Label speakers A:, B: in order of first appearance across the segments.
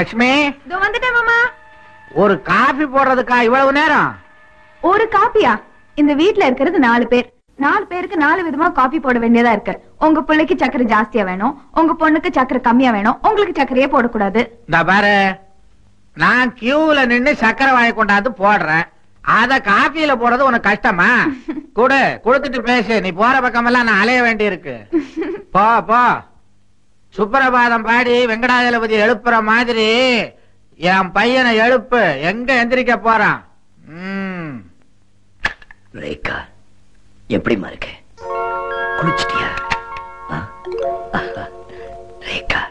A: லக்ஷ்மி
B: இதோ வந்துட்டேன் மாமா
A: ஒரு காபி போடுறதுக்கா இவ்வளவு நேரம்
B: ஒரு காப்பியா இந்த வீட்ல இருக்கிறது நாலு பேர் நாலு பேருக்கு நாலு விதமா காபி போட வேண்டியதா இருக்கு உங்க பிள்ளைக்கு சக்கரை ஜாஸ்தியா வேணும் உங்க பொண்ணுக்கு சக்கரை கம்மியா வேணும் உங்களுக்கு சக்கரையே போடக்கூடாது
A: இந்த பாரு நான் கியூல நின்னு சக்கரை வாங்கி கொண்டாந்து போடுறேன் அத காபியில போடுறது உனக்கு கஷ்டமா கொடு கொடுத்துட்டு பேசு நீ போற பக்கமெல்லாம் நான் அலைய வேண்டி இருக்கு போ போ சுப்பிரபாதம் பாடி வெங்கடாஜலபதி எழுப்புற மாதிரி என் பையனை எழுப்பு எங்க எந்திரிக்க போறான் ம்
C: ரேகா எப்படிமா இருக்க குளிச்சிட்டியா ஆ? ஆஹா. ரேகா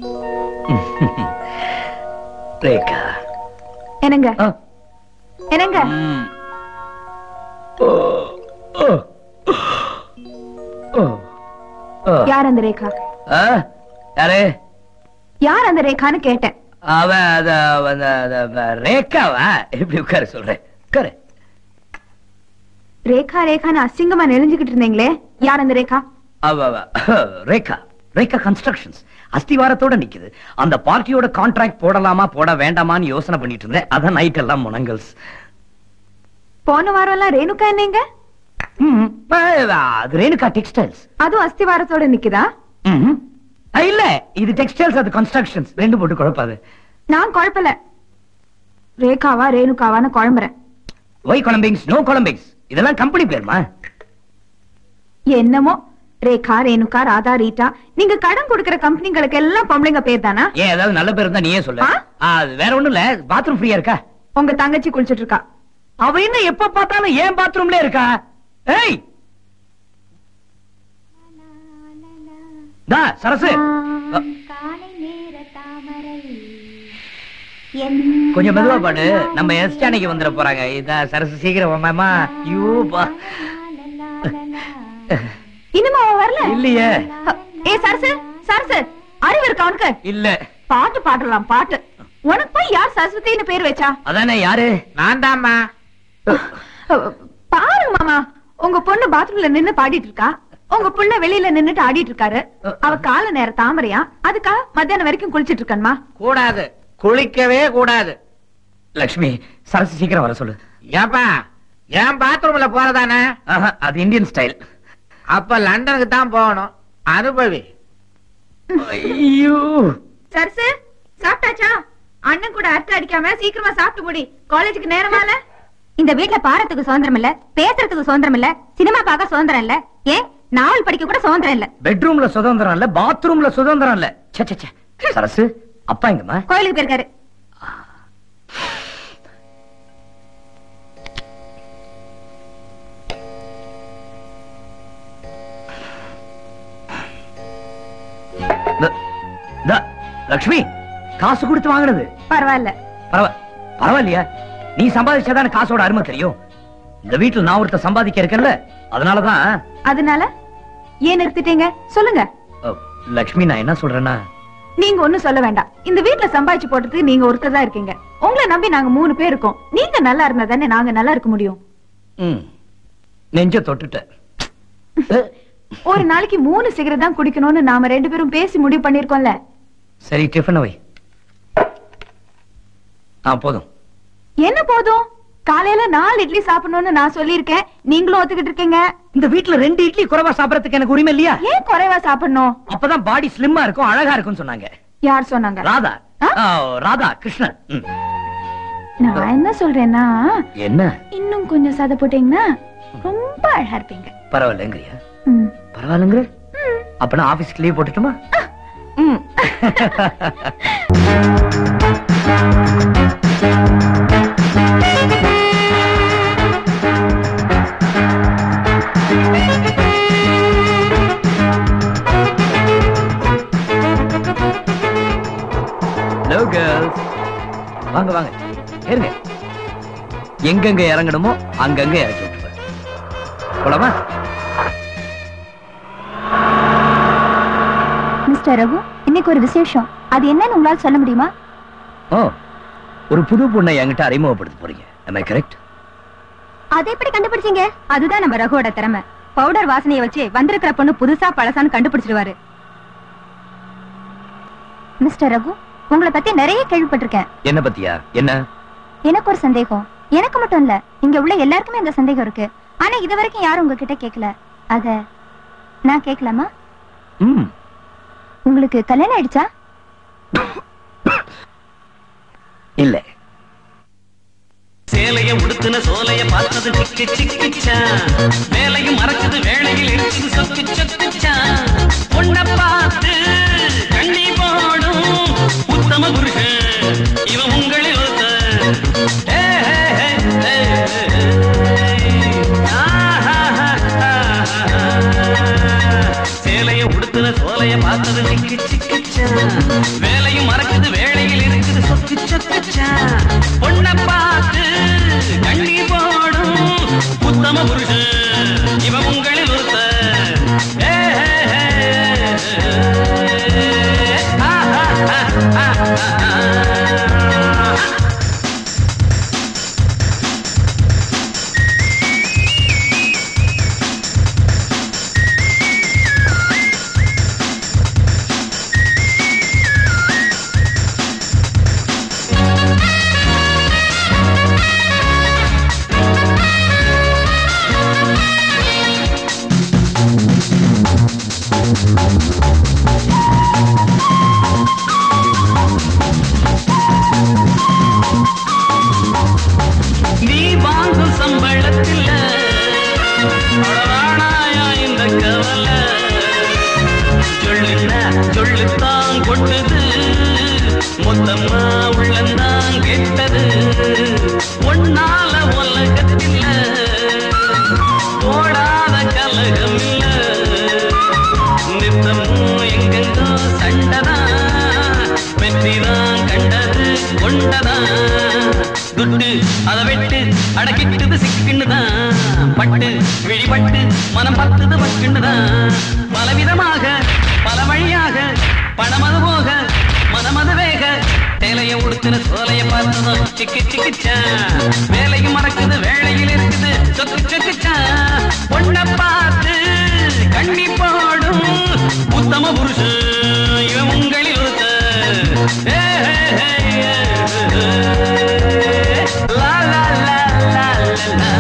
C: ரேகா
B: என்னங்க
C: ஆ.
B: என்னங்க
C: ம். ஓ. ஓ. ஓ. ஓ.
B: யார் அந்த ரேகா
C: ஆ? யாரு
B: யார் அந்த ரேகான்னு கேட்டேன்
C: அவ அத அந்த அந்த ரேகாவா எப்படி உட்கார சொல்றேன் உட்காரு
B: ரேகா ரேகான்னு அசிங்கமா நெளிஞ்சுகிட்டு இருந்தீங்களே யார் அந்த ரேகா
C: அவ அவ, ரேகா ரேகா கன்ஸ்ட்ரக்ஷன்ஸ் அஸ்திவாரத்தோட நிக்குது அந்த பார்ட்டியோட கான்ட்ராக்ட் போடலாமா போட வேண்டாமான்னு யோசனை பண்ணிட்டு இருந்தேன் அதான் நைட் எல்லாம் முனங்கல்ஸ்
B: போன வாரம் எல்லாம் ரேணுகா என்னங்க
C: ம், அது ரேணுகா டெக்ஸ்டைல்ஸ்
B: அதுவும் அஸ்திவாரத்தோட நிக்குதா
C: இல்ல இது டெக்ஸ்டைல்ஸ் அது கன்ஸ்ட்ரக்ஷன்ஸ் ரெண்டு போட்டு குழப்பாது
B: நான் குழப்பல ரேகாவா ரேணுகாவான்னு குழம்புறேன்
C: ஒய் கொலம்பிங்ஸ் நோ கொலம்பிங்ஸ் இதெல்லாம் கம்பெனி பேருமா
B: என்னமோ ரேகா ரேணுகா ராதா ரீட்டா நீங்க கடன் கொடுக்கிற கம்பெனிங்களுக்கு எல்லாம் பொம்பளைங்க பேர் தானா
C: ஏன் ஏதாவது நல்ல பேர் இருந்தா நீயே சொல்லு
B: ஆ?
C: ஆ, அது வேற ஒண்ணும் இல்ல பாத்ரூம் ஃப்ரீயா இருக்கா
B: உங்க தங்கச்சி குளிச்சிட்டு இருக்கா
C: அவ என்ன எப்ப பார்த்தாலும் ஏன் பாத்ரூம்ல இருக்கா ஏய் தா சரசு அ,
D: காலை நேர தாமரை
C: கொஞ்சம் மெதுவா பாடு நம்ம எஸ் ஜானகி வந்துட போறாங்க இதா சரசு சீக்கிரம் மாமா ஐயோ பா
B: இனிமே அவன் வரல
C: இல்லையே
B: ஏ சரசு சரசு அறிவு இருக்கா உனக்கு
C: இல்ல
B: பாட்டு பாடலாம் பாட்டு உனக்கு போய் யார் சரஸ்வதின்னு பேர் வச்சா
C: அதானே யாரு
A: நான் தாம்மா
B: பாருங்க மாமா உங்க பொண்ணு பாத்ரூம்ல நின்னு பாடிட்டு இருக்கா உங்க புள்ள வெளியில நின்னுட்டு ஆடிட்டு இருக்காரு அவ கால நேர தாமரையா அதுக்கா மத்தியானம் வரைக்கும் குளிச்சிட்டு இருக்கணுமா
A: கூடாது குளிக்கவே கூடாது
C: லக்ஷ்மி சரசு சீக்கிரம் வர சொல்லு
A: ஏப்பா என் பாத்ரூம்ல போறதானே
C: ஆஹா, அது இந்தியன் ஸ்டைல்
A: அப்ப லண்டனுக்கு தான் போகணும் அனுபவி
C: ஐயோ
B: சரசு சாப்பிட்டாச்சா அண்ணன் கூட அட்டை அடிக்காம சீக்கிரமா சாப்பிட்டு முடி காலேஜுக்கு நேரமால
D: இந்த வீட்ல பாரத்துக்கு சுதந்திரம் இல்ல பேசுறதுக்கு சுதந்திரம் இல்ல சினிமா பார்க்க சுதந்திரம் இல்ல ஏன் நாவல் படிக்க கூட சுதந்திரம் இல்ல
C: பெட்ரூம்ல சுதந்திரம் இல்ல பாத்ரூம்ல சுதந்திரம் இல்ல ச்சே, ச்சே, ச்சே. சரசு அப்பா எங்கம்மா
D: கோயிலுக்கு போயிருக்காரு
C: த- த- லக்ஷ்மி காசு கொடுத்து வாங்கினது
B: பரவாயில்ல
C: பரவ பரவாயில்லையா நீ சம்பாதிச்சாதானே காசோட அருமை தெரியும் இந்த வீட்டுல நான் ஒருத்த சம்பாதிக்க இருக்கேன்ல அதனாலதான்
B: அதனால ஏன் நிறுத்திட்டீங்க சொல்லுங்க
C: அ, லக்ஷ்மி நான் என்ன சொல்றேன்னா
B: நீங்க ஒண்ணும் சொல்ல வேண்டாம் இந்த வீட்ல சம்பாதிச்சு போட்டதுக்கு நீங்க ஒருத்தர் தான் இருக்கீங்க உங்களை நம்பி நாங்க மூணு பேர் இருக்கோம் நீங்க நல்லா இருந்தா தானே நாங்க நல்லா இருக்க முடியும்
C: ம், நெஞ்ச தொட்டுட்டேன் அ,
B: ஒரு நாளைக்கு மூணு சிகரெட் தான் குடிக்கணும்னு நாம ரெண்டு பேரும் பேசி முடிவு பண்ணிருக்கோம்ல
C: சரி டிஃபன் வை ஆ போதும்
B: என்ன போதும் காலையில நாலு இட்லி சாப்பிடணும்னு நான் சொல்லியிருக்கேன் நீங்களும் ஒத்துக்கிட்டு இருக்கீங்க
C: இந்த வீட்டுல ரெண்டு இட்லி குறைவா சாப்பிடறதுக்கு எனக்கு உரிமை இல்லையா
B: ஏன் குறைவா சாப்பிடணும்
C: அப்பதான் பாடி ஸ்லிம்மா இருக்கும் அழகா இருக்கும்னு சொன்னாங்க
B: யார் சொன்னாங்க
C: ராதா
B: ஆ?
C: ஆ, ராதா கிருஷ்ணன் ம்.
B: நான் என்ன சொல்றேன்னா
C: என்ன
B: இன்னும் கொஞ்சம் சதை போட்டீங்கன்னா ரொம்ப அழகா இருப்பீங்க
C: பரவாயில்லைங்கிறியா
B: ம்.
C: பரவாயில்லைங்கிற அப்பனா ஆபீஸ்க்கு லீவ் போட்டுட்டுமா
B: ம்.
C: ஹலோ கேர்ள்ஸ் வாங்க வாங்க ஏறுங்க எங்கெங்க இறங்கணுமோ அங்கங்க இறக்கி விட்டுருவேன் போலாமா
D: மிஸ்டர் ரகு இன்னைக்கு ஒரு விசேஷம் அது என்னன்னு உங்களால சொல்ல முடியுமா
C: ஓ ஒரு புது பொண்ணை என்கிட்ட அறிமுகப்படுத்த போறீங்க am I கரெக்ட்
D: அதை எப்படி கண்டுபிடிச்சீங்க அதுதான் நம்ம ரகுவோட திறமை பவுடர் வாசனையை வச்சு வந்திருக்கிற பொண்ணு புதுசா பழசான்னு கண்டுபிடிச்சிடுவாரு மிஸ்டர் ரகு
B: உங்களை பத்தி நிறைய கேள்விப்பட்டிருக்கேன்
C: என்ன பத்தியா என்ன
B: எனக்கு ஒரு சந்தேகம் எனக்கு மட்டும் இல்ல இங்க உள்ள எல்லாருக்குமே இந்த சந்தேகம் இருக்கு ஆனா இது வரைக்கும் யாரும் உங்ககிட்ட கேட்கல அத நான் கேட்கலாமா
C: ம்
B: உங்களுக்கு கல்யாணம் ஆயிடுச்சா
C: இல்ல
E: சேலைய உடுத்துன சோலைய பார்த்தது சிக்கு சிக்கிச்சா வேலையும் மறக்குது வேலையில் இருக்குது சொக்கு சொக்குச்சா பொண்ண பார்த்து கண்ணி போடும் உத்தம புருஷன் இவன் உங்களில் ஒருத்தன். ஏ, ஏ, ஏ, ஏ, ஏ. ஆஹா, ஆஹா. சேலைய உடுத்துன சோலைய பார்த்தது சிக்கு சிக்கிச்சா வேலையும் மறக்குது வேலையில் இருக்குது சொக்கு சொக்குச்சா பொண்ண பார்த்து கண்ணி போடும் உத்தம புருஷன் இவன் உங்களில் ஒருத்தன். ஏ, ஏ, ஏ, ஏ. ஆஹா, ஆஹா, ஆஹா. நீ வாங்கும் சம்பளத்தில் அழகானாயா இந்த கவலை சொல்லுன்னா சொல்லுத்தான் கொட்டுது மொத்தமா உள்ளந்தான் கெட்டது ஒன்னால உலகத்தில் போடாத கலகம் இல்ல நித்தமும் எங்கெங்கோ சண்டதான் வெற்றிதான் கண்டது கொண்டதான் துட்டு அதை விட்டு அடக்கிட்டது சிக்குன்னுதான் பட்டு விழிபட்டு மனம் பத்துது பட்டுன்னுதான் பலவிதமாக பல வழியாக பணமது போக மனமது வேக சேலைய உடுத்தின சோலைய பார்த்ததும் சிக்கு சிக்கிச்சா வேலையும் மறக்குது வேலையில் இருக்குது சொக்கு சொக்குச்சா பொண்ண பார்த்து கண்ணி போடும் உத்தம புருஷன் இவன் உங்களில் ஒருத்தன். ஏ, ஏ, ஏ, ஏ, ஏ. லா, லா, லா, லா, லா, லா.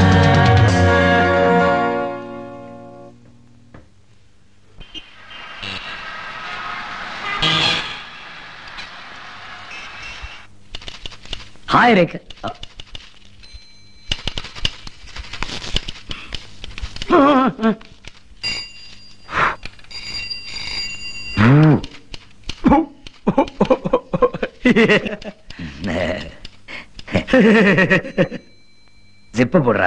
C: ஹாய் ரேகா ஜிப்ப போடுறா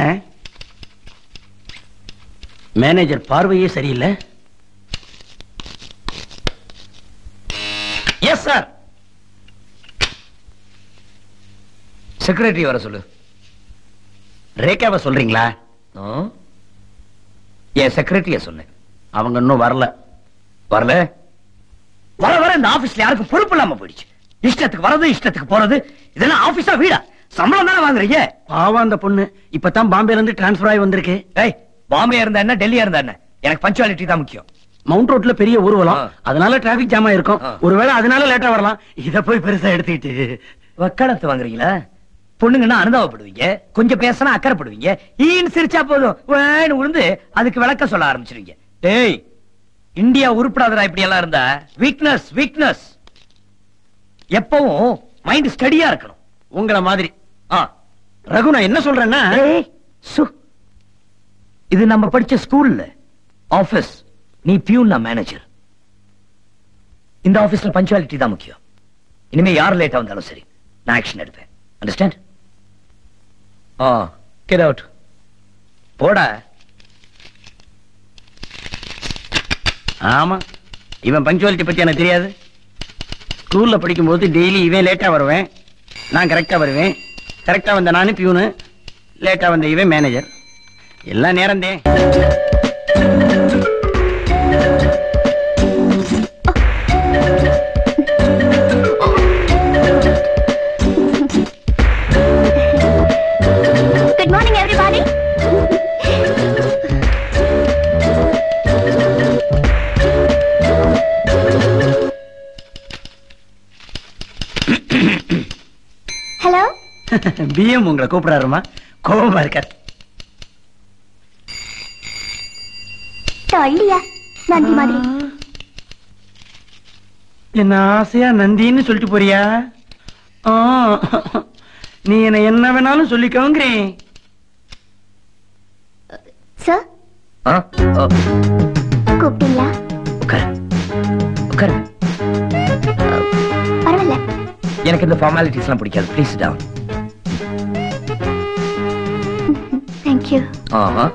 E: மேனேஜர் பார்வையே சரியில்லை
C: எஸ் சார் செக்ரட்டரி வர சொல்லு
E: ரேகாவை சொல்றீங்களா
C: ஆ? என் செக்ரட்டரிய சொன்னேன்
E: அவங்க இன்னும் வரல
C: வரல வர வர இந்த ஆபீஸ்ல யாருக்கும் பொறுப்பு இல்லாம போயிடுச்சு இஷ்டத்துக்கு வரது இஷ்டத்துக்கு போறது இதெல்லாம் ஆபீஸா வீடா சம்பளம் தானே வாங்குறீங்க
E: பாவம் அந்த பொண்ணு இப்பதான் பாம்பேல இருந்து டிரான்ஸ்பர் ஆகி வந்திருக்கு
C: ஏய் பாம்பே இருந்தா என்ன டெல்லியா இருந்தா என்ன எனக்கு பஞ்சுவாலிட்டி தான் முக்கியம்
E: மவுண்ட் ரோட்ல பெரிய ஊர்வலம்
C: ஆ.
E: அதனால டிராபிக் ஜாம் ஆயிருக்கும்
C: ஆ.
E: ஒருவேளை அதனால லேட்டா வரலாம் இத போய் பெருசா எடுத்துக்கிட்டு
C: வக்காலத்து வாங்குறீங்களா பொண்ணுங்கன்னா அனுதாபப்படுவீங்க கொஞ்சம் பேசினா அக்கறைப்படுவீங்க ஈன்னு சிரிச்சா போதும் வேணும் உழுந்து அதுக்கு விளக்க சொல்ல ஆரம்பிச்சிருவீங்க டேய் இந்தியா உருப்படாதடா இப்படி எல்லாம் இருந்தா வீக்னஸ் வீக்னஸ் எப்பவும் மைண்ட் ஸ்டடியா இருக்கணும்
E: உங்கள மாதிரி
C: ஆ
E: ரகு நான் என்ன சொல்றேன்னா
C: ஏய், சு. இது நம்ம படிச்ச ஸ்கூல்ல ஆபீஸ் நீ பியூன் நான் மேனேஜர் இந்த ஆபீஸ்ல பஞ்சுவாலிட்டி தான் முக்கியம் இனிமே யார் லேட்டா வந்தாலும் சரி நான் ஆக்ஷன் எடுப்பேன் அண்டர்ஸ்டாண்ட் ஆ கெட் அவுட் போடா
E: ஆமா இவன் பங்க்சுவாலிட்டி பத்தி எனக்கு தெரியாது ஸ்கூல்ல படிக்கும்போது டெய்லி இவன் லேட்டா வருவேன் நான் கரெக்டா வருவேன் கரெக்டா வந்த நானு பியூனு லேட்டா வந்த இவன் மேனேஜர் எல்லாம் நேரந்தே
B: குட் மார்னிங் எவ்ரிபாடி
E: பிஎம் உங்களை கூப்பிடாருமா கோபமா இருக்கார்
F: தள்ளியா நந்தி மாதிரி
E: என்ன ஆசையா நந்தின்னு சொல்லிட்டு போறியா ஆ, நீ என்ன என்ன வேணாலும் சொல்லிக்கோங்கிறேன்
F: சார்
C: ஆ, ஆ,
F: கூப்பிட்டீங்களா
C: உட்காரு உட்காரு
F: பரவாயில்ல
C: எனக்கு இந்த ஃபார்மாலிட்டிஸ் எல்லாம் பிடிக்காது ப்ளீஸ் டவுன்
F: தேங்க்யூ
C: ஆஹா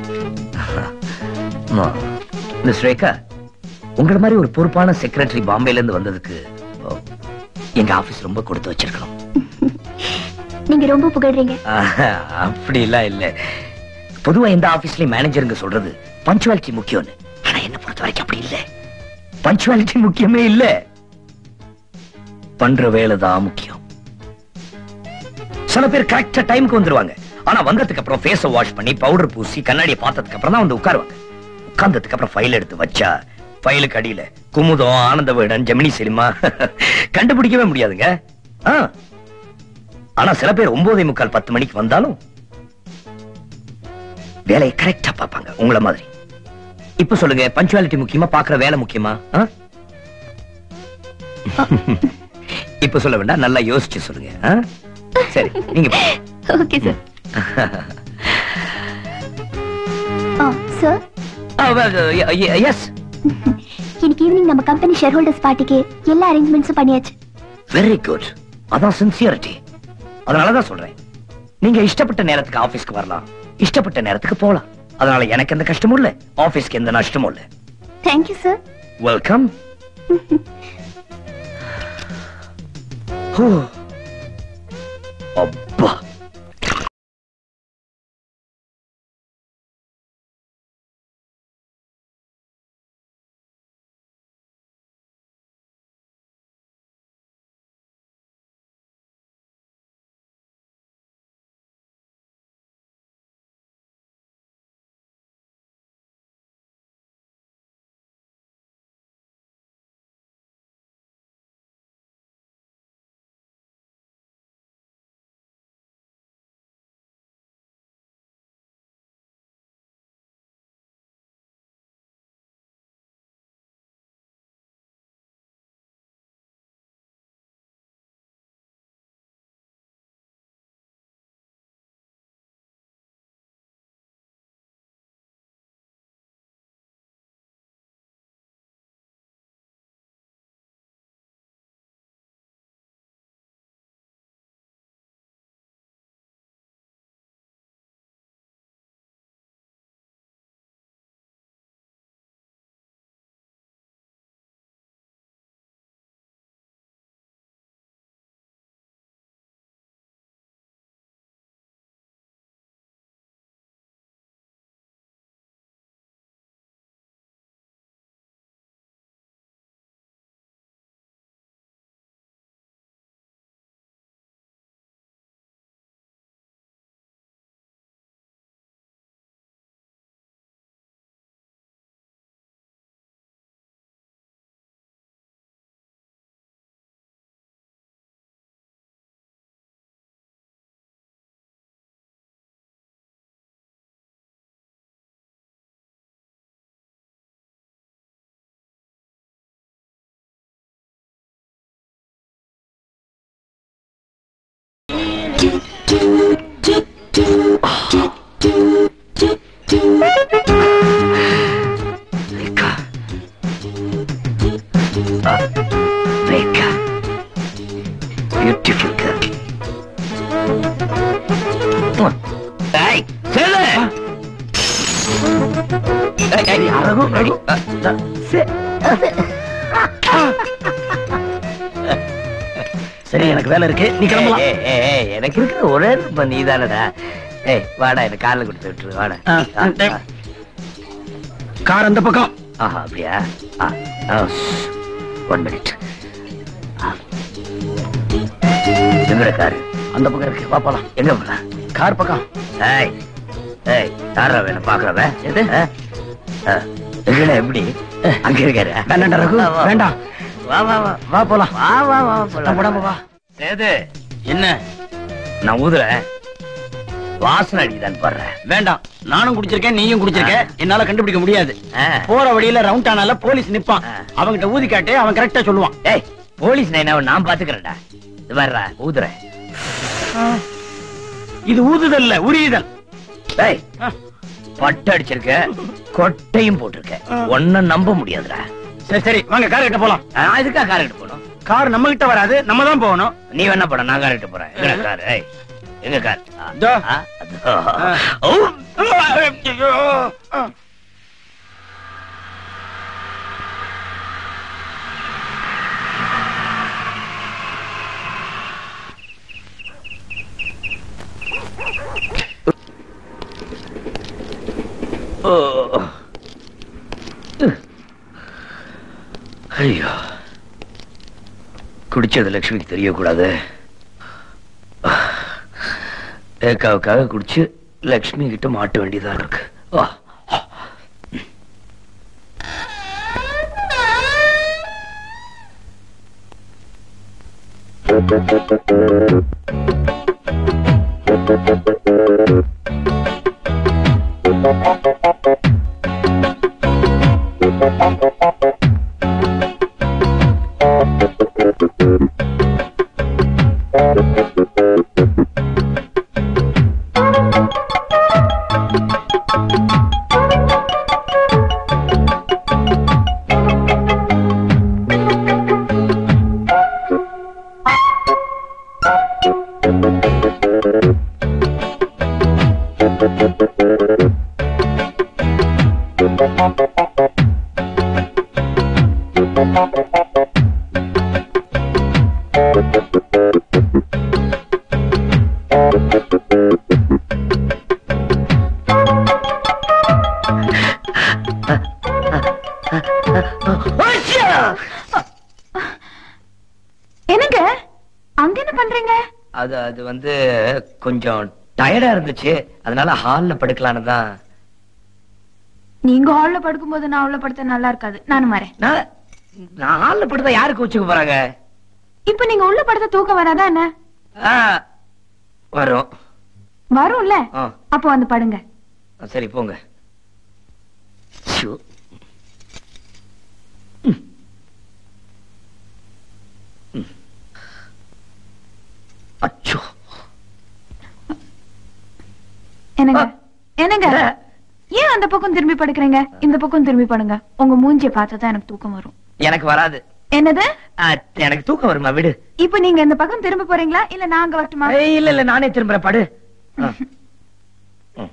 C: மிஸ் ரேகா உங்கள மாதிரி ஒரு பொறுப்பான செக்ரட்டரி பாம்பேல இருந்து வந்ததுக்கு ஓ, எங்க ஆபீஸ் ரொம்ப கொடுத்து வச்சிருக்கணும்
F: நீங்க ரொம்ப புகழ்றீங்க
C: ஆஹா, அப்படிலாம் இல்ல பொதுவா எந்த ஆபீஸ்லயும் மேனேஜருங்க சொல்றது பஞ்சுவாலிட்டி முக்கியம்னு ஆனா என்ன பொறுத்த வரைக்கும் அப்படி இல்ல பஞ்சுவாலிட்டி முக்கியமே இல்ல பண்ற வேலை தான் முக்கியம் சில பேர் கரெக்டா டைம்க்கு வந்துருவாங்க ஆனா வந்ததுக்கு அப்புறம் ஃபேஸ வாஷ் பண்ணி பவுடர் பூசி கண்ணாடியை பார்த்ததுக்கு அப்புறம் தான் வந்து உட்காருவாங்க உட்கார்ந்ததுக்கு அப்புறம் ஃபைல் எடுத்து வச்சா ஃபைலுக்கு அடியில குமுதம் ஆனந்த விகடன் ஜெமினி சினிமா கண்டுபிடிக்கவே முடியாதுங்க ஆ. ஆனா சில பேர் ஒன்பதே முக்கால் பத்து மணிக்கு வந்தாலும் வேலையை கரெக்டா பார்ப்பாங்க உங்கள மாதிரி இப்ப சொல்லுங்க பஞ்சுவாலிட்டி முக்கியமா பாக்குற வேலை முக்கியமா ஆ? இப்ப சொல்ல வேண்டாம் நல்லா யோசிச்சு சொல்லுங்க ஆ? சரி நீங்க
F: ஓகே சார் ஆ சார்
C: எஸ்
F: இன்னைக்கு ஈவினிங் நம்ம கம்பெனி ஷேர் ஹோல்டர்ஸ் பார்ட்டிக்கு எல்லா அரேஞ்ச்மெண்ட்ஸும் பண்ணியாச்சு
C: வெரி குட் அதான் சின்சியரிட்டி அதனாலதான் சொல்றேன் நீங்க இஷ்டப்பட்ட நேரத்துக்கு ஆபீஸ்க்கு வரலாம் இஷ்டப்பட்ட நேரத்துக்கு போலாம் அதனால எனக்கு எந்த கஷ்டமும் இல்ல ஆபீஸ்க்கு எந்த நஷ்டமும் இல்ல
F: தேங்க்யூ சார்
C: வெல்கம் அப்பா Reka. Ah, Reka. Beautiful girl. Mwah. Hey, செல்லு. ஏய், ஏய், அழகு, ready? Ah, ah, செ-
E: சரி எனக்கு வேலை இருக்கு நீ கிளம்பலாம்
C: ஏய், ஏய், ஏய், எனக்கு இருக்கிற ஒரே நண்பன் நீதானடா ஏய் வாடா என்ன காலில் கொடுத்து விட்டுரு வாடா
E: ஆ,
C: ஆ,
E: டேய்.
C: ஆ.
E: கார் அந்த பக்கம்
C: ஆஹா அப்படியா ஒன் மினிட் எங்கட காரு
E: அந்த பக்கம் இருக்கு வா போலாம்
C: எங்க போல
E: கார் பக்கம்
C: ஏய் ஏய் யாரா வேணும் பாக்குறவ எது எங்கடா எப்படி அங்க இருக்காரு
E: வேண்டாம்டா ரகு,
C: வா, வா, வா.
E: வேண்டாம்.
C: வா வா வா
E: வா போலாம்
C: வா வா வா
E: சத்தம் போடாம வா
C: சேது
E: என்ன
C: நான் ஊதுறேன் வாசனை அடிக்குதான்னு பாடுறேன்
E: வேண்டாம் நானும் குடிச்சிருக்கேன் நீயும் குடிச்சிருக்க என்னால கண்டுபிடிக்க முடியாது
C: ஆ.
E: போற வழியில ரவுண்ட் ஆனால போலீஸ் நிப்பான்
C: ஆ.
E: அவங்கிட்ட ஊதி காட்டு அவன் கரெக்டா சொல்லுவான்
C: ஏய் போலீஸ் நைனாவை நான் பாத்துக்கிறேன்டா இது வர்றா ஊதுறேன்
E: இது ஊதுதல் இல்ல உரியுதல்
C: ஏய் பட்டு அடிச்சிருக்க கொட்டையும் போட்டிருக்க ஒன்னும் நம்ப முடியாதுடா
E: சரி சரி வாங்க கார் கிட்ட போலாம்
C: நான் இதுக்கா கார்கிட்ட போகணும்
E: கார் நம்ம கிட்ட வராது நம்ம தான் போகணும்
C: நீ வேணா படம் நான் கார்கிட்ட போறேன் எங்க கார் ஏய் எங்க கார் ஆ,
E: இதோ.
C: ஆ, அதோ. ஓ
E: ஐயோ.
C: ஓ. ஐயோ குடிச்சது லட்சுமிக்கு தெரியக்கூடாது ஏக்காவுக்காக குடிச்சு லட்சுமி கிட்ட மாட்ட வேண்டியதா இருக்கு ஆ. அச்சா!
B: என்னங்க அங்க என்ன பண்றீங்க
C: அது அது வந்து கொஞ்சம் டயர்டா இருந்துச்சு அதனால ஹால்ல படுக்கலான்னு தான்
B: நீங்க ஹால்ல படுக்கும்போது நான் உள்ள படுத்தா நல்லா இருக்காது நானும் வரேன்
C: நான் நான் ஹால்ல படுத்தா யாருக்கு வச்சுக்க போறாங்க
B: இப்ப நீங்க உள்ள படுத்தா தூக்கம் வராதா என்ன
C: ஆ, வரும்
B: வரும்ல
C: ஆ,
B: அப்போ வந்து படுங்க
C: சரி போங்க ஷோ. ம். ம். அச்சோ
B: என்னங்க
C: ஆ.
B: என்னங்க ஏன் அந்த பக்கம் திரும்பி படுக்கிறீங்க இந்த பக்கம் திரும்பி படுங்க உங்க மூஞ்சிய பார்த்தா தான் எனக்கு தூக்கம் வரும்
C: எனக்கு வராது
B: என்னது
C: ஆ, எனக்கு தூக்கம் வருமா விடு
B: இப்ப நீங்க இந்த பக்கம் திரும்ப போறீங்களா இல்ல நான் அங்க வரட்டுமா
C: ஏய், இல்ல இல்ல நானே திரும்புறேன் படு ஆ. ம்.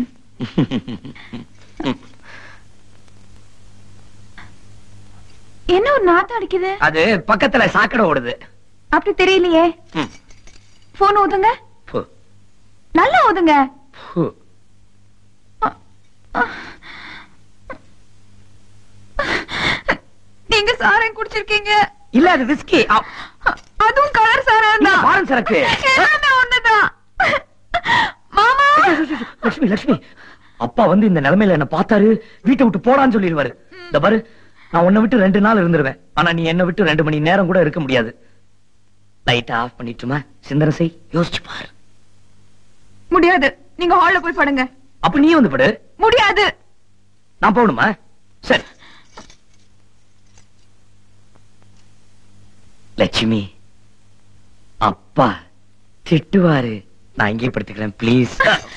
B: என்ன ஒரு நாத்தம் அடிக்குது
C: அது பக்கத்துல சாக்கடை ஓடுது
B: அப்படி தெரியலையே
C: ம்.
B: போன் ஊதுங்க
C: ஃபு,
B: நல்லா ஊதுங்க
C: ஃபு.
B: நீங்க சாரம் குடிச்சிருக்கீங்க
C: இல்ல அது விஸ்கி
B: அதுவும் கலர் சாரம் தான்
C: பாரன் சரக்கு
B: எல்லாமே ஒண்ணுதான் மாமா
C: லட்சுமி லட்சுமி அப்பா வந்து இந்த நிலைமையில என்ன பார்த்தாரு வீட்டை விட்டு போடான்னு சொல்லிடுவாரு இந்த பாரு நான் உன்னை விட்டு ரெண்டு நாள் இருந்துருவேன் ஆனா நீ என்ன விட்டு ரெண்டு மணி நேரம் கூட இருக்க முடியாது லைட் ஆஃப் பண்ணிட்டுமா சிந்தனை செய் யோசிச்சு பாரு
B: முடியாது நீங்க ஹால்ல போய் படுங்க
C: அப்ப நீ வந்து படு
B: முடியாது
C: நான் போகணுமா சரி லட்சுமி அப்பா திட்டுவாரு நான் இங்கே படுத்துக்கிறேன் ப்ளீஸ்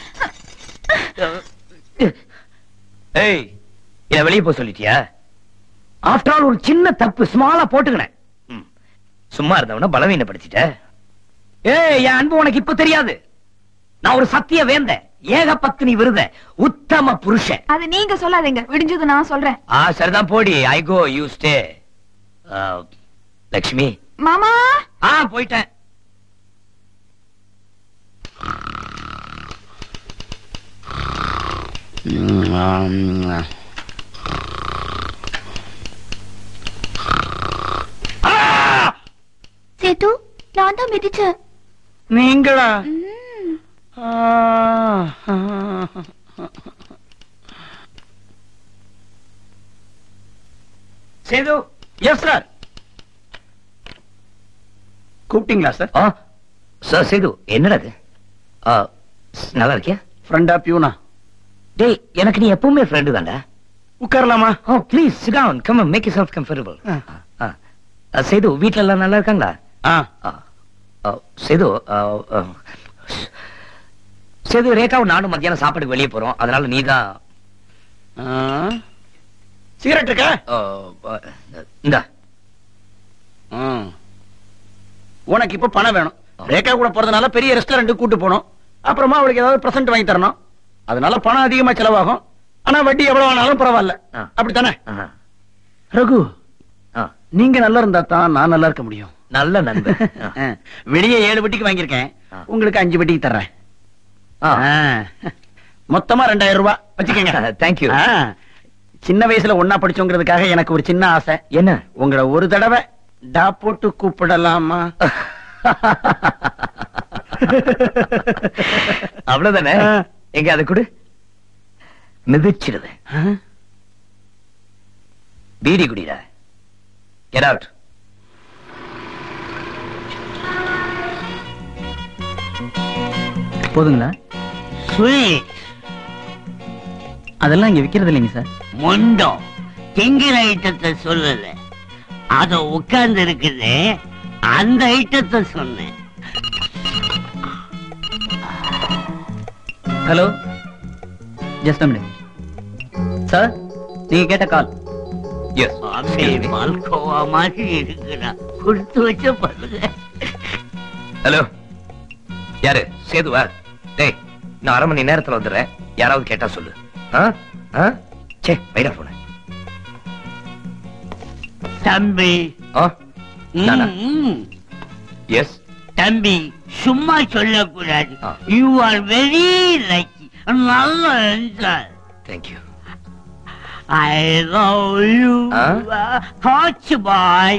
C: ஏய் இத வெளியே போக சொல்லிட்டியா ஆஃப்டர் ஆல் ஒரு சின்ன தப்பு ஸ்மாலா போட்டுக்கினேன் ம். சும்மா இருந்தவன பலவீனப்படுத்திட்ட ஏய் என் அன்பு உனக்கு இப்ப தெரியாது நான் ஒரு சத்திய வேந்த ஏக பத்னி விருத உத்தம புருஷன்
B: அது நீங்க சொல்லாதீங்க விடிஞ்சது நான் சொல்றேன்
C: ஆ சரிதான் போடி I go you stay Lakshmi
B: மாமா
C: ஆ போயிட்டேன்
F: சேது நான் தான் மிதிச்சேன்
E: நீங்களா
F: ம்.
C: சேது
E: எஸ் சார் கூப்பிட்டீங்களா சார்
C: ஆ சார் சேது என்னடா இது ஆ, நல்லா இருக்கியா
E: ஃப்ரெண்டா பியூனா
C: டேய் எனக்கு நீ எப்பவுமே ஃப்ரெண்டு தான்டா
E: உட்காரலாமா
C: oh please sit down come make you self comfortable
E: ஆ.
C: சேது வீட்ல எல்லாம் நல்லா இருக்காங்களா
E: ஆ
C: ஆ, ஆ, சேது ஆ, ஆ, சேது ரேகாவும் நானும் மத்தியானம் சாப்பாடுக்கு வெளியே போறோம் அதனால நீ தான்
E: சிகரெட் இருக்கா
C: இந்த
E: ம். உனக்கு இப்ப பணம் வேணும் ரேகா கூட போறதுனால பெரிய ரெஸ்டாரண்ட் கூட்டு போகணும் அப்புறமா அவளுக்கு ஏதாவது பிரசன்ட் வாங்கி தரணும் அதனால பணம் அதிகமா செலவாகும் ஆனா வட்டி எவ்வளவு ஆனாலும் பரவாயில்ல
C: ஆ.
E: அப்படித்தானே ரகு நீங்க நல்லா இருந்தா தான் நான் நல்லா இருக்க முடியும்
C: நல்ல நண்பன் ஆ.
E: ஆ. வெளியே ஏழு வட்டிக்கு வாங்கியிருக்கேன்
C: ஆ.
E: உங்களுக்கு அஞ்சு வட்டிக்கு தர்றேன்
C: ஆ.
E: ஆ. மொத்தமா ரெண்டாயிரம் ரூபாய் வச்சுக்கோங்க
C: Thank you.
E: ஆ. சின்ன வயசுல ஒன்னா படிச்சோங்கிறதுக்காக எனக்கு ஒரு சின்ன ஆசை
C: என்ன
E: உங்களை ஒரு தடவை டா போட்டு கூப்பிடலாமா
C: அவ்வளவுதானே
E: ஆ.
C: எங்க அதை கொடு மிதிச்சிடுவேன் பீடி குடிடா கெட் அவுட்
G: போதுங்களா
E: ஸ்வீட்
G: அதெல்லாம் இங்க விக்கிறது இல்லைங்க சார்
H: மொண்டம் திங்கிற ஐட்டத்தை சொல்லல அத உட்கார்ந்து இருக்குது அந்த ஐட்டத்தை சொன்னேன்
G: ஹலோ ஜஸ்ட் மினிட் சார் நீங்க கேட்ட கால்
C: எஸ்
H: அப்படியே பால்கோவா மாதிரி இருக்குடா கொடுத்து வச்ச பாருங்க
C: ஹலோ யாரு சேதுவா டேய் நான் அரை மணி நேரத்துல வந்துடுறேன் யாராவது கேட்டா சொல்லு ஆ? ஆ? சே வைடா போன
H: தம்பி
C: நானா
H: ம்,
C: எஸ்
H: தம்பி சும்மா சொல்லக்கூடாது
C: ஆ.
H: யூ ஆர் வெரி லக்கி நல்ல enjoy
C: thank you
H: I love you
C: ஆ?
H: காட்சி பாய்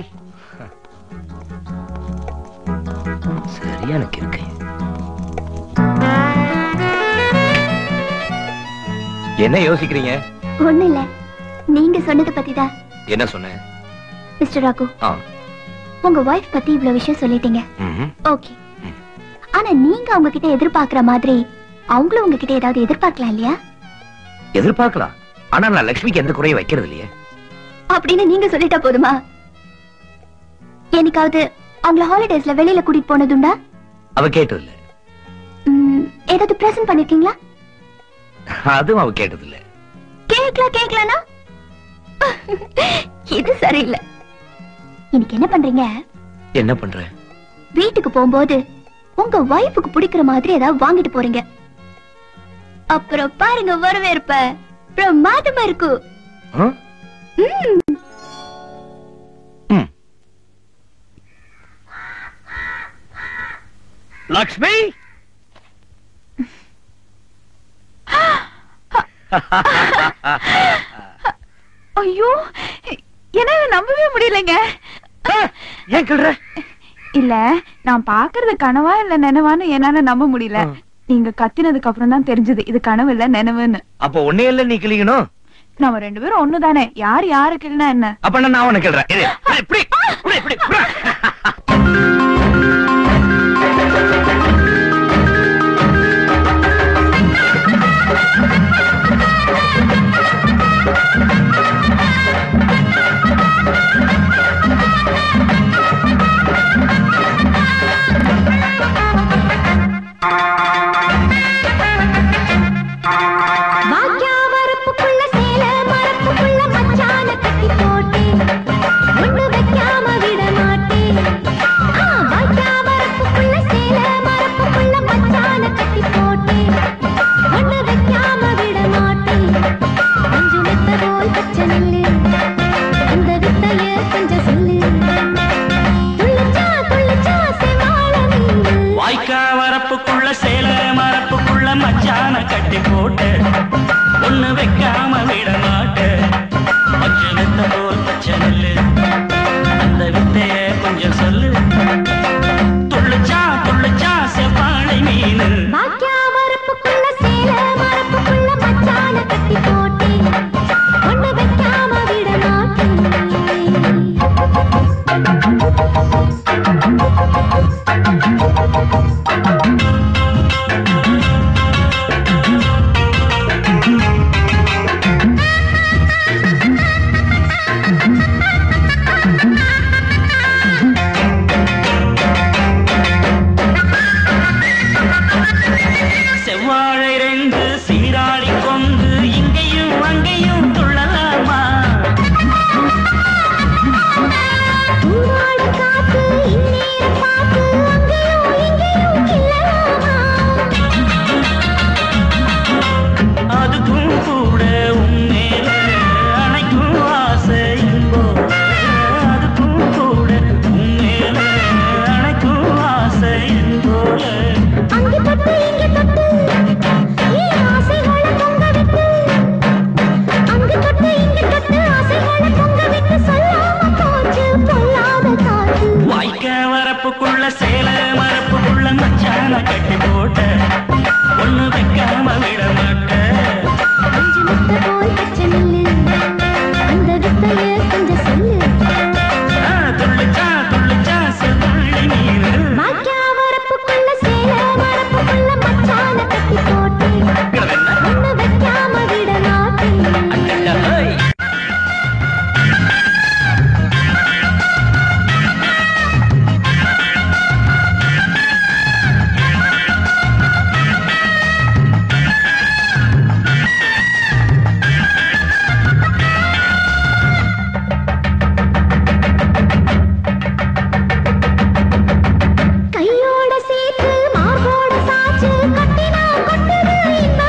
C: சரியான இருக்கேன் என்ன யோசிக்கிறீங்க
F: ஒண்ணு இல்ல நீங்க சொன்னதை பத்தி தான்
C: என்ன சொன்னேன்
F: மிஸ்டர் ராகு
C: ஆ.
F: உங்க ஒய்ஃப் பத்தி இவ்வளவு விஷயம் சொல்லிட்டீங்க
C: ம்ஹும்.
F: ஓகே ஆனா நீங்க அவங்க கிட்ட எதிர்பார்க்கிற மாதிரி அவங்களும் உங்ககிட்ட ஏதாவது எதிர்பார்க்கலாம் இல்லையா
C: எதிர்பார்க்கலாம் ஆனா நான் லட்சுமிக்கு எந்த குறையும் வைக்கிறது இல்லையே
F: அப்படின்னு நீங்க சொல்லிட்டா போதுமா என்னைக்காவது அவங்கள ஹாலிடேஸ்ல வெளியில கூட்டிட்டு போனதுண்டா
C: அவ கேட்டது இல்ல
F: ம், ஏதாவது பிரசன்ட் பண்ணிருக்கீங்களா
C: அதுவும் அவ கேட்டது இல்ல
F: கேக்கலாம் கேக்கலனா இது சரியில்லை இன்னைக்கு என்ன பண்றீங்க
C: என்ன பண்ற
F: வீட்டுக்கு போகும்போது உங்க ஒய்ஃபுக்கு பிடிக்கிற மாதிரி ஏதாவது வாங்கிட்டு போறீங்க அப்புறம் பாருங்க வரவேற்ப பிரமாதமா இருக்கும்
C: ஆ?
F: ம்.
C: ம்.
E: லக்ஷ்மி
B: ஐயோ என்னால நம்பவே முடியலங்க
C: ஏன் கிள்ற
B: இல்ல நான் பாக்குறது கனவா இல்ல நினைவான்னு என்னால நம்ப முடியல நீங்க கத்தினதுக்கு அப்புறம் தான் தெரிஞ்சது இது கனவு இல்ல நினைவுன்னு
C: அப்போ ஒன்னே இல்ல நீ கிளிக்கணும்
B: நம்ம ரெண்டு பேரும் ஒண்ணுதானே யார் யாருக்கு இல்லைன்னா என்ன
C: அப்ப நான் உனக்கு கிள்றேன் இரு. இப்படி, இப்படி, இப்படி, இப்படி.
F: வாக்கியா வரப்புக்குள்ள சேல மரப்புக்குள்ள மச்சான கட்டி போட்டேன் ஒண்ணு வைக்காம விட மாட்டேன் ஆ, வாக்கியா வரப்புக்குள்ள சேல மரப்புக்குள்ள மச்சான கட்டி போட்டேன் ஒண்ணு வைக்காம விட மாட்டேன் கொஞ்சு மெத்த போல் பச்சை நெல்லு அந்த வித்தைய கொஞ்சம் சொல்லு துள்ளிச்சா துள்ளிச்சா செவாழ மீன்
I: வாய்க்கா வரப்புக்குள்ள சேல மரப்புக்குள்ள மச்சான கட்டி போட்டு ஒண்ணு வைக்காம விட மாட்டு பச்சை வெத்த போல் பச்சை நெல்லு அந்த வித்தைய கொஞ்சம் சொல்லு துள்ளுச்சா துள்ளுச்சா செவ்வாழை மீனு
F: வாக்கியா மரப்புக்குள்ள சேல மரப்புக்குள்ள மச்சான கட்டி போட்டேன் ஒண்ணு வைக்காம விட மாட்டேன்
I: செவ்வாழை ரெண்டு சீராடி கொண்டு இங்கேயும் அங்கேயும் துள்ளலாமா
F: பூவாட காத்து இந்நேர பார்த்து அங்கேயும் இங்கேயும் கிள்ளலாமா
I: அதுக்கும் கூட உன்மேல அணைக்கும் ஆசை போல அதுக்கும் கூட உன்மேல அணைக்கும் ஆசை போல
F: அங்கு தொட்டு இங்கு தொட்டு ஏன் ஆசைகளை பொங்க விட்டு அங்கு தொட்டு இங்கு தொட்டு ஆசைகளை பொங்க விட்டு சொல்லாம போச்சு பொல்லாத காத்து
I: வாய்க்க வரப்புக்குள்ள சேல மரப்புக்குள்ள மச்சான கட்டி போட்ட ஒண்ணு வைக்காம விட மாட்டேன்
F: அஞ்சு முட்டை போல் பச்சை நில்லு அந்த வித்தைய கொஞ்சம் சொல்லு
I: ஆ, துள்ளுச்சா துள்ளுச்சா செவ்வள்ளி நீரு
F: வாய்க்கா வரப்புக்குள்ள சேல மரப்புக்குள்ள மச்சான கட்டி போட்டு ஒண்ணு வைக்காம விட மாட்டேன் கையோட சேர்த்து மார்போட சாச்சு கட்டினா கொட்டுது இந்த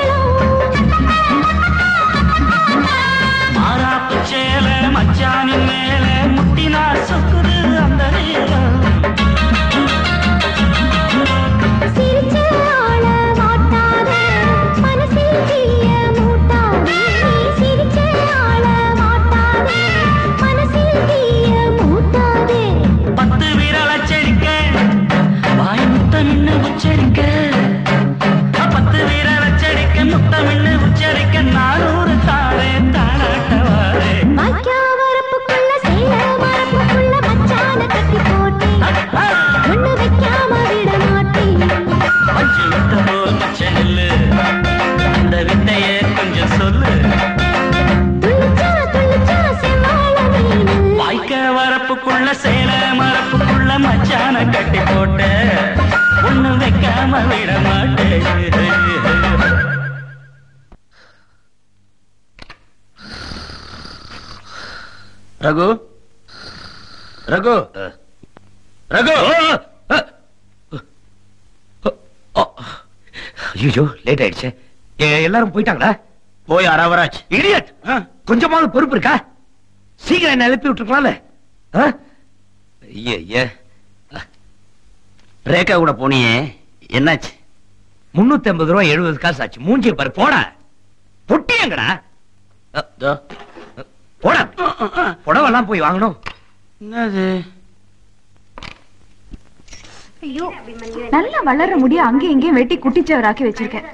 I: மாறாப்பு சேல மச்சானின் மேல முட்டினா சொக்குது அந்த நேரம்
F: சிரிச்ச ஆள மாட்டாதே மனசில் தீய மூட்டாதே சிரிச்ச ஆள மாட்டாதே மனசில் தீய மூட்டாதே
I: பத்து விரல் அச்சரிக்க வாய் முத்தமின்னு உச்சரிக்க பத்து விரல் அச்சரிக்க முத்தமின்னு உச்சரிக்க நானூறு தாரே தாளாட்டவாரே
F: வாய்க்கா வரப்புக்குள்ள சேல மரப்புக்குள்ள மச்சான கட்டி போட்டேன் ஒண்ணு வைக்காம விட மாட்டேன்
I: அஞ்சு விட்ட போல் மச்ச நெல்லு அந்த வித்தைய கொஞ்சம் சொல்லு
F: துள்ளிச்சா துள்ளிச்சா செவ்வாழ மீனு
I: வாய்க்க வரப்புக்குள்ள சேல மரப்புக்குள்ள மச்சான கட்டி போட்ட ஒண்ணு வைக்காம விட மாட்டேன்
E: ரகு ரகு ரகு
C: ஐயோ லேட் ஆயிடுச்சு எ- எல்லாரும் போயிட்டாங்களா
E: போய் அரவராஜ்
C: இடியட் கொஞ்சமாவது பொறுப்பு இருக்கா சீக்கிரம் என்ன எழுப்பி விட்டுருக்கலாம்ல ஆ? ஐயே ஐயே
E: ரேகா கூட போனியே என்னாச்சு
C: முன்னூத்தி ஐம்பது ரூபாய் எழுபது காசு ஆச்சு மூஞ்சிய பாரு போடா பொட்டியங்கடா
E: தோ.
C: போடா புடவெல்லாம் போய் வாங்கணும்
E: என்னது
B: ஐயோ நல்லா வளர்ற முடிய அங்கேயும் இங்கேயும் வெட்டி குட்டிச்சவராக்கி வச்சிருக்கேன்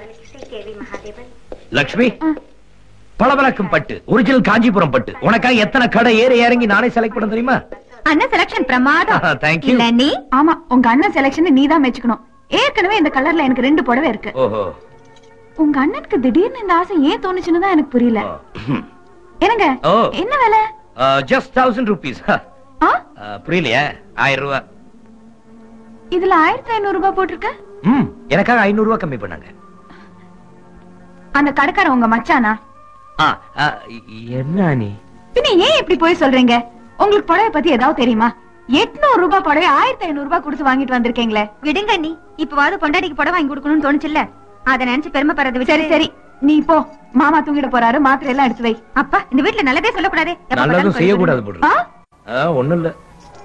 C: லக்ஷ்மி
B: ஆ.
C: பளபளக்கும் பட்டு ஒரிஜினல் காஞ்சிபுரம் பட்டு உனக்காக எத்தனை கடை ஏறி இறங்கி நானே செலக்ட் பண்ண தெரியுமா
D: அண்ணன் செலக்ஷன் பிரமாதம்
C: Thank you.
D: இல்ல நீ
B: ஆமா உங்க அண்ணன் செலக்ஷன் நீ தான் மெச்சுக்கணும் ஏற்கனவே இந்த கலர்ல எனக்கு ரெண்டு புடவை இருக்கு
C: ஓஹோ
B: உங்க அண்ணனுக்கு திடீர்னு இந்த ஆசை ஏன் தோணுச்சுன்னு தான் எனக்கு புரியல என்னங்க
C: ஓ.
B: என்ன வேலை
C: ஜஸ்ட் தௌசண்ட் ருபீஸ்
B: ஆ
C: புரியலையா ஆயிரம் ரூபாய்
B: இதுல ஆயிரத்தி ஐநூறு ரூபாய் போட்டிருக்க
C: ம் எனக்காக ஐநூறு ரூபாய் கம்மி பண்ணாங்க
B: அந்த கடைக்காரன் உங்க மச்சானா
C: ஆ, ஆ, என்ன நீ
B: பின்ன ஏன் இப்படி போய் சொல்றீங்க உங்களுக்கு புடவை பத்தி ஏதாவது தெரியுமா எட்நூறு ரூபாய் புடவை ஆயிரத்தி ஐநூறு ரூபாய் கொடுத்து வாங்கிட்டு வந்திருக்கீங்களே
D: விடுங்க நீ இப்பவாவது பொண்டாட்டிக்கு புடவை வாங்கி கொடுக்கணும்னு தோணுச்சுல்ல அத நினைச்சு பெருமைப்படுறது விட்டு
B: சரி சரி நீ போ மாமா தூங்கிட போறாரு மாத்திரை எல்லாம் எடுத்து வை
D: அப்பா இந்த வீட்ல நல்லதே சொல்லக்கூடாதே எப்ப
C: நல்லதும்
D: பார்த்தாலும்
C: செய்யக்கூடாது
D: குறை
C: போடுறது
B: ஆ?
C: ஒண்ணும் இல்ல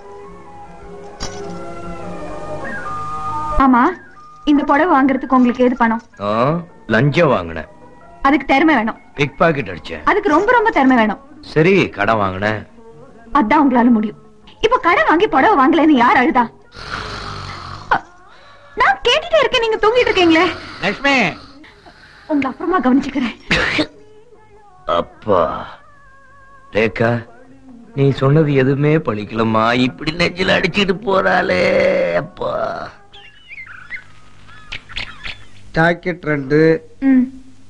B: ஆமா இந்த புடவை வாங்குறதுக்கு உங்களுக்கு ஏது பணம்
C: ஆ, லஞ்சம் வாங்கினேன்
B: அதுக்கு திறமை வேணும்
C: பிக் பாக்கெட் அடிச்சேன்
B: அதுக்கு ரொம்ப ரொம்ப திறமை வேணும்
C: சரி கடன் வாங்கினேன்
B: அதான் உங்களால முடியும் இப்ப கடன் வாங்கி புடவை வாங்கலைன்னு யார் அழுதா நான் கேட்டுட்டே இருக்கேன் நீங்க தூங்கிட்டு இருக்கீங்களே
A: லட்சுமி
B: உங்களை அப்புறமா கவனிச்சுக்கிறேன்
C: அப்பா ரேகா நீ சொன்னது எதுவுமே பழிக்கலம்மா இப்படி நெஞ்சில அடிச்சிட்டு போறாளே அப்பா
J: ஜாக்கெட் ரெண்டு
B: ம்.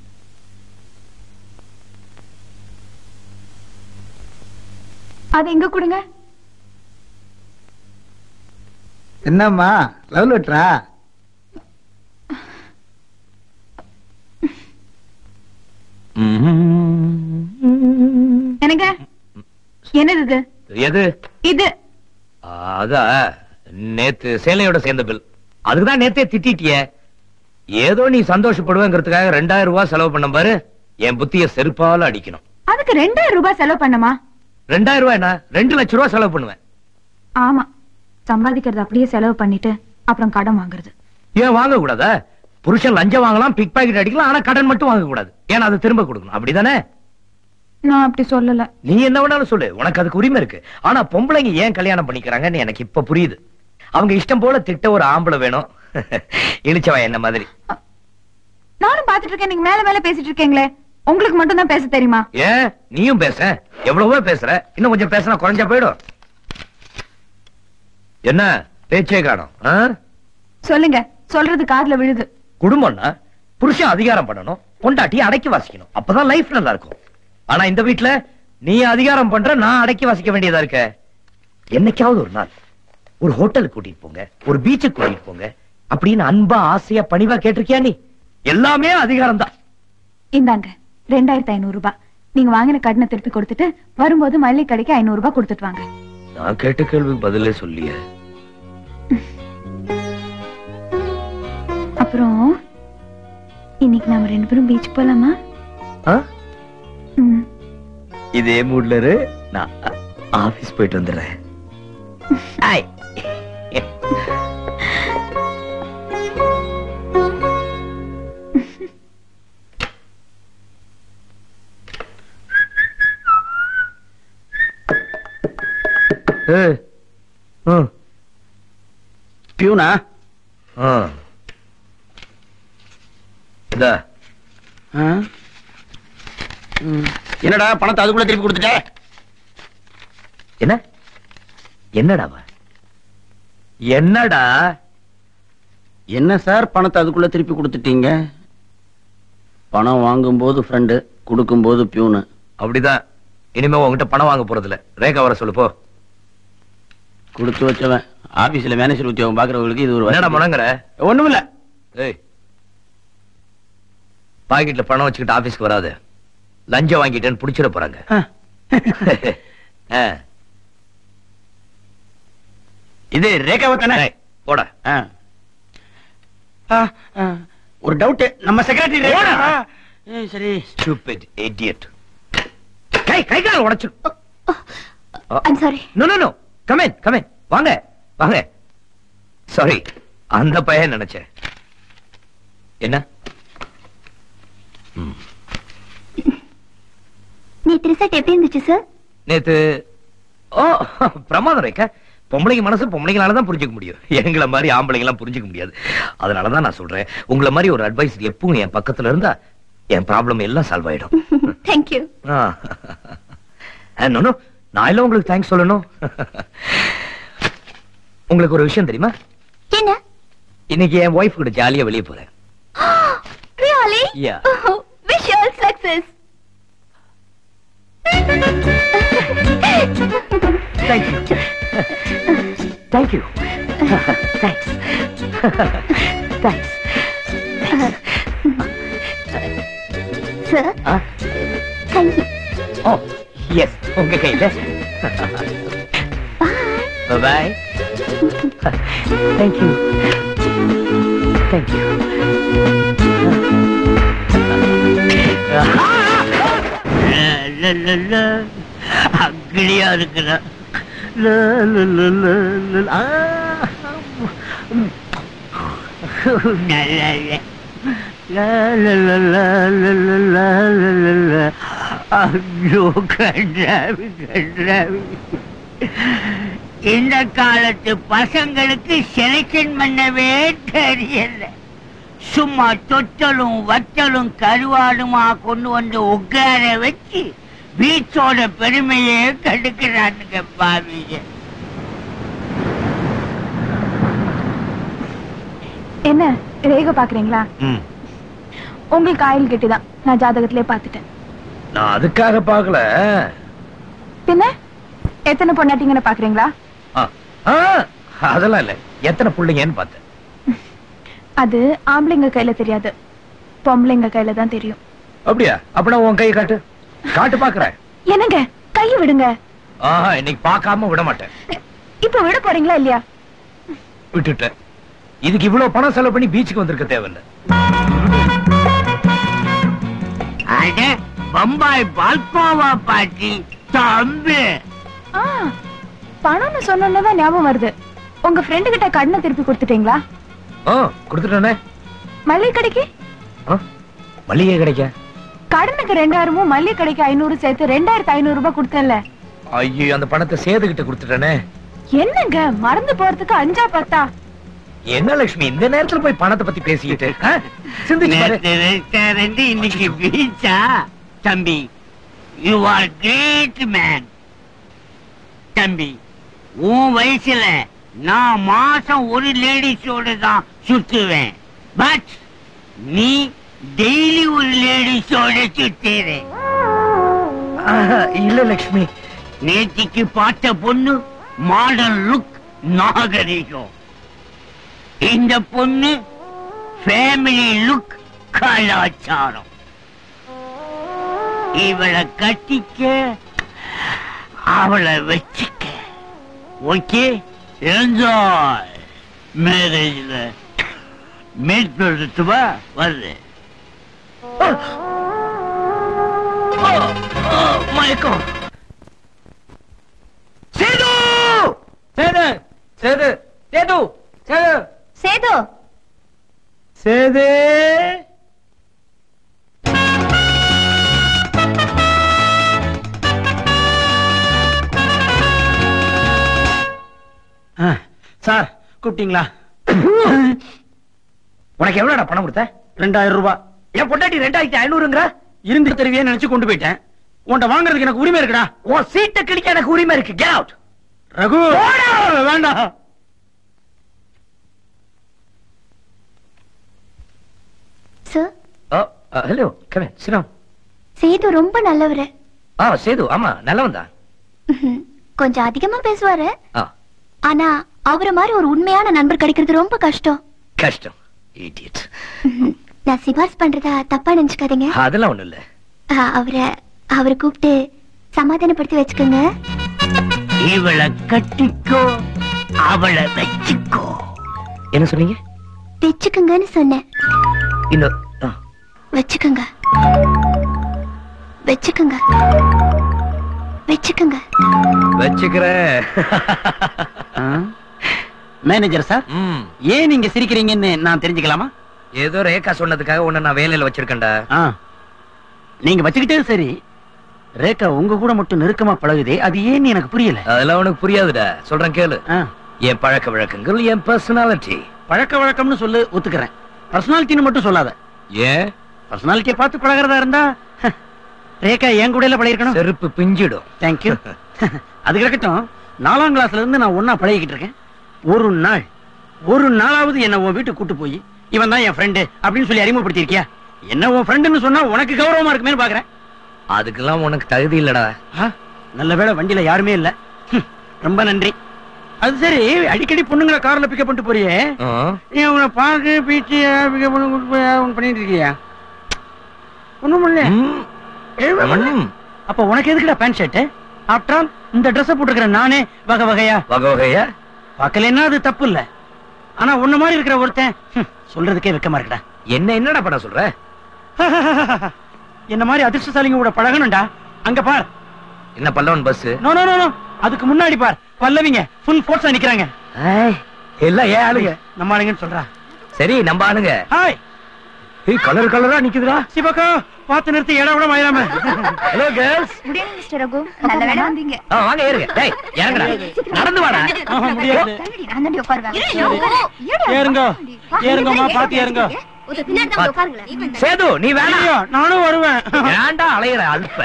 B: அது எங்க கொடுங்க
J: என்னம்மா லவ் லெட்டரா
B: எனக்கு என்னது இது
C: எது
B: இது
C: அதா நேத்து சேலையோட சேர்ந்த பில் அதுக்குதான் நேத்தே திட்டிட்டியே ஏதோ நீ சந்தோஷப்படுவேங்கிறதுக்காக ரெண்டாயிரம் ரூபாய் செலவு பண்ண பாரு என் புத்திய செருப்பால அடிக்கணும்
B: அதுக்கு ரெண்டாயிரம் ரூபாய் செலவு பண்ணமா
C: ரெண்டாயிரம் ரூபாய் என்ன ரெண்டு லட்சம் ரூபாய் செலவு பண்ணுவேன்
B: ஆமா சம்பாதிக்கிறது அப்படியே செலவு பண்ணிட்டு அப்புறம் கடன் வாங்குறது
C: ஏன் வாங்க கூடாதா புருஷன் லஞ்சம் வாங்கலாம் பிக் பாக்கெட் அடிக்கலாம் ஆனா கடன் மட்டும் வாங்க கூடாது ஏன்னா அதை திரும்ப கொடுக்கணும் அப்படிதானே
B: நான் அப்படி சொல்லல
C: நீ என்ன வேணாலும் சொல்லு உனக்கு அதுக்கு உரிமை இருக்கு ஆனா பொம்பளைங்க ஏன் கல்யாணம் பண்ணிக்கிறாங்கன்னு எனக்கு இப்ப புரியுது அவங்க இஷ்டம் போல திட்ட ஒரு ஆம்பளை வேணும் இழிச்சவன் என்ன மாதிரி
B: நானும் பாத்துட்டு இருக்கேன் நீங்க மேல மேல பேசிட்டு இருக்கீங்களே உங்களுக்கு மட்டும் தான் பேச தெரியுமா
C: ஏன் நீயும் பேச எவ்வளவோ பேசுற இன்னும் கொஞ்சம் பேசினா குறைஞ்சா போயிடும் என்ன பேச்சே காணும் ஆ?
B: சொல்லுங்க சொல்றது காதுல விழுது
C: குடும்பம்னா புருஷன் அதிகாரம் பண்ணணும் பொண்டாட்டி அடக்கி வாசிக்கணும் அப்பதான் லைஃப் நல்லா இருக்கும் ஆனா இந்த வீட்ல நீ அதிகாரம் பண்ற நான் அடக்கி வாசிக்க வேண்டியதா இருக்க என்னைக்காவது ஒரு நாள் ஒரு ஹோட்டலுக்கு கூட்டிட்டு போங்க ஒரு பீச்சுக்கு கூட்டிட்டு போங்க அப்படின்னு அன்பா ஆசையா பணிவா கேட்டிருக்கியா நீ எல்லாமே அதிகாரம் தான்
B: இந்தாங்க ரெண்டாயிரத்தி ஐநூறு ரூபாய் நீங்க வாங்கின கடனை திருப்பி கொடுத்துட்டு வரும்போது மல்லிகை கடைக்கு ஐநூறு ரூபாய் கொடுத்துட்டு வாங்க
C: நான் கேட்ட கேள்விக்கு பதிலே சொல்லிய
B: அப்புறம் இன்னைக்கு நாம ரெண்டு பேரும் பீச் போலாமா ம்.
C: இதே மூட்ல இரு நான் ஆபீஸ் போயிட்டு வந்துடுறேன் ஹாய்
E: பியூனா
C: இதா
E: ஆ? ம். என்னடா பணத்தை அதுக்குள்ள திருப்பி கொடுத்துட்ட
C: என்ன என்னடாவா என்னடா
E: என்ன சார் பணத்தை அதுக்குள்ள திருப்பி கொடுத்துட்டீங்க பணம் வாங்கும்போது ஃப்ரெண்டு கொடுக்கும்போது பியூனு
C: அப்படிதான் இனிமே உன்கிட்ட பணம் வாங்க போறது இல்ல ரேகா வர சொல்லு போ
E: கொடுத்து வச்சவன் ஆபீஸ்ல மேனேஜர் உத்தியோகம் பாக்குறவங்களுக்கு இது ஒரு
C: என்னடா முடங்குற
E: ஒண்ணும் இல்ல
C: ஏய் பாக்கெட்ல பணம் வச்சுக்கிட்டு ஆபீஸ்க்கு வராது லஞ்சம் வாங்கிட்டேன்னு புடிச்சிட போறாங்க ஆ.
E: இது ரேகாவை தானே
C: ஏய், போடா
E: ஆ. ஆ, ஆ. ஒரு டவுட் நம்ம செக்ரட்டரி
C: போடா.
E: சரி
C: stupid idiot கை கை கால் உடைச்சு
B: I'm sorry.
C: No no no come in come in வாங்க வாங்க சாரி அந்த பையன் நினைச்சேன் என்ன
F: நேத்து ரிசல்ட் எப்படி இருந்துச்சு சார்
C: நேத்து ஓ பிரமாதம் ரேக்கா பொம்பளைங்க மனசு பொம்பளைங்களால தான் புரிஞ்சுக்க முடியும் எங்களை மாதிரி ஆம்பளைங்க எல்லாம் புரிஞ்சுக்க முடியாது அதனால தான் நான் சொல்றேன் உங்களை மாதிரி ஒரு அட்வைஸ் எப்பவும் என் பக்கத்துல இருந்தா என் ப்ராப்ளம் எல்லாம் சால்வ் ஆயிடும்
F: தேங்க்யூ
C: ஆ. ஆ, no, no. நான் எல்லாம் உங்களுக்கு தேங்க்ஸ் சொல்லணும் உங்களுக்கு ஒரு விஷயம் தெரியுமா
F: என்ன
C: இன்னைக்கு என் ஒய்ஃப் கூட ஜாலியா வெளியே போறேன்
F: really
C: Yeah.
F: Wish you all success
C: Thank you. Thank you. Thanks. Thanks.
F: Sir
C: ஆ?
F: கை
C: ஓ எஸ் உங்க கையில பாய் தேங்க்யூ தேங்க்யூ
H: அக்கிலியா இருக்கிற நல்லா இல்ல. லா, லா, லா, லா, லா, லா, லா, லா, லா, லா. ஐயோ கன்றாவி கன்றாவி இந்த காலத்து பசங்களுக்கு செலக்ஷன் பண்ணவே தெரியல சும்மா தொட்டலும் வத்தலும் கருவாடுமா கொண்டு வந்து உட்கார வச்சு பீச்சோட பெருமையே கெடுக்கிறானுங்க பாவிங்க
B: என்ன ரேக பாக்குறீங்களா
C: ம்.
B: உங்களுக்கு ஆயில் கெட்டிதான் நான் ஜாதகத்திலே பாத்துட்டேன்
C: நான் அதுக்காக பார்க்கல
B: பின்ன எத்தனை பொண்டாட்டிங்கன்னு பாக்குறீங்களா
C: ஆ, ஆ, அதெல்லாம் இல்ல எத்தனை பிள்ளைங்கன்னு பார்த்தேன்
B: அது ஆம்பளைங்க கையில தெரியாது பொம்பளைங்க கையில தான் தெரியும்
C: அப்படியா அப்படின்னா உன் கையை காட்டு காட்டு பாக்குறேன்
B: என்னங்க கையை விடுங்க
C: ஆஹா இன்னைக்கு பார்க்காம விட மாட்டேன்
B: இப்ப விட போறீங்களா இல்லையா
C: விட்டுட்டேன் இதுக்கு இவ்வளவு பணம் செலவு பண்ணி பீச்சுக்கு வந்திருக்க தேவையில்ல
H: அட பம்பாய் பால்கோவா பாட்டி தம்பி
B: ஆ, பணம்னு சொன்னோன்னு தான் ஞாபகம் வருது உங்க ஃப்ரெண்டு கிட்ட கடனை திருப்பி கொடுத்துட்டீங்களா
C: ஆ கொடுத்துட்டானே
B: மல்லிகை கடைக்கு
C: ஆ, மளிகை கிடைக்க
B: கடனுக்கு ரெண்டாயிரமும் மல்லிகை கடைக்கு ஐநூறு சேர்த்து ரெண்டாயிரத்து ஐநூறு ரூபாய் கொடுத்தேன்ல
C: ஐயோ அந்த பணத்தை சேதுகிட்ட கொடுத்துட்டானே
B: என்னங்க மறந்து போறதுக்கு அஞ்சா பத்தா
C: என்ன லட்சுமி இந்த நேரத்துல போய் பணத்தை பத்தி பேசிக்கிட்டு ஆ? சிந்திச்சு பாரு.
H: நேத்து ரெஸ்டாரண்ட் இன்னைக்கு பீச்சா தம்பி யூ ஆர் கிரேட் மேன் தம்பி உன் வயசுல நான் மாசம் ஒரு லேடிஸோட தான் சுத்துவேன் பட் நீ டெய்லி ஒரு லேடிஸோட சுத்துற
C: ஆஹா, இல்ல லட்சுமி
H: நேத்திக்கு பார்த்த பொண்ணு மாடர்ன் லுக் நாகரிகம் இந்த பொண்ணு ஃபேமிலி லுக் கலாச்சாரம் இவளை கட்டிக்க அவளை வச்சுக்க ஓகே என்ஜாய் மேரேஜ்ல மீட் பண்ணுறதுவா வருது
C: ஆ, ஆ, மயக்கம் சேது சேது சேது சேது சேது
D: சேது
C: சேது
E: சார் கூப்பிட்டீங்களா
C: உனக்கு எவ்வளவுடா பணம் கொடுத்த
E: ரெண்டாயிரம் ரூபாய்
C: என் பொண்டாட்டி ரெண்டாயிரத்தி ஐநூறுங்கிற
E: இருந்து தருவியே நினைச்சு கொண்டு போயிட்டேன் உன்கிட்ட வாங்குறதுக்கு எனக்கு உரிமை இருக்குடா
C: உன் சீட்டை கிழிக்க எனக்கு உரிமை இருக்கு கெட் அவுட்
E: ரகு வேண்டாம்
F: சார்
C: ஹலோ கமன் சிரம்
F: சேது ரொம்ப நல்லவரு
C: ஆ சேது ஆமா நல்லவன் தான்
F: ம்ஹும். கொஞ்சம் அதிகமா பேசுவாரு
C: ஆ
F: ஆனா அவரை மாதிரி ஒரு உண்மையான நண்பர் கிடைக்கிறது ரொம்ப கஷ்டம்
C: கஷ்டம் இடியட்
F: ம்ஹும். நான் சிபாரிசு பண்றதா தப்பா நினைச்சுக்காதீங்க
C: அதெல்லாம் ஒண்ணும் இல்ல
F: ஆ, அவரை அவரை கூப்பிட்டு சமாதானப்படுத்தி வச்சுக்கோங்க
H: இவளை கட்டிக்கோ அவளை வச்சுக்கோ
C: என்ன சொன்னீங்க
F: வச்சுக்கோங்கன்னு சொன்னேன்
C: இன்னும் ஆ,
F: வச்சுக்கோங்க வச்சுக்கோங்க வச்சுக்கோங்க
C: வச்சுக்கிறேன்
E: மேனேஜர் சார்
C: ம்
E: ஏன் நீங்க சிரிக்கிறீங்கன்னு நான் தெரிஞ்சுக்கலாமா
C: ஏதோ ரேகா சொன்னதுக்காக உன்னை நான் வேலையில வச்சிருக்கேன்டா
E: ஆ. நீங்க வச்சுக்கிட்டே சரி ரேகா உங்க கூட மட்டும் நெருக்கமா பழகுதே அது ஏன்னு எனக்கு புரியல
C: அதெல்லாம் உனக்கு புரியாதுடா சொல்றேன் கேளு
E: ஆ.
C: என் பழக்க வழக்கங்கள் என் பர்சனாலிட்டி
E: பழக்க வழக்கம்னு சொல்லு ஒத்துக்கிறேன் பர்சனாலிட்டின்னு மட்டும் சொல்லாத
C: ஏன்
E: பர்சனாலிட்டியை பார்த்து பழகிறதா இருந்தா ஹ, ரேகா என் கூட பழகிருக்கணும்
C: செருப்பு பிஞ்சிடும்
E: தேங்க்யூ அது கிடக்கட்டும் நாலாம் கிளாஸ்ல இருந்து நான் ஒன்னா பழகிக்கிட்டு இருக்கேன் ஒரு நாள் ஒரு நாளாவது என்ன உன் வீட்டுக்கு கூட்டு போய் இவன் தான் என் ஃப்ரெண்டு அப்படின்னு சொல்லி அறிமுகப்படுத்திருக்கியா என்ன உன் ஃப்ரெண்டுன்னு சொன்னா உனக்கு கௌரவமா இருக்குமேனு பாக்குறேன்
C: அதுக்கெல்லாம் உனக்கு தகுதி இல்லடா
E: ஆ, நல்ல வேளை வண்டியில யாருமே இல்ல ஹம், ரொம்ப நன்றி அது சரி அடிக்கடி பொண்ணுங்களை கார்ல பிக்கப் பண்ணிட்டு போறியே
C: ஆ,
E: நீ அவனை பார்க்கு பீச்சு பிக்கப் பண்ணி கூட்டிட்டு போய் அவன் பண்ணிட்டு இருக்கியா ஒண்ணும் பண்ணல
C: ம், ம்.
E: அப்ப உனக்கு எதுக்குடா பேண்ட் ஷர்ட் ஆஃப்டர் ஆல் இந்த ட்ரெஸ் போட்டுக்கிற நானே வகை வகையா
C: வகை வகையா
E: பார்க்கலன்னா அது தப்பு இல்ல ஆனா உன்ன மாதிரி இருக்கிற ஒருத்தன் ஹம், சொல்றதுக்கே வெக்கமா இருக்குடா
C: என்ன என்னடா பண்ண சொல்ற
E: என்ன மாதிரி அதிர்ஷ்டசாலிங்க கூட பழகணும்டா அங்க பார்
C: என்ன Pallavan bus
E: no no no no அதுக்கு முன்னாடி பார் பல்லவிங்க ஃபுல் ஃபோர்ஸா நிக்கறாங்க
C: எல்லாம் ஏன் ஆளுங்க
E: நம்ம ஆளுங்கன்னு சொல்றா
C: சரி நம்ம ஆளுங்க
E: ஹாய்
C: ஏய் கலர் கலரா நிக்குதுடா
E: சிவகா பார்த்து நிறுத்தி இடம் விட மாயிராம
C: ஹலோ கேர்ள்ஸ்
B: முடியாது மிஸ்டர் ரகு நல்ல வேலை வந்தீங்க
C: ஆ வாங்க ஏறுங்க டேய் இறங்குடா நடந்து வாடா
E: ஆஹா, முடியாது
B: நான் தாண்டி உட்காருவேன்
E: ஏறுங்க ஏறுங்கம்மா பாத்து ஏறுங்க
C: சேது நீ வேணாம்
E: ஐயோ, நானும் வருவேன்
C: ஏன்டா அலையிற அல்ப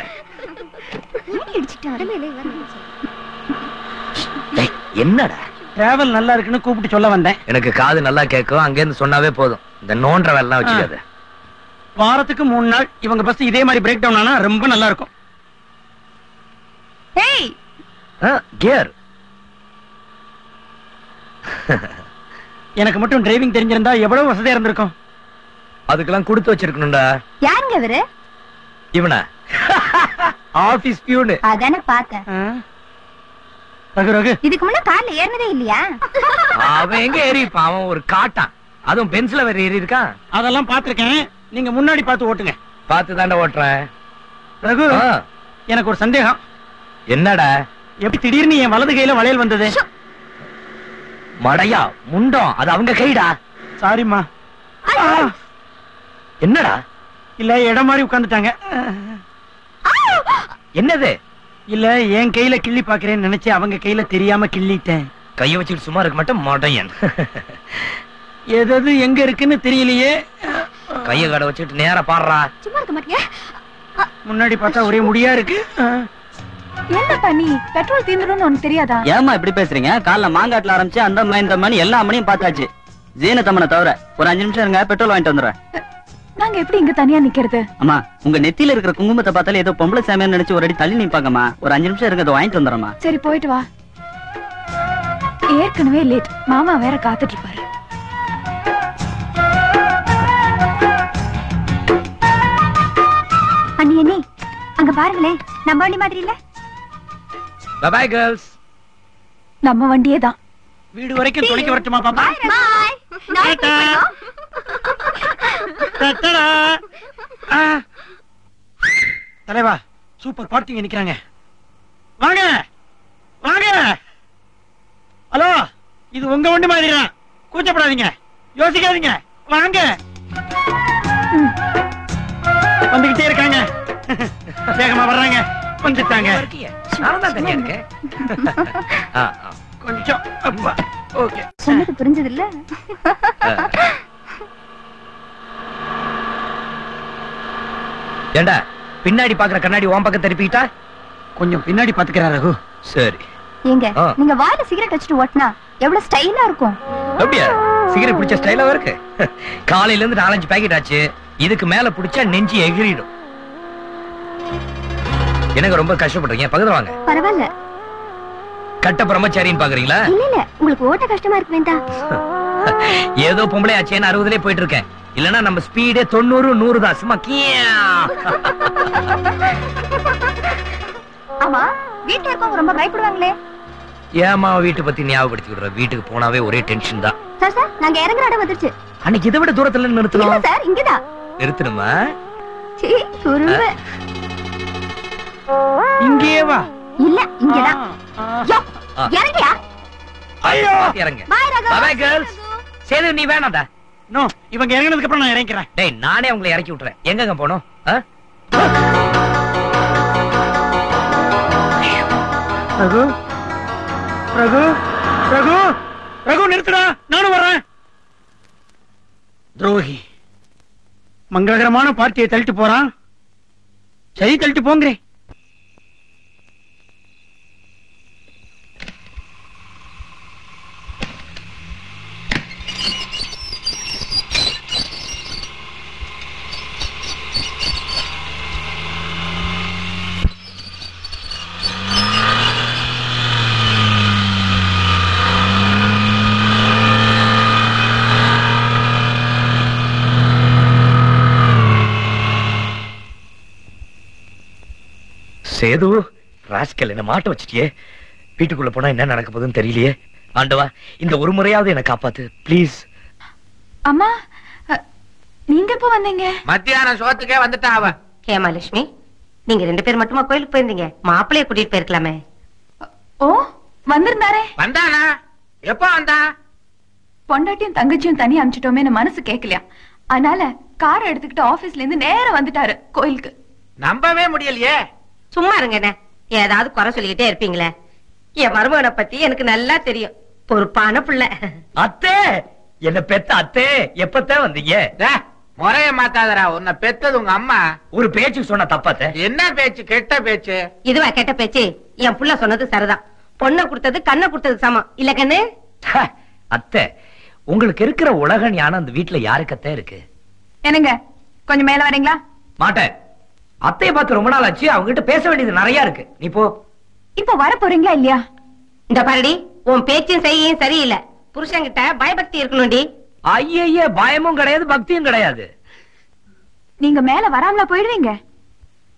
C: டேய், என்னடா
E: டிராவல் நல்லா இருக்குன்னு கூப்பிட்டு சொல்ல வந்தேன்
C: எனக்கு காது நல்லா கேட்கும் அங்க இருந்து சொன்னாவே போதும் இந்த நோன்ற வேலைலாம் வச்சுக்காத
E: வாரத்துக்கு மூணு நாள் இவங்க பஸ் இதே மாதிரி பிரேக் டவுன் ஆனா ரொம்ப நல்லா இருக்கும்
B: ஏய்
C: கியர்
E: எனக்கு மட்டும் டிரைவிங் தெரிஞ்சிருந்தா எவ்வளவு வசதியா இருந்திருக்கும்
C: அதுக்கெல்லாம் கொடுத்து வச்சிருக்கணும்டா
B: யாருங்க இவரு
C: இவனா ஆபீஸ் பியூனு
D: அதானே பார்த்தேன்
E: ரகு ரகு
D: இதுக்கு முன்ன கார்ல ஏறினதே இல்லையா
C: அவன் எங்க ஏறி இருப்பான் அவன் ஒரு காட்டான் அதுவும் பென்சில வேற ஏறி இருக்கான்
E: அதெல்லாம் பாத்திருக்கேன் நீங்க முன்னாடி பார்த்து ஓட்டுங்க
C: பார்த்து தாண்டா ஓட்டுறேன்
E: ரகு
C: ஆ,
E: எனக்கு ஒரு சந்தேகம்
C: என்னடா
E: எப்படி திடீர்னு என் வலது கையில வளையல் வந்தது
C: மடையா முண்டம் அது அவங்க கைடா
E: சாரிம்மா ஆ,
C: என்னடா
E: இல்ல இடம் மாதிரி உட்கார்ந்துட்டாங்க
C: என்னது
E: இல்ல என் கையில கிள்ளி பாக்குறேன்னு நினைச்சு அவங்க கையில தெரியாம கிள்ளிட்டேன்
C: கைய வச்சுட்டு சும்மா இருக்க மாட்டேன் மடையன்
E: எது எங்க இருக்குன்னு தெரியலையே
C: கைய கடை வச்சுட்டு நேரா பாடுறா
D: சும்மா இருக்க மாட்டியா
E: முன்னாடி பார்த்தா ஒரே முடியா இருக்கு ஆ.
B: என்னப்பா நீ பெட்ரோல் தீந்துடும்னு உனக்கு தெரியாதா
G: ஏமா இப்படி பேசுறீங்க காலைல மாங்காட்டுல ஆரம்பிச்சு அந்த மணி இந்த மணி எல்லா மணியும் பார்த்தாச்சு ஜீனத்தம்மனை தவிர ஒரு அஞ்சு நிமிஷம் இருங்க பெட்ரோல் வாங்கிட்டு வந்துடுறேன்
B: நாங்க எப்படி இங்க தனியா நிக்கிறது
G: அம்மா உங்க நெத்தியில இருக்கிற குங்குமத்தை பார்த்தாலே ஏதோ பொம்பளை சாமியான்னு நினைச்சு ஒரு அடி தள்ளி நிப்பாங்கம்மா ஒரு அஞ்சு நிமிஷம் இருங்க அதை வாங்கிட்டு வந்துடுறேம்மா
B: சரி போயிட்டு வா ஏற்கனவே லேட் மாமா வேற காத்துட்டு இருப்பாரு
D: அண்ணி அண்ணி அங்க பாருங்களேன் நம்ம வண்டி மாதிரி இல்ல
C: பாய் கேர்ள்ஸ்
B: நம்ம வண்டியே தான்
E: வீடு வரைக்கும் துணைக்க வரட்டுமா பாப்பா
D: பாய்
E: டாடா. டட்டடா. ஆ. தலைவா சூப்பர் பார்ட்டிங்க நிக்கிறாங்க வாங்க வாங்க ஹலோ இது உங்க வண்டி மாதிரி தான் கூச்சப்படாதீங்க யோசிக்காதீங்க வாங்க வந்துகிட்டே இருக்காங்க வேகமா வர்றாங்க வந்துட்டாங்க
C: நானும் தான் தனியா இருக்கேன் ஆ, ஆ.
E: கொஞ்சம் அப்பா ஓகே
D: சொன்னது புரிஞ்சது இல்ல
C: ஏண்டா பின்னாடி பாக்குற கண்ணாடி உன் பக்கம் திருப்பிக்கிட்டா
E: கொஞ்சம் பின்னாடி பாத்துக்கிறா ரகு
C: சரி
D: ஏங்க
C: ஆ.
D: நீங்க வாயில சிகரெட் வச்சுட்டு ஓட்டினா எவ்வளவு ஸ்டைலா இருக்கும்
C: அப்படியா சிகரெட் பிடிச்ச ஸ்டைலாவா இருக்கு காலையில இருந்து நாலஞ்சு பாக்கெட் ஆச்சு இதுக்கு மேல பிடிச்சா நெஞ்சு எகிரிடும் எனக்கு ரொம்ப கஷ்டப்படுறீங்க பக்கத்துல வாங்க
D: பரவாயில்ல
C: கட்ட பிரம்மச்சாரின்னு பாக்குறீங்களா
D: இல்ல இல்ல உங்களுக்கு ஓட்ட கஷ்டமா இருக்கு வேண்டா
C: ஏதோ பொம்பளை ஆச்சேன்னு அறுபதுலயே போயிட்டு இருக்கேன் இல்லனா நம்ம ஸ்பீடே தொண்ணூறு நூறு தான் சும்மா கியா.
D: ஆமா வீட்டுல இருக்கவங்க ரொம்ப பயப்படுவாங்களே
C: ஏமா வீட்டை பத்தி ஞாபகப்படுத்தி விடுற வீட்டுக்கு போனாவே ஒரே டென்ஷன் தான்
D: சார் சார் நாங்க இறங்குற இடம் வந்துருச்சு
C: அன்னைக்கு இதை விட தூரத்துல
D: இல்ல
C: நிறுத்தணும்
D: சார் இங்கதான்
C: நிறுத்தணுமா
D: சீ குறும்பு
E: இங்கேயே வா
D: இல்ல இங்கதான்
E: ஆ.
D: யோ,
C: ஆ.
D: இறங்கியா
E: ஐயோ
C: இறங்க
D: bye Raghu
C: bye girls Sethu நீ வேணாம்டா
E: நோ இவங்க இறங்கினதுக்கு அப்புறம் நான் இறங்கிறேன்
C: டேய் நானே உங்களை இறக்கி விட்டுறேன் எங்கங்க போனோம் ஆ?
E: ரகு ரகு ரகு ரகு நிறுத்துடா நானும் வர்றேன் துரோகி மங்களகரமான பார்ட்டியை தள்ளிட்டு போறான் சரி தள்ளிட்டு போங்கிறேன்
C: சேது ராஸ்கல் என்ன மாட்ட வச்சிட்டியே வீட்டுக்குள்ள போனா என்ன நடக்க போகுதுன்னு தெரியலையே ஆண்டவா இந்த ஒரு முறையாவது என்ன காப்பாத்து ப்ளீஸ்
B: அம்மா அ, நீங்க எப்போ வந்தீங்க
A: மத்தியானம் சோத்துக்கே வந்துட்டா அவ
K: ஹேமாலட்சுமி நீங்க ரெண்டு பேர் மட்டுமா கோயிலுக்கு போயிருந்தீங்க மாப்பிள்ளைய கூட்டிட்டு போயிருக்கலாமே
B: ஓ வந்திருந்தாரே
A: வந்தானா எப்ப வந்தா
B: பொண்டாட்டியும் தங்கச்சியும் தனியா அனுப்பிச்சிட்டோமேன்னு மனசு கேட்கலையா அதனால காரை எடுத்துக்கிட்டு ஆபீஸ்ல இருந்து நேரா வந்துட்டாரு கோயிலுக்கு
A: நம்பவே முடியலையே
K: சும்மா இருங்க என்ன ஏதாவது குறை சொல்லிக்கிட்டே இருப்பீங்களே என் மருமகனை பத்தி எனக்கு நல்லா தெரியும் பொறுப்பான புள்ள
C: அத்தே என்ன பெத்த அத்தே எப்பத்தான் வந்தீங்க
A: டே, முறைய மாத்தாதடா உன்னை பெத்தது உங்க அம்மா
C: ஒரு பேச்சு சொன்ன தப்பாத்த
A: என்ன பேச்சு கெட்ட பேச்சு
K: இதுவா கெட்ட பேச்சு என் புள்ள சொன்னது சரிதான் பொண்ணை கொடுத்தது கண்ணை கொடுத்தது சமம் இல்ல கண்ணு
C: ஹ, அத்தை உங்களுக்கு இருக்கிற உலக ஞானம் அந்த வீட்டுல யாருக்கத்தே இருக்கு
B: என்னங்க கொஞ்சம் மேல வரீங்களா
C: மாட்டேன் அத்தைய பார்த்து ரொம்ப நாள் ஆச்சு அவங்க கிட்ட பேச வேண்டியது நிறைய இருக்கு நீ போ
B: இப்போ வர போறீங்களா இல்லையா
K: இந்த பாருடி உன் பேச்சும் செய்யும் சரியில்லை புருஷன்கிட்ட பயபக்தி இருக்கணும்டி
C: ஐய பயமும் கிடையாது பக்தியும் கிடையாது
B: நீங்க மேல வராமலா போயிடுவீங்க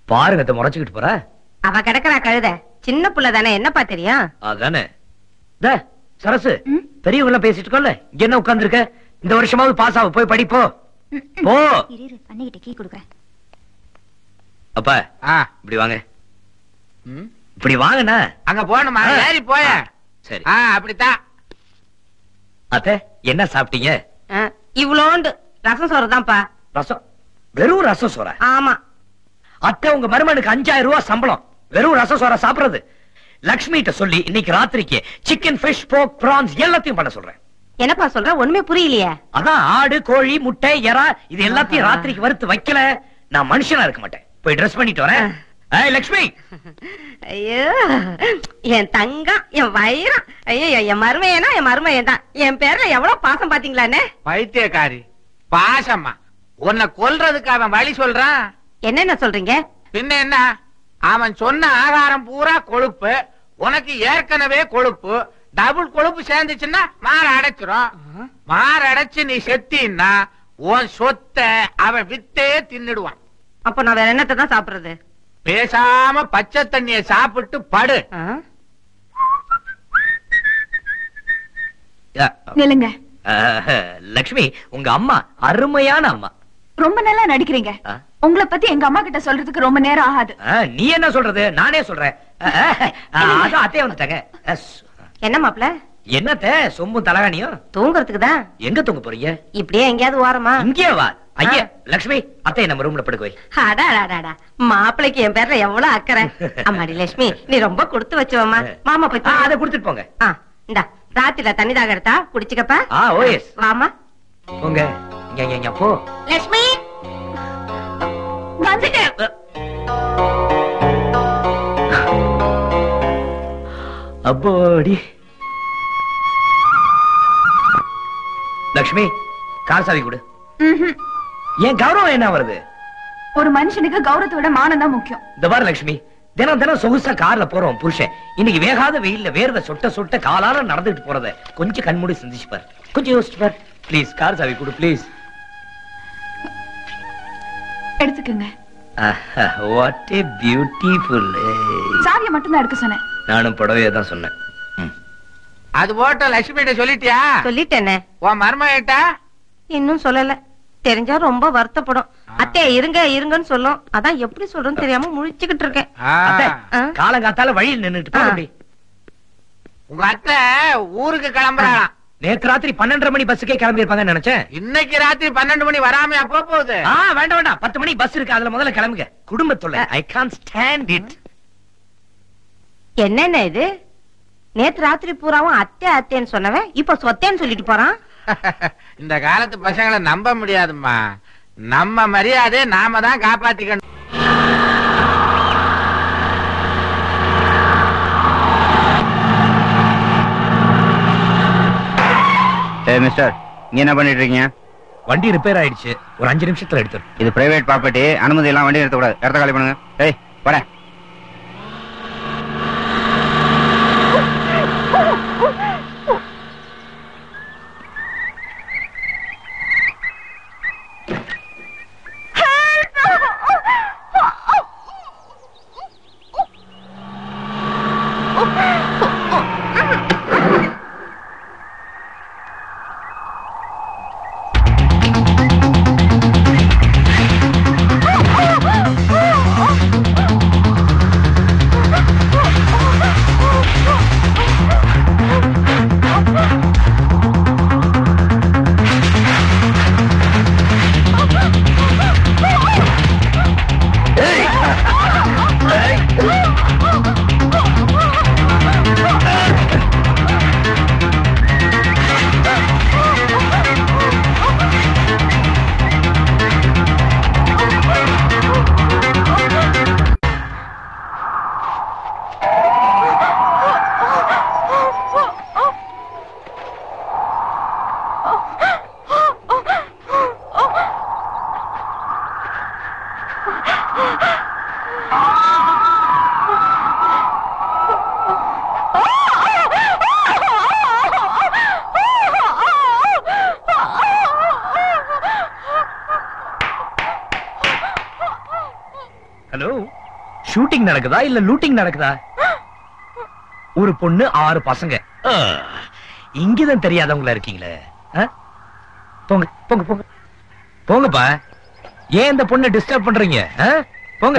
C: பாருங்க இதை முறைச்சுக்கிட்டு போற
K: அவ கிடக்குறா கழுத சின்ன புள்ள தானே என்னப்பா தெரியும்
C: அதானே த சரசு பெரியவங்க எல்லாம் பேசிட்டு இருக்கோம்ல இங்க என்ன உட்கார்ந்திருக்க இந்த வருஷமாவது பாஸ் ஆக போய் படிப்போ போ
D: இரு இரு பண்ணிக்கிட்ட கீ கொடுக்குறேன்
C: அப்பா
A: ஆ,
C: இப்படி வாங்க
A: ம்.
C: இப்படி வாங்கண்ணா
A: அங்க போகணுமா
C: ஆ.
A: ஏறி போய
C: சரி
A: ஆ அப்படித்தான்
C: அத்தை என்ன சாப்பிட்டீங்க
K: ஆ, இவ்வளோண்டு ரசம் சோறு தான்ப்பா
C: ரசம் வெறும் ரசம் சோற
K: ஆமா
C: அத்தை உங்க மருமனுக்கு அஞ்சாயிரம் ரூபாய் சம்பளம் வெறும் ரசம் சோற சாப்பிடுறது லக்ஷ்மி கிட்ட சொல்லி இன்னைக்கு ராத்திரிக்கு சிக்கன் ஃபிஷ் போக் பிரான்ஸ் எல்லாத்தையும் பண்ண சொல்றேன்
K: என்னப்பா சொல்ற ஒண்ணுமே புரியலையே
C: அதான் ஆடு கோழி முட்டை எறா இது எல்லாத்தையும் ராத்திரிக்கு வறுத்து வைக்கல நான் மனுஷனா இருக்க மாட்டேன் போய் ட்ரெஸ் பண்ணிட்டு வரேன் ஏய் லக்ஷ்மி
K: ஐயோ என் தங்கம் என் வைரம் ஐயோ என் மருமையனா என் மருமையன் தான் என் பேர்ல எவ்வளவு பாசம் பாத்தீங்களாண்ணே
A: பைத்தியக்காரி பாசம்மா உன்னை கொல்றதுக்கு அவன் வழி சொல்றான்
K: என்னென்ன சொல்றீங்க
A: பின்ன என்ன அவன் சொன்ன ஆகாரம் பூரா கொழுப்பு உனக்கு ஏற்கனவே கொழுப்பு டபுள் கொழுப்பு சேர்ந்துச்சுன்னா மாற அடைச்சிரும் மாற அடைச்சு நீ செத்தின்னா உன் சொத்தை அவன் வித்தே தின்னுடுவான்
K: அப்ப நான் வேற என்னத்தை தான் சாப்பிடுறது
A: பேசாம பச்சை தண்ணிய சாப்பிட்டு படு
K: ஆ?
C: யா,
B: நில்லுங்க
C: அஹ், லக்ஷ்மி உங்க அம்மா அருமையான அம்மா
B: ரொம்ப நல்லா நடிக்கிறீங்க
C: ஆ?
B: உங்களை பத்தி எங்க அம்மா கிட்ட சொல்றதுக்கு ரொம்ப நேரம் ஆகாது
C: அஹ், நீ என்ன சொல்றது நானே சொல்றேன் அஹ், அஹ், அதான் அத்தையே வந்துட்டாங்க அஹ், சு-
K: என்ன மாப்ள
C: என்னத்த சொம்பும் தலகாணியும்
K: தூங்குறதுக்கு தான்
C: எங்க தூங்க போறீங்க
K: இப்படியே எங்கேயாவது ஓரமா
C: இங்கே வா ஐயா லக்ஷ்மி அத்தை நம்ம ரூம்ல படுக்க வை
K: அடாடாடாடா மாப்பிளைக்கு என் பேர்ல எவ்வளவு அக்கறை அம்மாடி லட்சுமி நீ ரொம்ப கொடுத்து வச்சவம்மா மாமா போய்
C: ஆ,
K: தூங்கு.
C: அதை கொடுத்துட்டு போங்க
K: ஆ இந்தா ராத்திரில தண்ணி தாக எடுத்தா குடிச்சுக்கப்பா
C: ஆ ஓ எஸ்
K: வாமா
C: போங்க இங்க இங்க, இங்க போ
K: லட்சுமி
B: வந்துட்டேன்
C: அப்போடி லக்ஷ்மி கார் சாவி கொடு
B: ம்ஹும்.
C: ஏன் கௌரவம் என்ன வருது
B: ஒரு மனுஷனுக்கு கௌரவத்தை விட மானம் தான் முக்கியம்
C: இந்த பாரு லக்ஷ்மி தினம் தினம் சொகுசா கார்ல போறோம் புருஷன் இன்னைக்கு வேகாத வெயில்ல வேர்வை சொட்ட சொட்ட காலால நடந்துட்டு போறத கொஞ்சம் கண்மூடி சிந்திச்சு பாரு கொஞ்சம் யோசிச்சு பாரு ப்ளீஸ் கார் சாவி கொடு ப்ளீஸ்
B: எடுத்துக்கங்க
C: வாட் ஏ பியூட்டிஃபுல்
B: சாவியை மட்டும் தான் எடுக்க சொன்னேன்
C: நானும் புடவையே தான் சொன்னேன்
A: அது போட்ட லட்சுமிகிட்ட சொல்லிட்டியா
K: சொல்லிட்டேனே
A: உன் மருமகிட்ட
K: இன்னும் சொல்லல தெரிஞ்சா ரொம்ப வருத்தப்படும் அத்தை இருங்க இருங்கன்னு சொல்லும் அதான் எப்படி சொல்றேன்னு தெரியாம முழிச்சுக்கிட்டு இருக்கேன்
C: அத்தை,
K: ஆ?
C: காலங்காத்தால வழியில் நின்னுட்டு போ
K: ஆ.
C: அப்படி.
A: உங்க அத்தை ஊருக்கு கிளம்புறாளாம்
C: நேத்து ராத்திரி பன்னெண்டரை மணி பஸ்ஸுக்கே கிளம்பி இருப்பாங்கன்னு நினைச்சேன்
A: இன்னைக்கு ராத்திரி பன்னெண்டு மணி வராமையா போக போகுது
C: ஆ வேண்டாம் வேண்டாம் பத்து மணி பஸ் இருக்கு அதுல முதல்ல கிளம்புங்க குடும்பத்துல ஐ கான் ஸ்டாண்ட் இட்
K: என்னென்ன இது நேத்து ராத்திரி பூராவும் அத்தை அத்தைன்னு சொன்னவன் இப்ப சொத்தேன்னு சொல்லிட்டு போறான்
A: இந்த காலத்து பசங்களை நம்ப முடியாதும்மா நம்ம மரியாதை நாம தான் காப்பாத்திக்கணும்
L: ஏ மிஸ்டர் நீங்க என்ன பண்ணிட்டு இருக்கீங்க
C: வண்டி ரிப்பேர் ஆயிடுச்சு ஒரு அஞ்சு நிமிஷத்துல எடுத்துரு
L: இது பிரைவேட் ப்ராப்பர்ட்டி அனுமதி எல்லாம் வண்டி நிறுத்தக்கூடாது இடத்த காலி பண்ணுங்க ஏய் வரேன்
F: Oh!
C: ஹலோ ஷூட்டிங் நடக்குதா இல்ல லூட்டிங் நடக்குதா ஒரு பொண்ணு ஆறு பசங்க ஆ, இங்கதான் தெரியாதவங்களா இருக்கீங்களே ஆ? போங்க போங்க போங்க போங்கப்பா ஏன் இந்த பொண்ணை டிஸ்டர்ப் பண்றீங்க ஆ? போங்க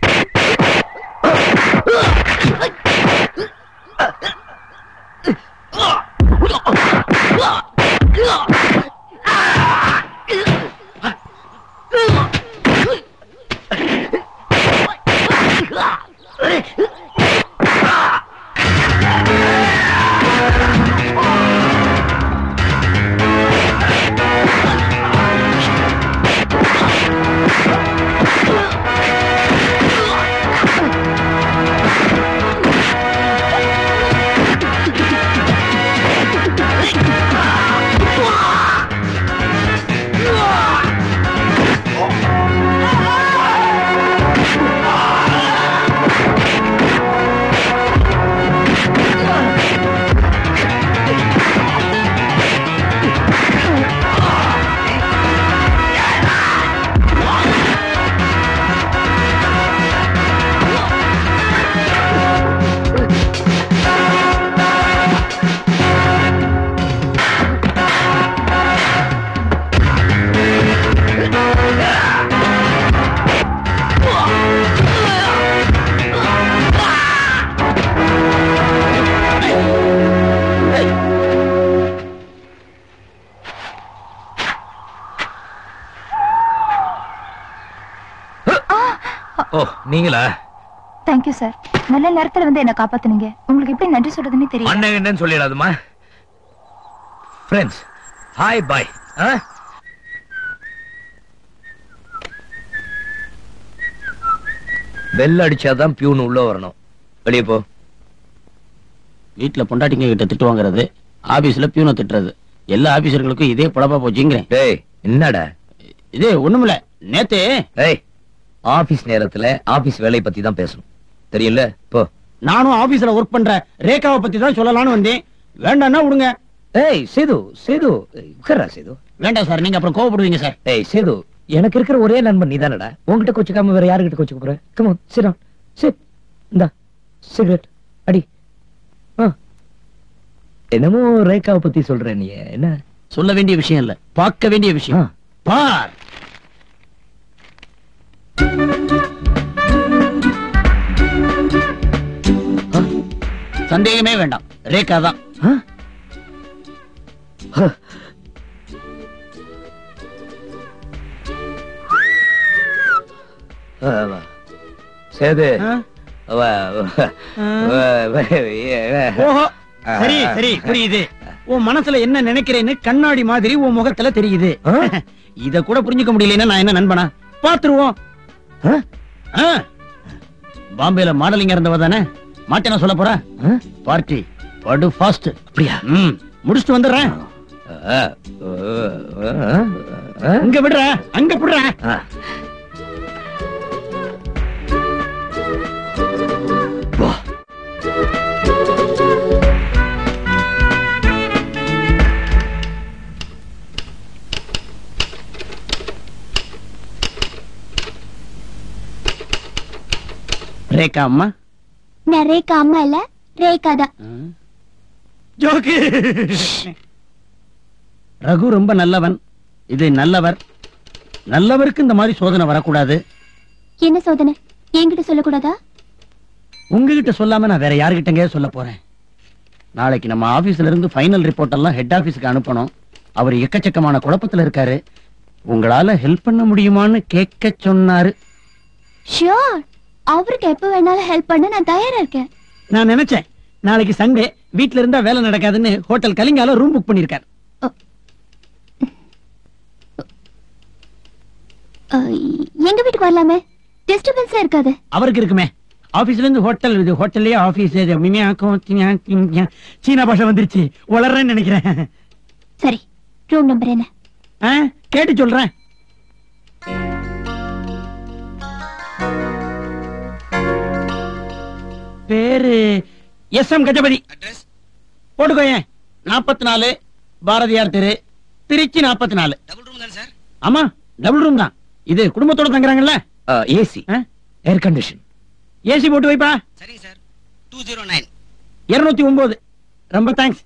C: ஓ நீங்களா
B: தேங்க்யூ சார் நல்ல நேரத்துல வந்து என்ன காப்பாத்துனீங்க உங்களுக்கு எப்படி நன்றி சொல்றதுன்னு தெரியல
C: அண்ணன் என்னன்னு சொல்லிடாதுமா ஃப்ரெண்ட்ஸ் ஹாய் பாய் பெல் அடிச்சாதான் பியூன் உள்ள வரணும் வெளியே போ
E: வீட்டுல பொண்டாட்டிங்க கிட்ட திட்டு வாங்குறது ஆபீஸ்ல பியூனை திட்டுறது எல்லா ஆபீசர்களுக்கும் இதே பொழப்பா போச்சுங்கிறேன்
C: டேய் என்னடா
E: இது ஒண்ணுமில்ல நேத்து
C: ஏய் ஆபீஸ் நேரத்துல ஆபீஸ் வேலை பத்தி தான் பேசணும் தெரியல போ
E: நானும் ஆபீஸ்ல ஒர்க் பண்ற ரேகாவை பத்தி தான் சொல்லலாம்னு வந்தேன் வேண்டாம்னா விடுங்க
C: ஏய் சேது சேது உட்காரா சேது
E: வேண்டாம் சார் நீங்க அப்புறம் கோவப்படுவீங்க சார்
C: ஏய் சேது எனக்கு இருக்கிற ஒரே நண்பன் நீதானடா உன்கிட்ட கொச்சுக்காம வேற யாருகிட்ட கொச்சுக்க போற கம் சிட் டவுன் சிட் இந்தா சிகரெட் அடி ஆ. என்னமோ ரேகாவை பத்தி சொல்ற நீ என்ன
E: சொல்ல வேண்டிய விஷயம் இல்ல பார்க்க வேண்டிய விஷயம் பார் ஆ, சந்தேகமே வேண்டாம் ரேகா தான்
C: ஆ, வா. சேது வா, வா, வா, வா,
E: ஓஹோ சரி சரி புரியுது உன் மனசுல என்ன நினைக்கிறேன்னு கண்ணாடி மாதிரி உன் முகத்துல தெரியுது இத கூட புரிஞ்சுக்க முடியலன்னா நான் என்ன நண்பனா பாத்துருவோம் ஆ. பாம்பேல மாடலிங் இருந்தவ தானே மாட்டேன சொல்ல போற பார்ட்டி படு ஃபாஸ்ட்
C: அப்படியா
E: ம் முடிச்சுட்டு வந்துடுறேன்
C: ஆ, ஆ,
E: இங்க விடுற அங்க விடுற
C: ஆ. வா.
E: ரேகா அம்மா
F: நான் ரேகா அம்மா இல்ல ரேகா தான்
E: ஜோக்கு ரகு ரொம்ப நல்லவன் இது நல்லவர் நல்லவருக்கு இந்த மாதிரி சோதனை வரக்கூடாது
F: என்ன சோதனை என்கிட்ட சொல்லக்கூடாதா
E: உங்ககிட்ட சொல்லாம நான் வேற யாருகிட்டங்க சொல்ல போறேன் நாளைக்கு நம்ம ஆபீஸ்ல இருந்து ஃபைனல் ரிப்போர்ட் எல்லாம் ஹெட் ஆபீஸ்க்கு அனுப்பணும் அவர் எக்கச்சக்கமான குழப்பத்துல இருக்காரு உங்களால ஹெல்ப் பண்ண முடியுமான்னு கேட்க சொன்னாரு
F: ஷியோர் அவருக்கு எப்ப வேணாலும் ஹெல்ப் பண்ண நான் தயாரா இருக்கேன்
E: நான் நினைச்சேன் நாளைக்கு சண்டே வீட்ல இருந்தா வேலை நடக்காதுன்னு ஹோட்டல் கலிங்கால ரூம் புக் பண்ணிருக்காரு
F: அஹ், எங்க வீட்டுக்கு வரலாமே டிஸ்டர்பன்ஸா இருக்காது
E: அவருக்கு இருக்குமே ஆபீஸ்ல இருந்து ஹோட்டல் இது ஹோட்டல்லயே ஆபீஸ் சீனா பாஷை வந்துருச்சு வளர்றேன்னு நினைக்கிறேன்
F: சரி ரூம் நம்பர் என்ன
E: ஆ, கேட்டு சொல்றேன் பேரு எஸ் எம் கஜபதி போட்டுக்கோயேன் நாற்பத்தி நாலு பாரதியார் தெரு திருச்சி நாற்பத்தி நாலு ஆமா டபுள் ரூம் தான் இது குடும்பத்தோட தங்குறாங்கல்ல
C: ஏசி ஏர் கண்டிஷன்
E: ஏசி போட்டு வைப்பா
M: சரிங்க சார் டூ ஜீரோ நைன்
E: இருநூத்தி ஒன்பது ரொம்ப தேங்க்ஸ்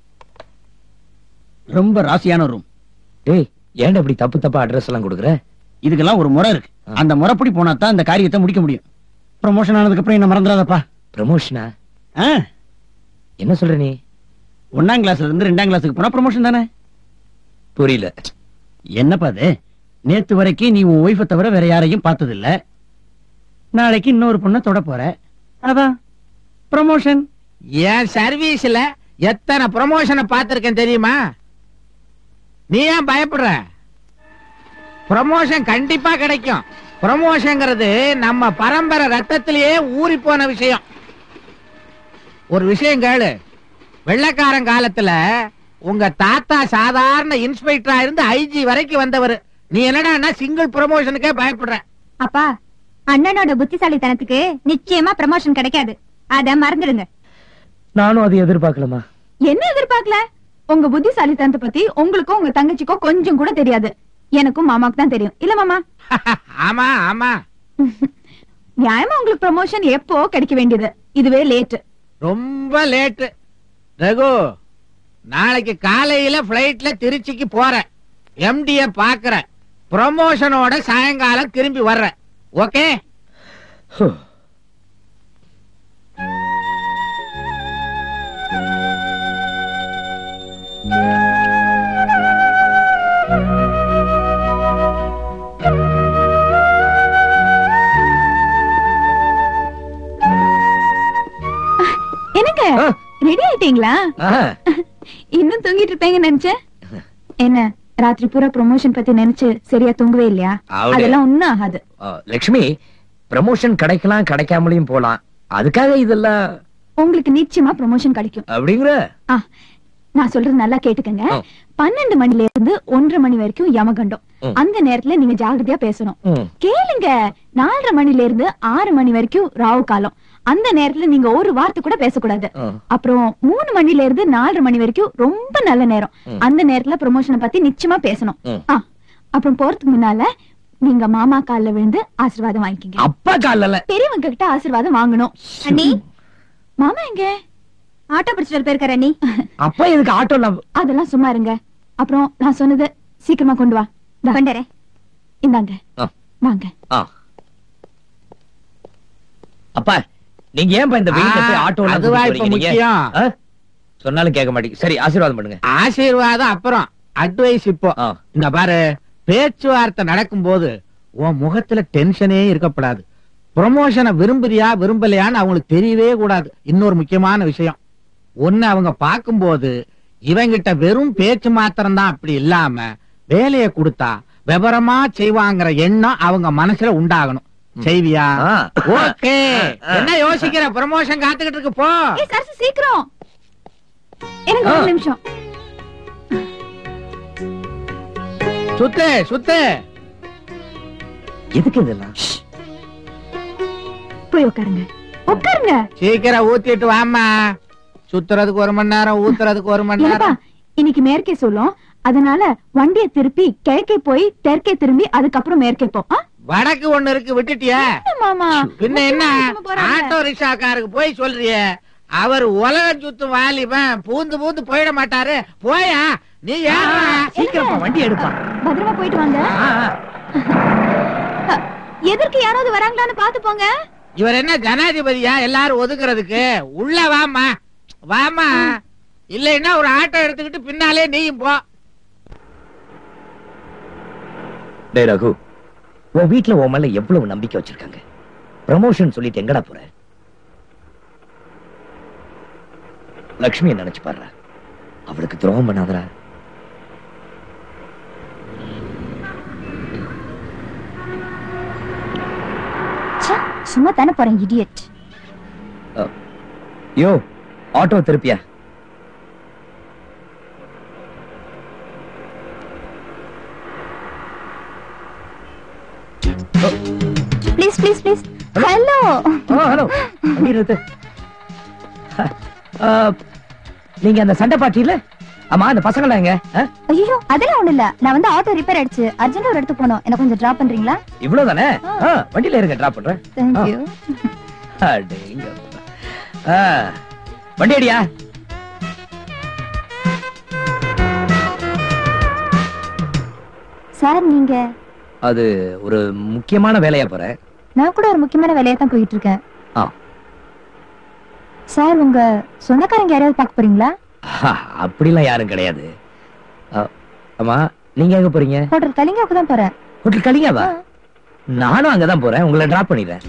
E: ரொம்ப ராசியான ரூம்
C: டேய் ஏன்டா இப்படி தப்பு தப்பா அட்ரஸ் எல்லாம் கொடுக்குற
E: இதுக்கெல்லாம் ஒரு முறை இருக்கு அந்த முறைப்படி போனா தான் இந்த காரியத்தை முடிக்க முடியும் ப்ரமோஷன் ஆனதுக்கு அப்புறம் என்ன மறந்துடாதப்பா
C: ப்ரமோஷனா
E: ஆ
C: என்ன சொல்ற நீ
E: ஒன்னாம் கிளாஸ்ல இருந்து ரெண்டாம் கிளாஸுக்கு போனா ப்ரமோஷன் தானே
C: புரியல
E: என்னப்பா அது நேத்து வரைக்கும் நீ உன் ஒய்ஃபை தவிர வேற யாரையும் பார்த்தது இல்ல நாளைக்கு இன்னொரு பொண்ணை தொட போற அதான் ப்ரமோஷன்
A: என் சர்வீஸ்ல எத்தனை ப்ரமோஷனை பார்த்திருக்கேன் தெரியுமா நீ ஏன் பயப்படுற ப்ரமோஷன் கண்டிப்பா கிடைக்கும் ப்ரமோஷன்ங்கிறது நம்ம பரம்பரை ரத்தத்திலேயே ஊறி போன விஷயம் ஒரு விஷயம் கேளு வெள்ளக்காரன் காலத்துல உங்க தாத்தா சாதாரண இன்ஸ்பெக்டரா இருந்து ஐஜி வரைக்கும் வந்தவர் நீ என்னடா சிங்கிள் ப்ரமோஷனுக்கே பயப்படுற
D: அப்பா அண்ணனோட புத்திசாலித்தனத்துக்கு நிச்சயமா ப்ரமோஷன் கிடைக்காது அத மறந்துடுங்க
C: நானும் அதை எதிர்பார்க்கலமா
B: என்ன எதிர்பார்க்கல உங்க புத்திசாலித்தனத்தை பத்தி உங்களுக்கும் உங்க தங்கச்சிக்கோ கொஞ்சம் கூட தெரியாது எனக்கும் மாமாக்கு தான் தெரியும் இல்ல மாமா
A: ஆமா ஆமா
B: நியாயமா உங்களுக்கு ப்ரமோஷன் எப்போ கிடைக்க வேண்டியது இதுவே லேட்
A: ரொம்ப லேட்டு ரகு நாளைக்கு காலையில பிளைட்ல திருச்சிக்கு போறேன் எம்டிய பாக்குறேன் ப்ரமோஷனோட சாயங்காலம் திரும்பி வர்றேன் ஓகே
B: என்னங்க ரெடி ஆயிட்டீங்களா இன்னும் தூங்கிட்டு இருப்பேங்க நினைச்சேன் என்ன ராத்திரி பூரா ப்ரமோஷன் பத்தி நினைச்சு சரியா தூங்கவே இல்லையா
C: அவளே.
B: அதெல்லாம் ஒண்ணும் ஆகாது
C: லக்ஷ்மி ப்ரமோஷன் கிடைக்கலாம் கிடைக்காமலையும் போலாம் அதுக்காக இதெல்லாம்
B: உங்களுக்கு நிச்சயமா ப்ரமோஷன் கிடைக்கும்
C: அப்படிங்கிற
B: ஆ, நான் சொல்றது நல்லா கேட்டுக்கங்க
C: ஆ.
B: பன்னெண்டு மணில இருந்து ஒன்றரை மணி வரைக்கும் யமகண்டம்
C: ம்.
B: அந்த நேரத்துல நீங்க ஜாகிரதையா பேசணும்
C: ம்.
B: கேளுங்க நாலரை மணில இருந்து ஆறு மணி வரைக்கும் ராவு காலம் அந்த நேரத்துல நீங்க ஒரு வார்த்தை கூட பேசக்கூடாது
C: ம்.
B: அப்புறம் மூணு மணில இருந்து நாலரை மணி வரைக்கும் ரொம்ப நல்ல நேரம்
C: ம்.
B: அந்த நேரத்துல ப்ரமோஷனை பத்தி நிச்சயமா பேசணும்
C: ம்.
B: ஆ, அப்புறம் போறதுக்கு முன்னால நீங்க மாமா கால்ல விழுந்து ஆசீர்வாதம் வாங்கிக்கங்க
C: அப்பா காலில்
B: பெரியவங்க கிட்ட ஆசீர்வாதம் வாங்கணும்
D: அண்ணி
B: மாமா எங்க
D: ஆட்டோ பிடிச்சிட்டு போயிருக்காரு அண்ணி
C: அப்பா எதுக்கு ஆட்டோல
B: அதெல்லாம் சும்மா இருங்க அப்புறம் நான் சொன்னது சீக்கிரமா கொண்டு வா இந்தா.
D: கொண்டுறேன்
B: இந்தாங்க
C: ஆ.
B: வாங்க
C: ஆ. அப்பா நீங்க ஏன்பா இந்த வெயில்ல போய்
A: ஆ,
C: ஆட்டோல
A: அதுவா இப்ப முக்கியம்.
C: சொன்னாலும் கேட்க மாட்டீங்க சரி ஆசீர்வாதம் பண்ணுங்க
A: ஆசீர்வாதம் அப்புறம் அட்வைஸ் இப்போ
C: ஆ.
A: இந்த பாரு பேச்சுவார்த்தை நடக்கும்போது உன் முகத்துல டென்ஷனே இருக்கப்படாது ப்ரமோஷனை விரும்புறியா விரும்பலையான்னு அவங்களுக்கு தெரியவே கூடாது இன்னொரு முக்கியமான விஷயம் ஒண்ணு அவங்க பார்க்கும்போது இவங்கிட்ட வெறும் பேச்சு மாத்திரம் தான் அப்படி இல்லாம வேலையை கொடுத்தா விவரமா செய்வாங்கிற எண்ணம் அவங்க மனசுல உண்டாகணும் செய்வியா
C: ஆ.
A: ஓகே என்ன யோசிக்கிற ப்ரமோஷன் காத்துக்கிட்டு இருக்கு போ
B: ஏய் சரசு சீக்கிரம் எனக்கு ஒரு நிமிஷம்
A: சுத்து சுத்து
C: எதுக்கு இதெல்லாம்
B: போய் உட்காருங்க உட்காருங்க
A: சீக்கிரம் ஊத்திட்டு வாம்மா சுத்துறதுக்கு ஒரு மணி நேரம் ஊத்துறதுக்கு ஒரு மணி
B: ஏன்பா
A: நேரம்
B: இன்னைக்கு மேற்கே சொல்லும் அதனால வண்டியை திருப்பி கிழக்கே போய் தெற்கே திரும்பி அதுக்கப்புறம் மேற்கே போ ஆ?
A: வடக்கு ஒண்ணு இருக்கு விட்டுட்டியா
B: என்ன மாமா
A: பின்ன என்ன
B: சும்மா போறாங்க.
A: ஆட்டோ ரிக்ஷாக்காருக்கு போய் சொல்றிய அவர் உலகம் சுத்தும் வாலிபன் பூந்து பூந்து போயிட மாட்டாரு போயா நீ ஏறா
C: சீக்கிரமா வண்டி எடுப்பா
B: பத்திரமா போயிட்டு வாங்க அ, எதற்கு யாராவது வராங்களான்னு பாத்து போங்க
A: இவர் என்ன ஜனாதிபதியா எல்லாரும் ஒதுக்குறதுக்கு உள்ள வாமா வாமா இல்லைன்னா ஒரு ஆட்டோ எடுத்துக்கிட்டு பின்னாலே நீயும் போ
C: டேய் ரகு உன் வீட்ல உன் மேல எவ்வளவு நம்பிக்கை வச்சிருக்காங்க ப்ரமோஷன் சொல்லிட்டு எங்கடா போற லக்ஷ்மியை நினைச்சு பாடுற அவளுக்கு துரோகம் பண்ணாதடா
D: ச்சே, சும்மா தானே போறேன் இடியட்
C: யோ ஆட்டோ திருப்பியா
D: please please please hello
C: hello வண்டி நிறுத்து ஆ, நீங்க அந்த சண்டை பாட்டியில ஆமா அந்த பசங்களா எங்க ஆ?
B: ஐயோ அதெல்லாம் ஒண்ணு இல்ல நான் வந்து ஆட்டோ ரிப்பேர் ஆயிடுச்சு அர்ஜென்டா ஒரு இடத்துக்கு போனோம் எனக்கு கொஞ்சம் டிராப் பண்றீங்களா
C: இவ்வளவுதானே ஆ, வண்டியில இருங்க டிராப் பண்றேன்
B: தேங்க்யூ
C: அடேங்கப்பா. ஆ, வண்டி அடியா
B: சார் நீங்க
C: அது ஒரு முக்கியமான வேலையா போறேன்
B: நான் கூட ஒரு முக்கியமான வேலையா தான் போயிட்டு இருக்கேன்
C: ஆ.
B: சார் உங்க சொந்தக்காரங்க யாரையாவது பார்க்க போறீங்களா
C: ஹா, அப்படிலாம் யாரும் கிடையாது ஆ, ஆமா நீங்க எங்க போறீங்க
B: ஹோட்டல் கலிங்காவுக்கு தான் போறேன்
C: ஹோட்டல் கலிங்காவா நானும் அங்கதான் போறேன் உங்களை டிராப் பண்ணிடுறேன்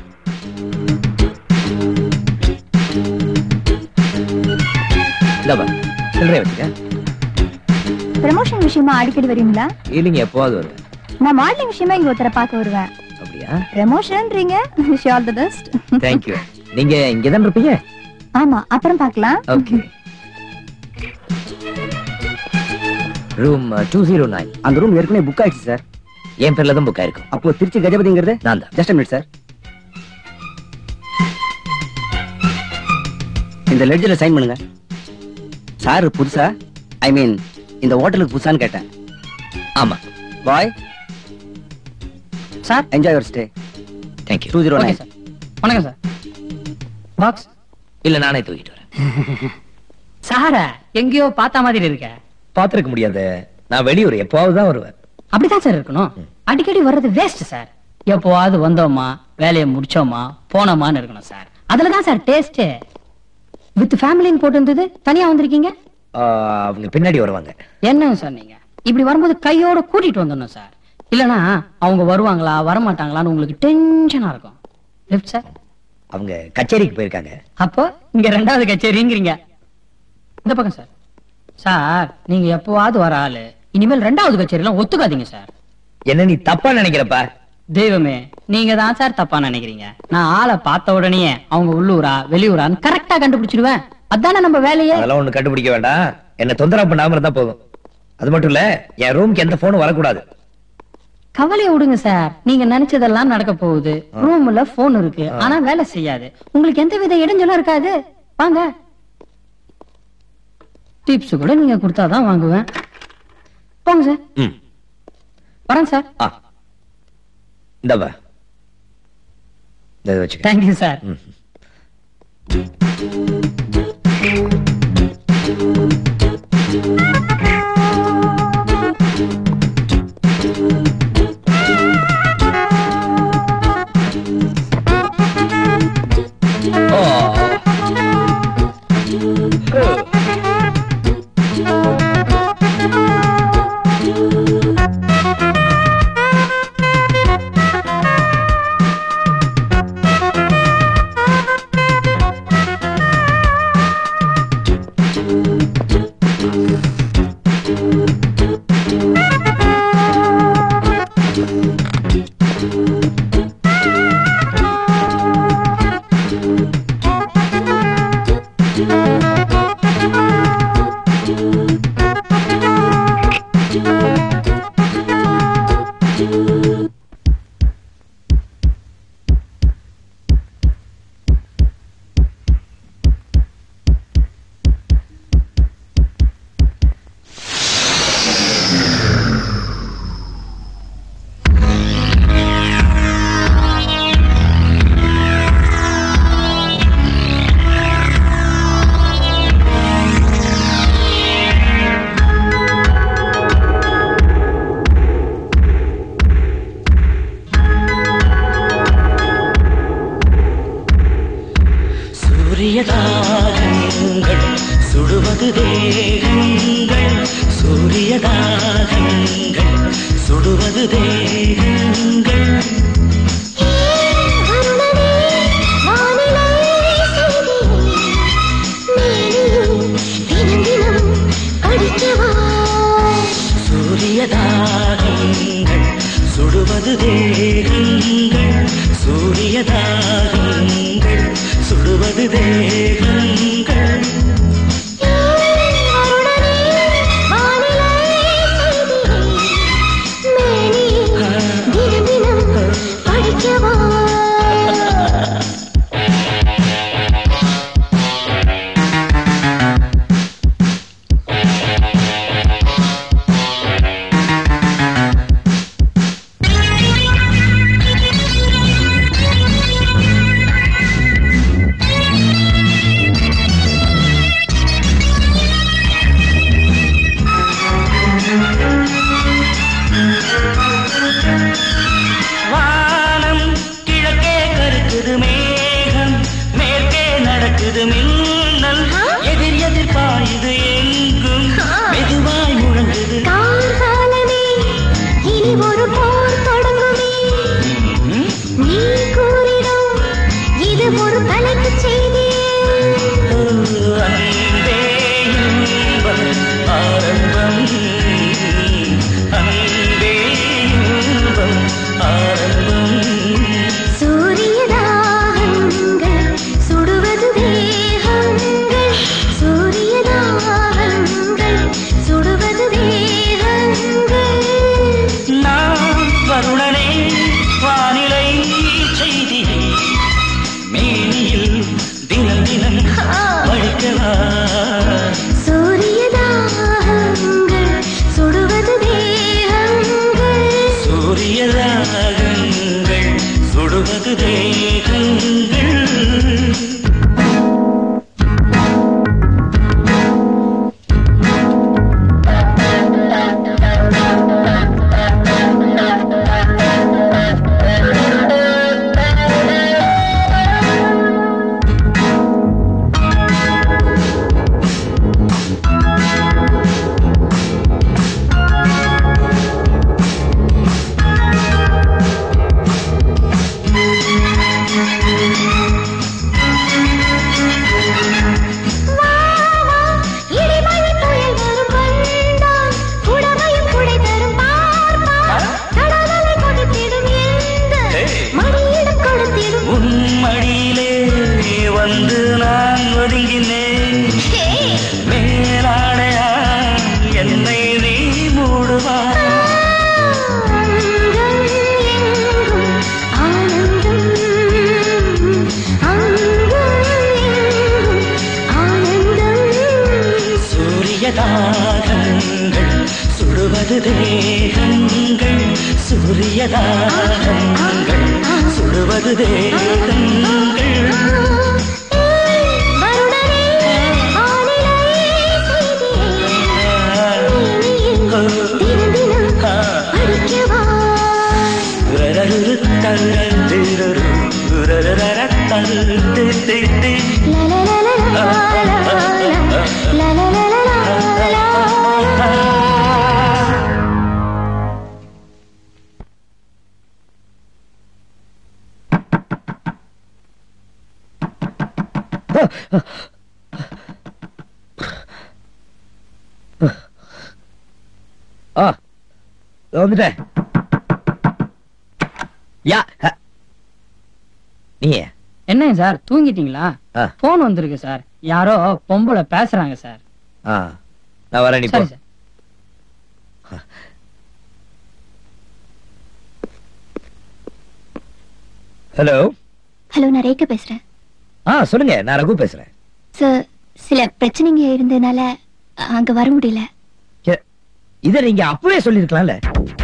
C: இந்தாப்பா, சில்லறைய வச்சுக்க
B: ப்ரமோஷன் விஷயமா அடிக்கடி வரீங்களா
C: இல்லைங்க எப்போவாது வருவேன்
B: நான் மாடலிங் விஷயமா இங்க ஒருத்தரை பார்க்க வருவேன்
C: அப்படியா
B: ப்ரமோஷன்றீங்க wish all the best
C: thank you நீங்க இங்கதான் இருப்பீங்க
B: ஆமா அப்புறம் பார்க்கலாம்
C: okay room two zero nine
E: அந்த ரூம் ஏற்கனவே புக் ஆயிடுச்சு சார்
C: என் பேர்ல தான் புக் ஆயிருக்கும்
E: அப்போ திருச்சி கஜபதிங்கிறது
C: நான் தான்
E: ஜஸ்ட் மினிட் சார் இந்த லெட்ஜில் சைன் பண்ணுங்க சார் புதுசா ஐ மீன் இந்த ஹோட்டலுக்கு புதுசான்னு கேட்டேன்
C: ஆமா
E: bye
M: sir
E: enjoy your stay
C: thank you
E: two zero
M: okay
E: nine
M: sir வணக்கம் சார் பாக்ஸ்
C: இல்ல நானே தூக்கிட்டு வரேன்
M: சார எங்கேயோ பார்த்த மாதிரி இருக்க
C: பாத்துருக்க முடியாது நான் வெளியூர் எப்பவாவது தான் வருவேன்
M: அப்படிதான் சார் இருக்கணும் அடிக்கடி வர்றது வேஸ்ட் சார் எப்போவாவது வந்தோமா வேலையை முடிச்சோமா போனோமான்னு இருக்கணும் சார் அதுலதான் சார் டேஸ்ட் வித் ஃபேமிலின்னு போட்டு இருந்தது தனியா வந்திருக்கீங்க
C: ஆ, அவங்க பின்னாடி வருவாங்க
M: என்னங்க சார் நீங்க இப்படி வரும்போது கையோட கூட்டிட்டு வந்துடணும் சார் இல்லனா அவங்க வருவாங்களா வரமாட்டாங்களான்னு உங்களுக்கு டென்ஷனா இருக்கும் லெஃப்ட் சார்
C: அவங்க கச்சேரிக்கு போயிருக்காங்க
M: அப்போ இங்க ரெண்டாவது கச்சேரிங்கிறீங்க இந்த பக்கம் சார் சார் நீங்க எப்பவாவது வர ஆளு இனிமேல் ரெண்டாவது கச்சேரியெல்லாம் ஒத்துக்காதீங்க சார்
C: என்ன நீ தப்பா நினைக்கிறப்பா
M: தெய்வமே நீங்க தான் சார் தப்பா நினைக்கிறீங்க நான் ஆளை பார்த்த உடனே அவங்க உள்ளூரா வெளியூரான்னு கரெக்டா கண்டுபிடிச்சிடுவேன் அதானே நம்ம வேலையே
C: அதெல்லாம் ஒண்ணு கண்டுபிடிக்க வேண்டாம் என்ன தொந்தரவு பண்ணாம இருந்தா போதும் அது மட்டும் இல்ல என் ரூம்க்கு எந்த போனும் வரக்கூடாது
M: கவலையை விடுங்க சார் நீங்க நினைச்சதெல்லாம் நடக்க போகுது ரூம்ல போன் இருக்கு ஆனா வேலை செய்யாது உங்களுக்கு எந்த வித இடைஞ்சலும் இருக்காது வாங்க டிப்ஸ் கூட நீங்க கொடுத்தாதான் வாங்குவேன் போங்க சார்
C: ம்
M: வரேன் சார்
C: ஆ இந்தவா இந்த வச்சுக்க
M: தேங்க்யூ சார்
C: ம்.
I: சூரியதாகங்கள் சுடுவது தேகங்கள் சூரியதாகங்கள் சுடுவது தேகங்கள் சூரியதாகங்கள் சுடுவது தேகங்கள் சூரியதாகங்கள் சுடுவது தேகங்கள்
F: படிக்கவா
I: மேனியில் தினம் தினம் வழிக்கவா
F: சூரியதாகங்கள் சுடுவது தேகங்கள்
I: சூரிய ராகங்கள் சுடுவது தேகங்கள்
F: இடிமழை புயல் வரும் வந்தால் குடமையும் குடை தரும் பார்ப்பார் கடலலை கொடுத்திடும் எந்த மடியிடம் கொடுத்திடும்
I: உன் மடியிலே வந்து நான் ஒதுங்கினேன் மேலாடையா என்னை நீ மூடுவா
F: அங்கம் எங்கும் ஆனந்தம் அங்கம் எங்கும் ஆனந்தம்
I: சூரிய தாகங்கள் சுடுவது தேகங்கள் சூரிய தாகங்கள் சுடுவது தேகங்கள்
F: வருடனே ஆனிலை செய்தியே தினம் தினம் படிக்கவா
C: ஆ வந்துட்டேன் யா அ. நீ
M: என்னங்க சார் தூங்கிட்டீங்களா
C: ஆ.
M: போன் வந்திருக்கு சார் யாரோ பொம்பளை பேசுறாங்க சார்
C: ஆ நான் வரேன் நீ போ
M: சரி சார்
C: ஹலோ
N: ஹலோ நான் ரேகா பேசுறேன்
C: ஆ சொல்லுங்க நான் ரகு பேசுறேன்
N: சார் சில பிரச்சனைங்க இருந்ததுனால அங்க வர முடியல
C: ஏ, இதை நீங்க அப்பவே சொல்லிருக்கலாம்ல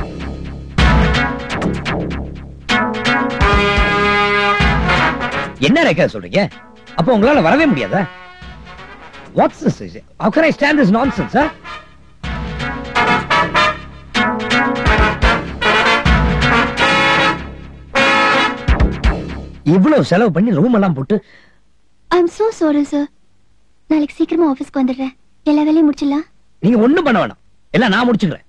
C: என்ன ரேக்கா சொல்றீங்க அப்போ உங்களால வரவே முடியாதா what's this how can i stand this nonsense sir இவ்வளவு செலவு பண்ணி ரூம் எல்லாம் போட்டு
N: I am so sorry sir நாளைக்கு சீக்கிரமா ஆபீஸ்க்கு வந்துடுறேன் எல்லா வேலையும் முடிச்சிடலாம்
C: நீங்க ஒண்ணும் பண்ண வேணாம் எல்லாம் நான் முடிச்சுக்கிறேன்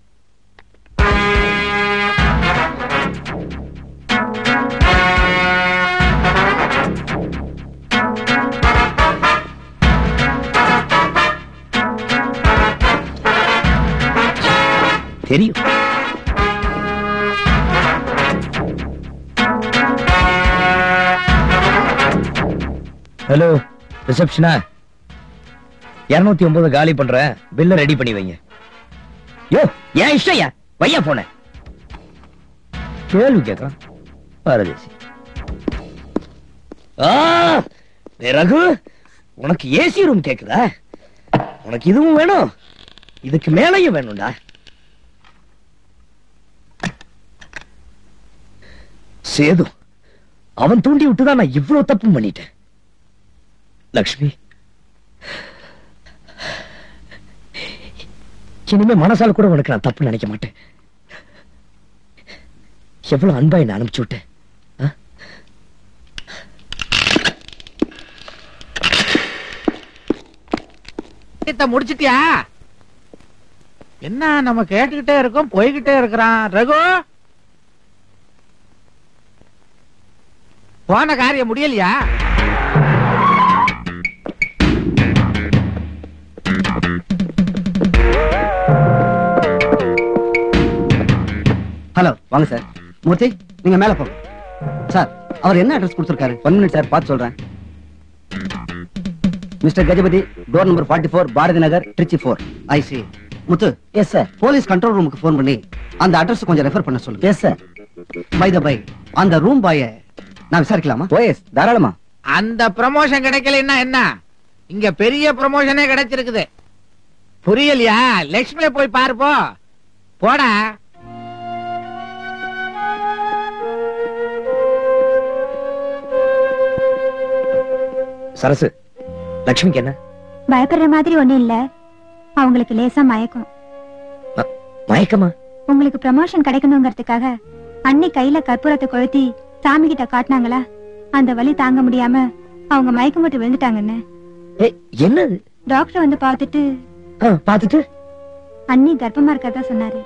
C: தெரியும் ஹலோ ரிசப்ஷனா இருநூத்தி ஒன்பது காலி பண்றேன் பில்ல ரெடி பண்ணி வைங்க யோ ஏன் இஷ்டயா வையா போன கேள்வி கேட்கறான் பாரதேசி ஆ டேய் ரகு உனக்கு ஏசி ரூம் கேக்குதா உனக்கு இதுவும் வேணும் இதுக்கு மேலையும் வேணும்டா சேது அவன் தூண்டி விட்டுதான் நான் இவ்வளவு தப்பு பண்ணிட்டேன் லக்ஷ்மி இனிமே மனசால கூட உனக்கு நான் தப்பு நினைக்க மாட்டேன் எவ்வளவு அன்பா என்ன அனுப்பிச்சு விட்டேன் ஆ?
A: இத முடிச்சிட்டியா என்ன நம்ம கேட்டுக்கிட்டே இருக்கோம் போய்கிட்டே இருக்கிறான் ரகு போன காரியம் முடியலையா
O: ஹலோ வாங்க சார் மூர்த்தி நீங்க மேல போங்க சார் அவர் என்ன அட்ரஸ் கொடுத்துருக்காரு ஒன் மினிட் சார் பார்த்து சொல்றேன் mister Gajapathi door number forty four Bharathi Nagar Trichy four IC Muthu yes sir police control ரூமுக்கு ஃபோன் பண்ணி அந்த அட்ரஸ் கொஞ்சம் ரெஃபர் பண்ண சொல்லுங்க yes sir by the by அந்த ரூம் பாய நான் விசாரிக்கலாமா
P: ஓஎஸ் தாராளமா
A: அந்த ப்ரமோஷன் கிடைக்கலன்னா என்ன இங்க பெரிய ப்ரமோஷனே கிடைச்சிருக்குது புரியலையா லட்சுமியை போய் பாரு போ போடா
C: சரசு லட்சுமிக்கு என்ன
D: பயப்படுற மாதிரி ஒண்ணும் இல்ல அவங்களுக்கு லேசா மயக்கம்
C: மயக்கமா
D: உங்களுக்கு ப்ரமோஷன் கிடைக்கணுங்கிறதுக்காக அன்னி கையில கற்பூரத்தை கொளுத்தி சாமி கிட்ட காட்டினாங்களா அந்த வலி தாங்க முடியாம அவங்க மயக்கம் போட்டு விழுந்துட்டாங்கன்னு
C: என்னது
D: டாக்டர் வந்து பார்த்துட்டு
C: பாத்துட்டு
D: அன்னி கர்ப்பமா இருக்கறதா சொன்னாரு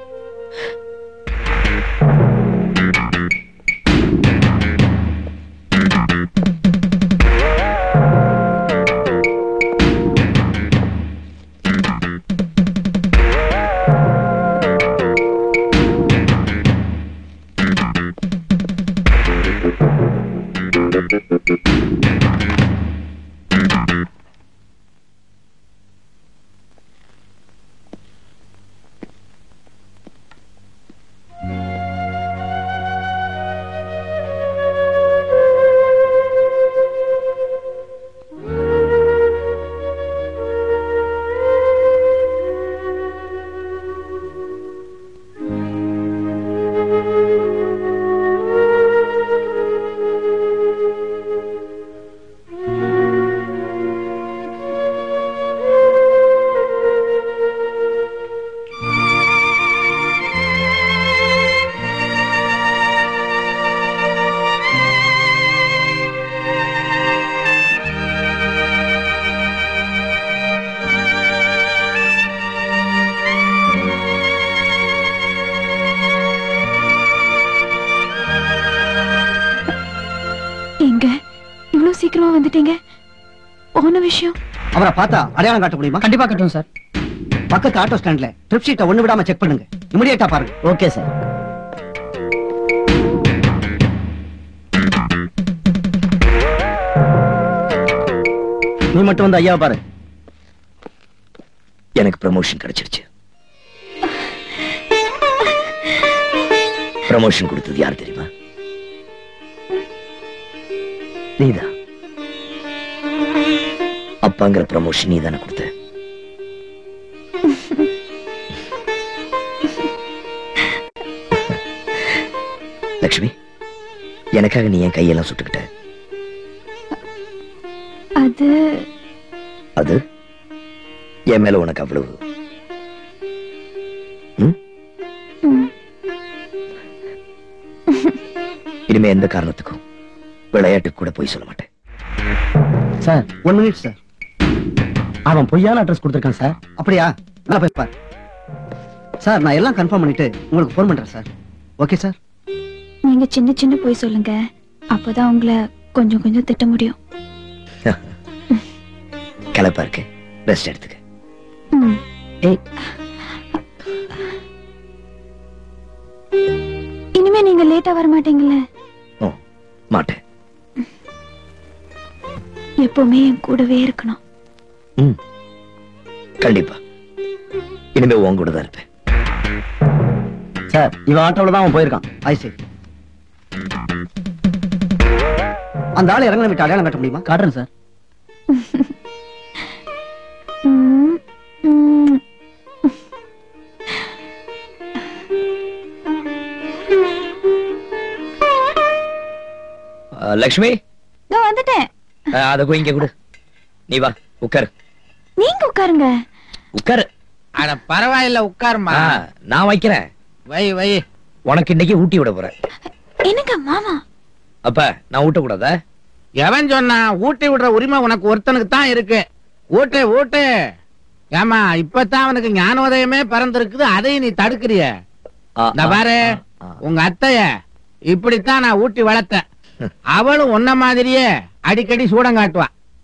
B: எங்க இவ்வளவு சீக்கிரமா வந்துட்டீங்க போன விஷயம்
O: அவரை பார்த்தா அடையாளம் காட்ட முடியுமா
M: கண்டிப்பா கட்டுவோம் சார்
O: பக்கத்து ஆட்டோ ஸ்டாண்ட்ல ட்ரிப் ஷீட்டை ஒண்ணு விடாம செக் பண்ணுங்க இமிடியேட்டா பாருங்க
C: ஓகே சார்
E: நீ மட்டும் வந்து ஐயாவை பாரு
C: எனக்கு ப்ரமோஷன் கிடைச்சிருச்சு ப்ரமோஷன் கொடுத்தது யார் தெரியுமா நீதான் அப்பாங்கிற ப்ரமோஷன் நீ தானே கொடுத்த லக்ஷ்மி எனக்காக நீ என் கையெல்லாம் சுட்டுக்கிட்ட
B: அது
C: அது என் மேல உனக்கு அவ்வளவு ம்? இனிமே எந்த காரணத்துக்கும் விளையாட்டுக்கு கூட போய் சொல்ல மாட்டேன்
O: சார் ஒன் மினிட் சார்
E: அவன் பொய்யான அட்ரஸ் கொடுத்துருக்கான் சார்
O: அப்படியா நல்லா போய் பாரு சார் நான் எல்லாம் கன்ஃபார்ம் பண்ணிட்டு உங்களுக்கு ஃபோன் பண்றேன் சார் ஓகே சார்
B: நீங்க சின்ன சின்ன போய் சொல்லுங்க அப்பதான் உங்களை கொஞ்சம் கொஞ்சம் திட்ட முடியும்
C: கலப்பா இருக்கு ரெஸ்ட் எடுத்துக்க
B: ம். இனிமே நீங்க லேட்டா வர மாட்டீங்கல்ல
C: மாட்டேன்
B: எப்பவுமே என் கூடவே இருக்கணும்
C: ம் கண்டிப்பா இனிமே உன் கூட தான் இருப்பேன்
E: சார் இவன் ஆட்டோல தான் அவன் போயிருக்கான்
O: ஐ சரி அந்த ஆளை இறங்க விட்டு அடையாளம் காட்ட முடியுமா
E: காட்டுறேன் சார்
B: ம், ம்.
C: அஹ், லக்ஷ்மி
B: இதோ வந்துட்டேன்
C: அஹ், அதை போய் இங்க கொடு நீ வா உட்காரு
B: நீங்க உட்காருங்க
C: உட்காரு
A: அட பரவாயில்ல உட்காருமா
C: ஆ, நான் வைக்கிறேன்
A: வை வை
C: உனக்கு இன்னைக்கு ஊட்டி விட போறேன்
B: என்னங்க மாமா
C: அப்ப நான் ஊட்ட கூடாதா
A: எவன் சொன்னா ஊட்டி விடுற உரிமை உனக்கு ஒருத்தனுக்கு தான் இருக்கு ஊட்டு ஊட்டு ஏமா இப்பதான் அவனுக்கு ஞானோதயமே பிறந்திருக்குது அதையும் நீ தடுக்கிறிய இந்த பாரு உங்க அத்தைய இப்படித்தான் நான் ஊட்டி வளர்த்தேன் அவளும் உன்ன மாதிரியே அடிக்கடி சூடம் காட்டுவா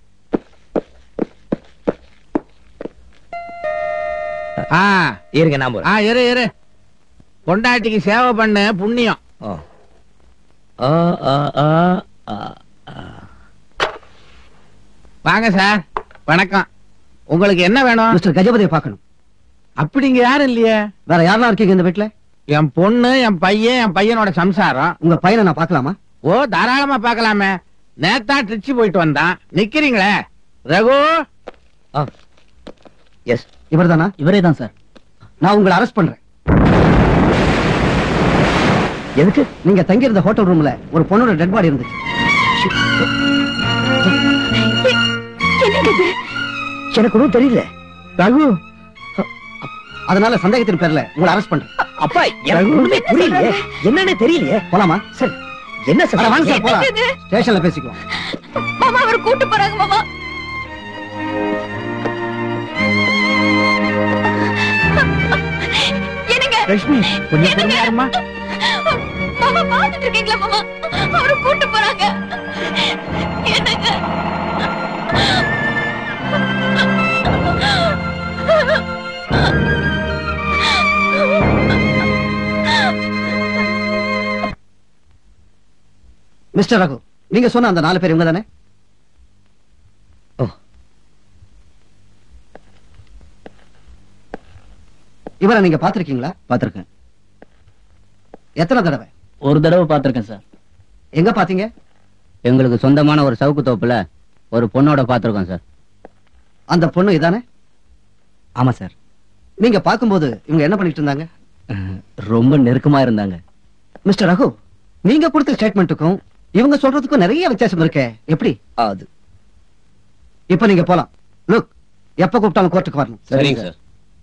A: ஆ
C: இருங்க நான் போறேன்
A: ஆ இரு இரு பொண்டாட்டிக்கு சேவை பண்ணு புண்ணியம்
C: ஆ. ஆ, ஆ, ஆ, ஆ, ஆ.
A: வாங்க சார் வணக்கம் உங்களுக்கு என்ன வேணும்
O: மிஸ்டர் கஜபதியை பார்க்கணும்
A: அப்படிங்க யாரும் இல்லையே
O: வேற யாரெல்லாம் இருக்கீங்க இந்த வீட்டுல
A: என் பொண்ணு என் பையன் என் பையனோட சம்சாரம்
O: உங்க பையனை நான் பார்க்கலாமா
A: ஓ தாராளமா பார்க்கலாமே நேத்தா திருச்சி போயிட்டு வந்தான் நிக்கிறீங்களே ரகு
O: எஸ் இவர்தானா
M: இவரே தான் சார்
O: நான் உங்களை அரெஸ்ட் பண்றேன் எதுக்கு நீங்க தங்கி இருந்த ஹோட்டல் ரூம்ல ஒரு பொண்ணோட டெட் பாடி இருந்துச்சு எனக்கு ஒன்றும் தெரியல
A: ரகு
O: அதனால சந்தேகத்தின் பேர்ல உங்களை அரெஸ்ட் பண்றேன்
C: அப்பா எனக்கு ஒண்ணுமே புரியலையே என்னன்னு தெரியலையே
O: போலாமா
C: சரி என்ன
O: அட,
C: சார்
O: வாங்க சார் போலாம் ஸ்டேஷன்ல பேசிக்குவோம்
B: மாமா அவர் கூட்டு போறாங்க மாமா என்னங்க
A: லட்சுமி கொஞ்சம் பொறுமையா இருமா
B: மாமா பாத்துட்டு இருக்கீங்களா மாமா அவரு கூட்டு போறாங்க என்னங்க
O: மிஸ்டர் ரகு நீங்க சொன்ன அந்த நாலு பேர் இவங்க தானே ஓ இவரை நீங்க பாத்திருக்கீங்களா
E: பாத்திருக்கேன்
O: எத்தனை தடவை
M: ஒரு தடவை பார்த்திருக்கேன் சார்
O: எங்க பாத்தீங்க
E: எங்களுக்கு சொந்தமான ஒரு சவுக்கு தோப்புல ஒரு பொண்ணோட பாத்திருக்கோம் சார்
O: அந்த பொண்ணு இதானே
E: ஆமா சார்
O: நீங்க பாக்கும்போது இவங்க என்ன பண்ணிட்டு இருந்தாங்க
E: ரொம்ப நெருக்கமா இருந்தாங்க
O: மிஸ்டர் ரகு நீங்க கொடுத்த ஸ்டேட்மெண்ட்டுக்கும் இவங்க சொல்றதுக்கும் நிறைய வித்தியாசம் இருக்கே எப்படி
C: அது
O: இப்ப நீங்க போலாம் லுக் எப்ப கூப்பிட்டாலும் கோர்ட்டுக்கு வரணும்
E: சரிங்க சார்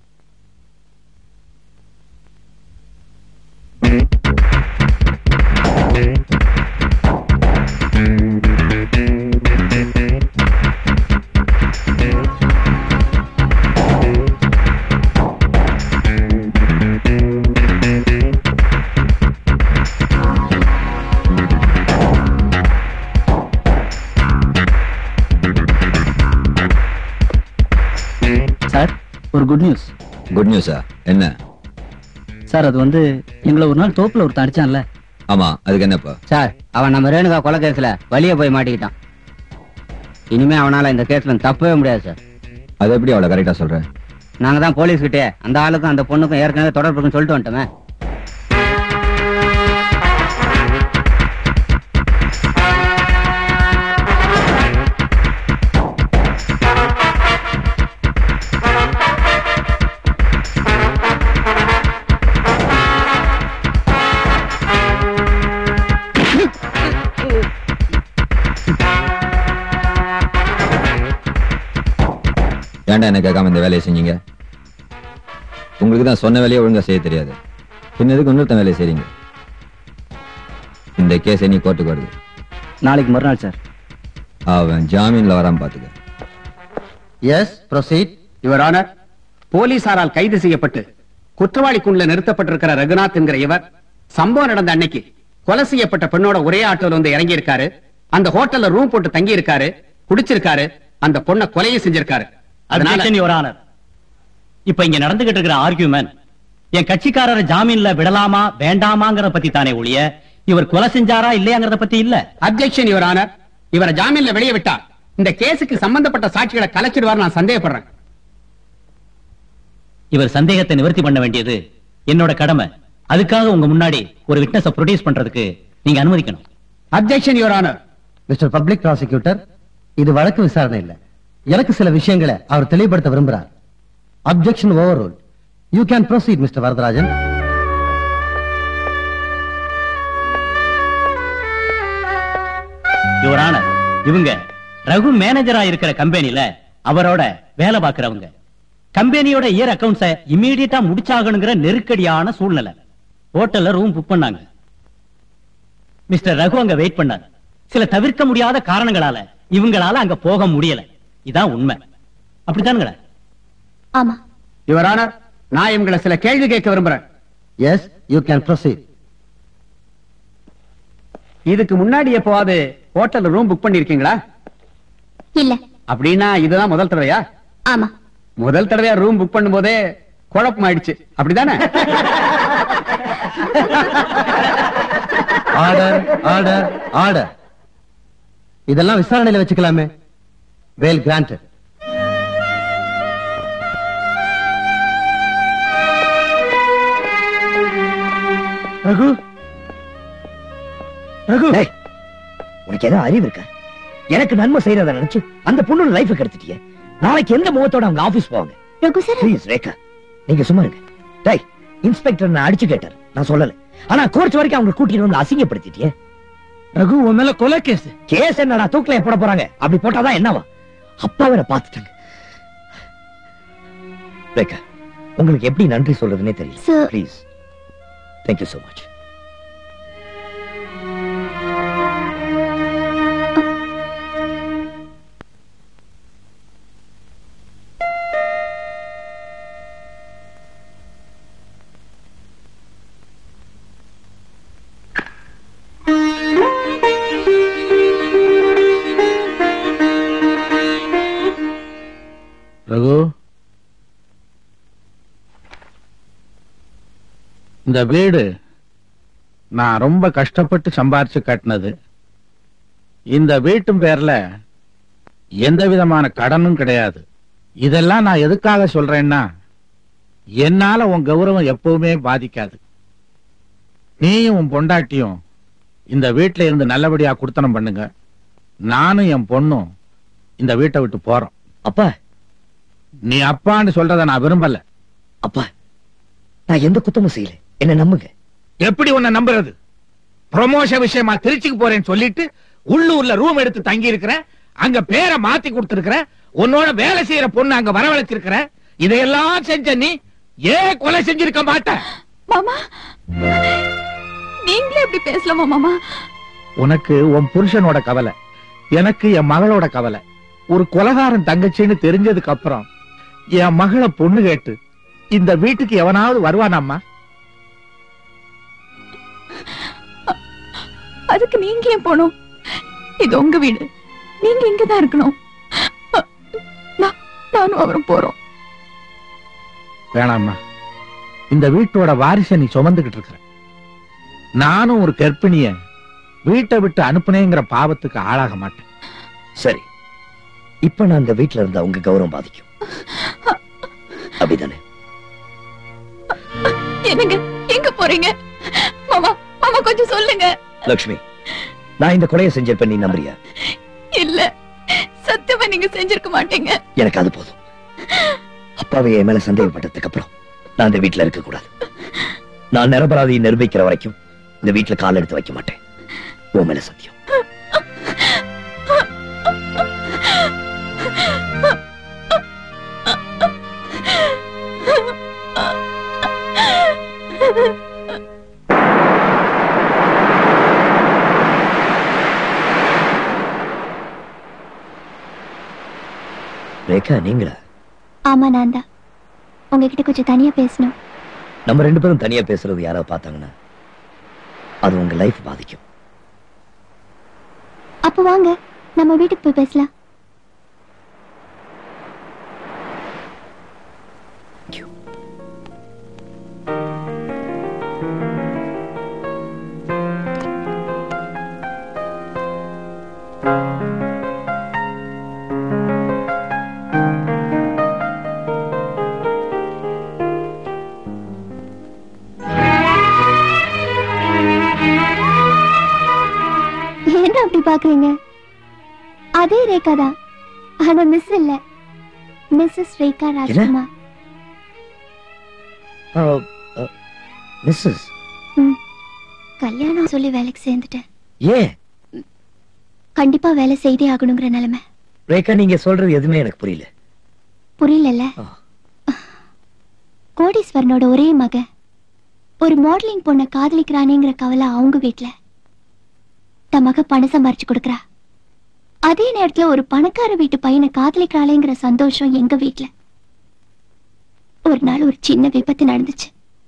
M: சார் ஒரு குட் நியூஸ்
P: குட் நியூஸா என்ன
M: சார் அது வந்து எங்களை ஒரு நாள் தோப்புல ஒருத்தன் அடிச்சான்ல
P: ஆமா அதுக்கு என்னப்பா
E: சார் அவன் நம்ம ரேணுகா கொலை கேஸ்ல வெளியே போய் மாட்டிக்கிட்டான் இனிமே அவனால இந்த கேஸ்ல தப்பவே முடியாது சார்
P: அது எப்படி அவளை கரெக்டா சொல்றேன்
E: நாங்க தான் போலீஸ் கிட்டே அந்த ஆளுக்கும் அந்த பொண்ணுக்கும் ஏற்கனவே தொடர்பு இருக்குன்னு சொல்லிட்டு வந்துட்டோமே
P: ஏன்டா என்ன கேட்காம இந்த வேலையை செஞ்சீங்க உங்களுக்கு தான் சொன்ன வேலையை ஒழுங்கா செய்ய தெரியாது பின்ன எதுக்கு இன்னொருத்தன் வேலையை செய்றீங்க இந்த கேஸ் நீ கோர்ட்டுக்கு வருது
E: நாளைக்கு மறுநாள் சார்
P: அவன் ஜாமீன்ல வராம பாத்துக்க
O: எஸ் ப்ரொசீட்
Q: யுவர் ஆனர் போலீசாரால் கைது செய்யப்பட்டு குற்றவாளி குண்டுல நிறுத்தப்பட்டிருக்கிற ரகுநாத் என்கிற இவர் சம்பவம் நடந்த அன்னைக்கு கொலை செய்யப்பட்ட பெண்ணோட ஒரே ஆட்டோல வந்து இறங்கி இருக்காரு அந்த ஹோட்டல்ல ரூம் போட்டு தங்கி இருக்காரு குடிச்சிருக்காரு அந்த பொண்ணை கொலையை செஞ்சிருக்காரு அதனால
M: Objection, Your Honor. இப்ப இங்க நடந்துகிட்டு இருக்கிற ஆர்கியூமெண்ட் என் கட்சிக்காரரை ஜாமீன்ல விடலாமா வேண்டாமாங்கறத பத்தி தானே ஒழிய இவர் கொலை செஞ்சாரா இல்லையாங்கறத பத்தி இல்ல
Q: அப்ஜெக்ஷன் யுவர் ஆனர் இவரை ஜாமீன்ல வெளியே விட்டா இந்த கேஸுக்கு சம்பந்தப்பட்ட சாட்சிகளை கலைச்சிடுவார் நான் சந்தேகப்படுறேன்
M: இவர் சந்தேகத்தை நிவர்த்தி பண்ண வேண்டியது என்னோட கடமை அதுக்காக உங்க முன்னாடி ஒரு விட்னஸ ப்ரொடியூஸ் பண்றதுக்கு நீங்க அனுமதிக்கணும்
Q: objection your honour
O: mister public prosecutor இது வழக்கு விசாரணை இல்ல எனக்கு சில விஷயங்களை அவர் தெளிவுபடுத்த விரும்புறார் objection overrule you can proceed mister Varadarajan
M: your honour இவங்க ரகு மேனேஜரா இருக்கிற கம்பெனில அவரோட வேலை பார்க்கறவங்க கம்பெனியோட இயர் அக்கவுண்ட்ஸ இம்மீடியட்டா முடிச்சாகணுங்கிற நெருக்கடியான சூழ்நிலை ஹோட்டல்ல ரூம் புக் பண்ணாங்க மிஸ்டர் ரகு அங்க வெயிட் பண்ணார் சில தவிர்க்க முடியாத காரணங்களால இவங்களால அங்க போக முடியல இதான் உண்மை அப்படித்தானுங்களே
N: ஆமா
Q: யுவர் ஆனர் நான் இவங்களை சில கேள்வி கேட்க விரும்புறேன்
O: எஸ் யூ கேன் ப்ரொசீட்
Q: இதுக்கு முன்னாடி எப்போவாது ஹோட்டல்ல ரூம் புக் பண்ணிருக்கீங்களா
N: இல்ல
Q: அப்படின்னா இதுதான் முதல் தடவையா
N: ஆமா
Q: முதல் தடவையா ரூம் புக் பண்ணும்போதே குழப்பம் ஆயிடுச்சு அப்படிதானே
O: ஆர்டர் ஆர்டர் ஆர்டர் இதெல்லாம் விசாரணையில வச்சுக்கலாமே வேல் கிராண்டட் ரகு ரகு
C: உனக்கு ஏதாவது அறிவு இருக்கா எனக்கு நன்மை செய்யறத நினைச்சு அந்த பொண்ணோட லைஃப் கெடுத்துட்டியே நாளைக்கு எந்த முகத்தோட அவங்க ஆபீஸ் போவாங்க
N: ரகு சார்
C: ப்ளீஸ் ரேகா நீங்க சும்மா இருங்க டேய் இன்ஸ்பெக்டர் நான் அடிச்சு கேட்டார் நான் சொல்லல ஆனா கோர்ட் வரைக்கும் அவங்க கூட்டிட்டு வந்து அசிங்கப்படுத்திட்டியே
A: ரகு உன் மேல கொலை கேஸ்
C: கேஸ் என்னடா தூக்கில போட போறாங்க அப்படி போட்டாதான் என்னவா அப்பா வேற பாத்துட்டாங்க ரேகா உங்களுக்கு எப்படி நன்றி சொல்றதுன்னே தெரியல
N: Sir.
C: Please thank you so much
A: Raghu இந்த வீடு நான் ரொம்ப கஷ்டப்பட்டு சம்பாரிச்சு கட்டினது இந்த வீட்டும் பேர்ல எந்த விதமான கடனும் கிடையாது இதெல்லாம் நான் எதுக்காக சொல்றேன்னா என்னால உன் கௌரவம் எப்பவுமே பாதிக்காது நீயும் உன் பொண்டாட்டியும் இந்த வீட்ல இருந்து நல்லபடியா குடுத்தனம் பண்ணுங்க நானும் என் பொண்ணும் இந்த வீட்டை விட்டு போறோம்
C: அப்பா
A: நீ அப்பான்னு சொல்றத நான் விரும்பல
C: அப்பா நான் எந்த குத்தமும் செய்யல என்ன நம்புங்க
A: எப்படி உன்னை நம்புறது ப்ரொமோஷன் விஷயமா திருச்சிக்கு போறேன்னு சொல்லிட்டு உள்ளூர்ல ரூம் எடுத்து தங்கி இருக்கிற அங்க பேரை மாத்தி கொடுத்திருக்கிற உன்னோட வேலை செய்யற பொண்ணு அங்க வரவழைச்சிருக்கிற இதையெல்லாம் செஞ்ச நீ ஏன் கொலை செஞ்சிருக்க மாட்ட
B: மாமா நீங்களே இப்படி பேசலாமா மாமா
A: உனக்கு உன் புருஷனோட கவலை எனக்கு என் மகளோட கவலை ஒரு கொலகாரன் தங்கச்சின்னு தெரிஞ்சதுக்கு அப்புறம் என் மகளை பொண்ணு கேட்டு இந்த வீட்டுக்கு எவனாவது வருவானாம்மா
B: அதுக்கு நீங்க ஏன் போகணும் இது உங்க வீடு நீங்க இங்கதான் இருக்கணும் நான்- நானும் அவரும் போறோம்
A: வேணாம்மா இந்த வீட்டோட வாரிசை நீ சுமந்துகிட்டு இருக்கிற நானும் ஒரு கர்ப்பிணிய வீட்டை விட்டு அனுப்புனேங்கிற பாவத்துக்கு ஆளாக மாட்டேன்
C: சரி இப்ப நான் இந்த வீட்ல இருந்தா உங்க கௌரவம் பாதிக்கும் அப்படிதானே
B: என்னங்க எங்க போறீங்க மாமா மாமா கொஞ்சம் சொல்லுங்க
C: லக்ஷ்மி நான் இந்த கொலையை செஞ்சிருப்பேன் நீ நம்புறியா
B: இல்ல சத்தியமா நீங்க செஞ்சிருக்க மாட்டீங்க
C: எனக்கு அது போதும் அப்பாவை என் மேல சந்தேகப்பட்டதுக்கு அப்புறம் நான் இந்த வீட்ல இருக்க கூடாது நான் நிரபராதியை நிரூபிக்கிற வரைக்கும் இந்த வீட்ல கால் எடுத்து வைக்க மாட்டேன் உன் மேல சத்தியம் ரேகா நீங்களா
N: ஆமா நான் தான் உங்ககிட்ட கொஞ்சம் தனியா பேசணும்
C: நம்ம ரெண்டு பேரும் தனியா பேசுறது யாராவது பார்த்தாங்கன்னா அது உங்க லைஃப் பாதிக்கும்
N: அப்ப வாங்க நம்ம வீட்டுக்கு போய் பேசலாம் என்ன அப்படி பாக்குறீங்க அதே ரேகா தான் ஆனா மிஸ் இல்ல மிஸ்ஸஸ் ரேகா ராஜ்குமார்
C: மிஸ்ஸஸ்
N: ம். கல்யாணம் சொல்லி வேலைக்கு சேர்ந்துட்டேன்
C: ஏன்
N: கண்டிப்பா வேலை செய்தே ஆகணுங்கிற நிலைமை
C: ரேகா நீங்க சொல்றது எதுவுமே எனக்கு புரியல
N: புரியலல்ல கோடீஸ்வரனோட ஒரே மகன் ஒரு மாடலிங் பொண்ண காதலிக்கிறானேங்கிற கவலை அவங்க வீட்ல தன் மக பணம் சம்பாரிச்சு கொடுக்கறா அதே நேரத்துல ஒரு பணக்கார வீட்டு பையனை காதலிக்கிறாளேங்கிற சந்தோஷம் எங்க வீட்ல ஒரு நாள் ஒரு சின்ன விபத்து நடந்துச்சு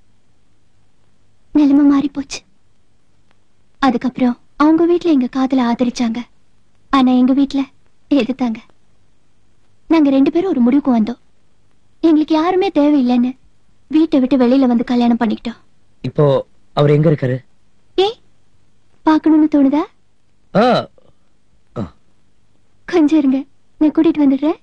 N: நிலைமை மாறி போச்சு அதுக்கப்புறம் அவங்க வீட்ல எங்க காதல ஆதரிச்சாங்க ஆனா எங்க வீட்ல எதிர்த்தாங்க நாங்க ரெண்டு பேரும் ஒரு முடிவுக்கு வந்தோம் எங்களுக்கு யாருமே தேவையில்லைன்னு வீட்டை விட்டு வெளியில வந்து கல்யாணம் பண்ணிக்கிட்டோம்
C: இப்போ அவர் எங்க இருக்காரு
N: ஏய் பார்க்கணும்னு தோணுதா
C: ஆ,
N: கொஞ்சம் இருங்க நான் கூட்டிட்டு வந்துடுறேன்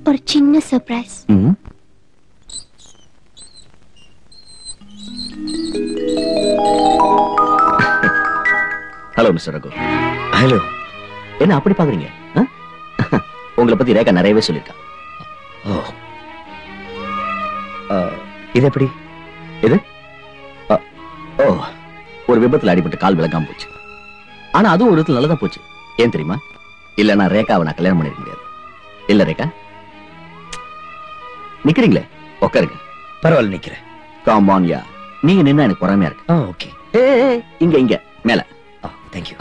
N: ஒரு சின்ன சர்ப்ரைஸ்
R: ம் ஹலோ மிஸ்டர் ரகு ஹலோ என்ன அப்படி பாக்குறீங்க ஆ? உங்களை பத்தி ரேகா நிறையவே சொல்லியிருக்கா ஓ ஆ, இது எப்படி இது ஆ, ஓ ஒரு விபத்துல அடிபட்டு கால் விளங்காம போச்சு ஆனா அதுவும் ஒரு விதத்துல நல்லதா போச்சு ஏன் தெரியுமா இல்ல நான் ரேகாவை நான் கல்யாணம் பண்ணிருக்க முடியாது இல்ல ரேகா நிக்கிறீங்களே உட்காருங்க
C: பரவாயில்ல நிக்கிறேன்
R: காமான் யா நீங்க நின்னா எனக்கு பொறாமையா இருக்கு
C: ஓகே
R: இங்க இங்க மேல
C: thank you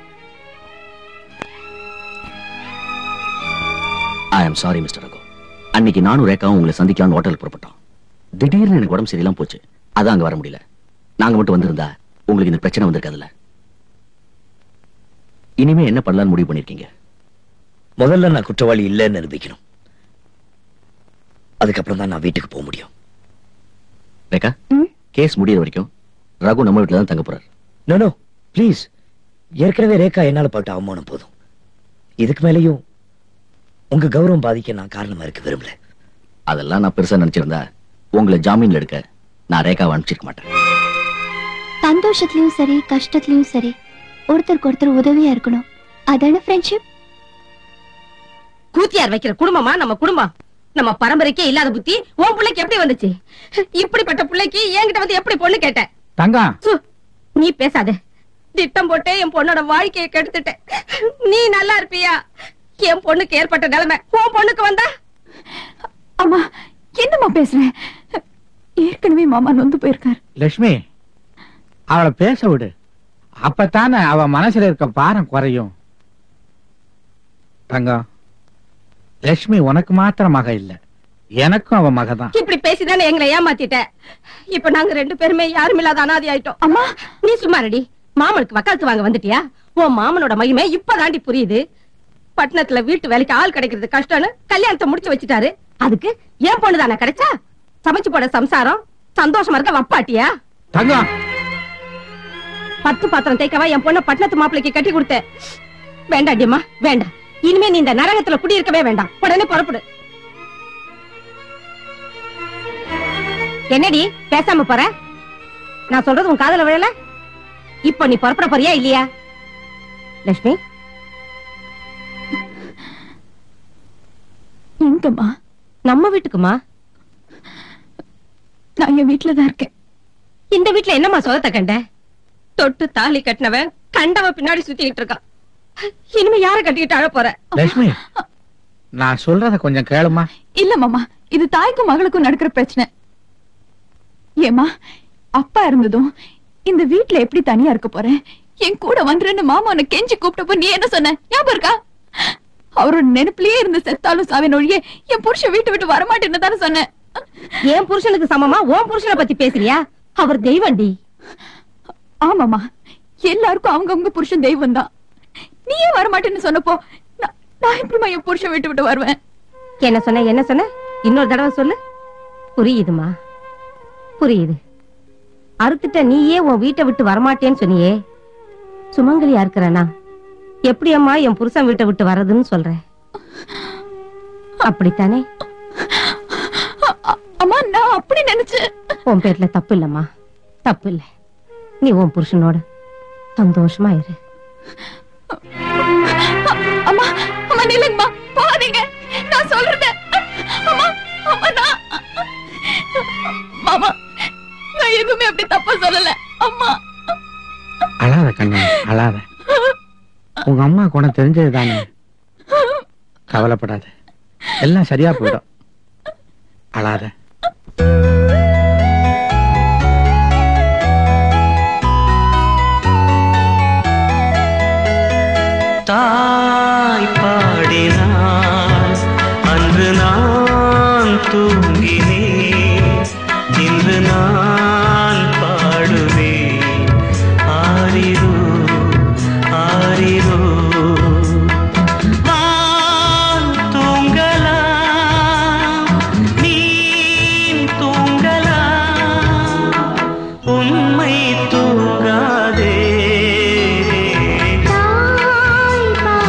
R: I am sorry mister Raghu அன்னைக்கு நானும் ரேகாவும் உங்களை சந்திக்காம ஹோட்டலுக்கு புறப்பட்டோம் திடீர்னு எனக்கு உடம்பு சரியில்லாம போச்சு அதான் அங்க வர முடியல நாங்க மட்டும் வந்திருந்தா உங்களுக்கு இந்த பிரச்சனை வந்திருக்காதுல்ல இனிமே என்ன பண்ணலாம்னு முடிவு பண்ணிருக்கீங்க
C: முதல்ல நான் குற்றவாளி இல்லைன்னு நிரூபிக்கணும் அதுக்கப்புறம் தான் நான் வீட்டுக்கு போக முடியும்
R: ரேகா கேஸ் முடியிற வரைக்கும் ரகு நம்ம வீட்டுல தான் தங்க போறாரு
C: நோ நோ ப்ளீஸ் ஏற்கனவே ரேகா என்னால பட்ட அவமானம் போதும் இதுக்கு மேலேயும் உங்க கௌரவம் பாதிக்க நான் காரணமா இருக்க விரும்பல
R: அதெல்லாம் நான் பெருசா நினைச்சிருந்தா உங்களை ஜாமீன்ல எடுக்க நான் ரேகாவை அனுப்பிச்சிருக்க மாட்டேன்
N: சந்தோஷத்துலயும் சரி கஷ்டத்துலயும் சரி ஒருத்தருக்கு ஒருத்தர் உதவியா இருக்கணும் அதான ஃப்ரெண்ட்ஷிப்
K: கூத்தியார் வைக்கிற குடும்பமா நம்ம குடும்பம் நம்ம பரம்பரைக்கே இல்லாத புத்தி உன் பிள்ளைக்கு எப்படி வந்துச்சு இப்படிப்பட்ட பிள்ளைக்கு என்கிட்ட வந்து எப்படி பொண்ணு கேட்ட
A: தங்கம்
K: சு, நீ பேசாத திட்டம் போட்டு என் பொண்ணோட வாழ்க்கையை கெடுத்துட்ட நீ நல்லா இருப்பியா என் பொண்ணுக்கு ஏற்பட்ட நிலைமை உன் பொண்ணுக்கு வந்தா
B: அம்மா என்னம்மா பேசுறேன் ஏற்கனவே மாமா நொந்து போயிருக்காரு
A: லட்சுமி அவளை பேச விடு அப்பத்தானே அவ மனசுல இருக்க பாரம் குறையும் தங்கம் லட்சுமி உனக்கு மாத்திரம் மக இல்ல எனக்கும் அவ மகதான்
K: இப்படி பேசிதானே எங்களை ஏமாத்திட்ட இப்ப நாங்க ரெண்டு பேருமே யாரும் இல்லாத அனாதி ஆயிட்டோம் அம்மா நீ சும்மா ரெடி மாமனுக்கு வக்காலத்து வாங்க வந்துட்டியா உன் மாமனோட மகிமை இப்பதாண்டி புரியுது பட்டணத்துல வீட்டு வேலைக்கு ஆள் கிடைக்கிறது கஷ்டம்னு கல்யாணத்தை முடிச்சு வச்சுட்டாரு அதுக்கு ஏன் பொண்ணு தானே கிடைச்சா சமைச்சு போட சம்சாரம் சந்தோஷமா இருக்க வப்பாட்டியா
A: தங்கம்
K: பத்து பாத்திரம் தேய்க்கவா என் பொண்ண பட்டணத்து மாப்பிளைக்கு கட்டி கொடுத்த வேண்டாண்டியம்மா வேண்டாம் இனிமே நீ இந்த நரகத்துல குடியிருக்கவே வேண்டாம் உடனே புறப்படு என்னடி பேசாம போற நான் சொல்றது உன் காதல விழல இப்ப நீ புறப்பட போறியா இல்லையா லட்சுமி
B: எங்கம்மா
K: நம்ம வீட்டுக்குமா
B: நான் என் வீட்டுல தான் இருக்கேன்
K: இந்த வீட்டுல என்னம்மா சொதத்த கண்ட தொட்டு தாலி கட்டினவன் கண்டவ பின்னாடி சுத்திக்கிட்டு இருக்கான் இனிமே யார கட்டிக்கிட்டு அழ போற
A: லட்சுமி நான் சொல்றத கொஞ்சம் கேளுமா
B: இல்ல மாமா இது தாய்க்கும் மகளுக்கும் நடக்கிற பிரச்சனை ஏமா அப்பா இருந்ததும் இந்த வீட்ல எப்படி தனியா இருக்க போறேன் என் கூட வந்துருன்னு மாமா உன்னை கெஞ்சி கூப்பிட்டப்போ நீ என்ன சொன்ன ஞாபகம் இருக்கா அவரோட நினைப்பிலேயே இருந்து செத்தாலும் சாவின் ஒழிய என் புருஷன் வீட்டு விட்டு வரமாட்டேன்னு தானே சொன்னேன்
K: என் புருஷனுக்கு சமமா உன் புருஷனை பத்தி பேசுறியா அவர் தெய்வண்டி
B: ஆமாமா எல்லாருக்கும் அவங்கவங்க புருஷன் தெய்வம் தான் நீயே வரமாட்டேன்னு சொன்னப்போ நான்- நான் எப்படிமா என் புருஷன் விட்டு விட்டு வருவேன்
K: என்ன சொன்ன என்ன சொன்ன இன்னொரு தடவை சொல்லு புரியுதுமா புரியுது அறுத்துட்ட நீயே உன் வீட்டை விட்டு வரமாட்டேன்னு சொன்னியே சுமங்கலியா இருக்கிறனா எப்படி அம்மா என் புருஷன் வீட்டை விட்டு வர்றதுன்னு சொல்ற அப்படித்தானே
B: அம்மா நான் அப்படி நினைச்சேன்
K: உன் பேர்ல தப்பு இல்லம்மா தப்பு இல்ல நீ உன் புருஷனோட சந்தோஷமா இரு
B: அம்மா அம்மா நில்லுங்கம்மா போகாதீங்க நான் சொல்றத அம்மா அம்மா நான் மாமா நான் எதுவுமே அப்படி தப்பா சொல்லல அம்மா
A: அழாத கண்ணு அழாத உங்க அம்மா குணம் தெரிஞ்சது தானே கவலைப்படாத எல்லாம் சரியா போயிடும் அழாத
I: தாய் பாடினாள் அன்று நான் தூங்கினேன் இன்று நான் பாடுவேன் ஆரிரோ ஆரிரோ வான் தூங்கலாம் நீன் தூங்கலாம் உண்மை தூங்காதே
F: தாய்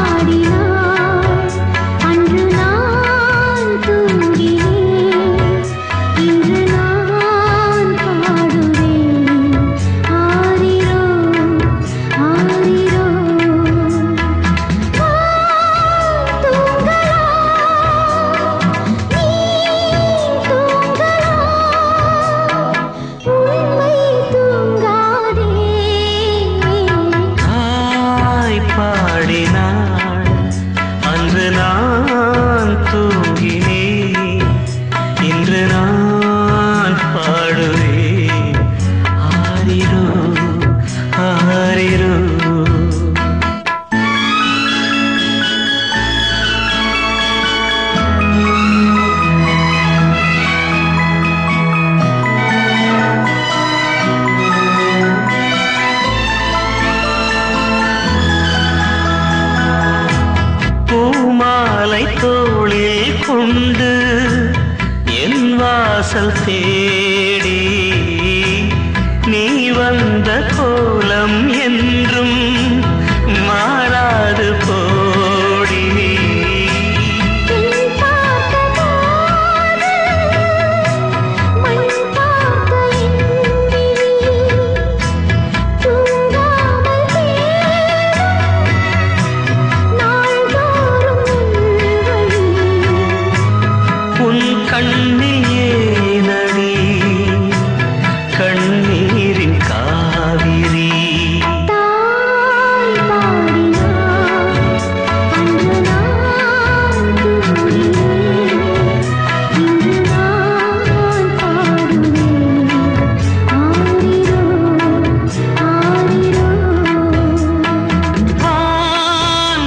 I: நான் தூங்கினேன் இன்று நான் பாடுவேன் ஆரிரோ ஆரிரோ பூமாலை தோளில் கொண்டு என் வாசல் தேடி நீ வந்த கோலம் என்றும் மாறாது போடி உன் கண்ணில் ஏனடி கண்ணீரின் காவிரி ஆண்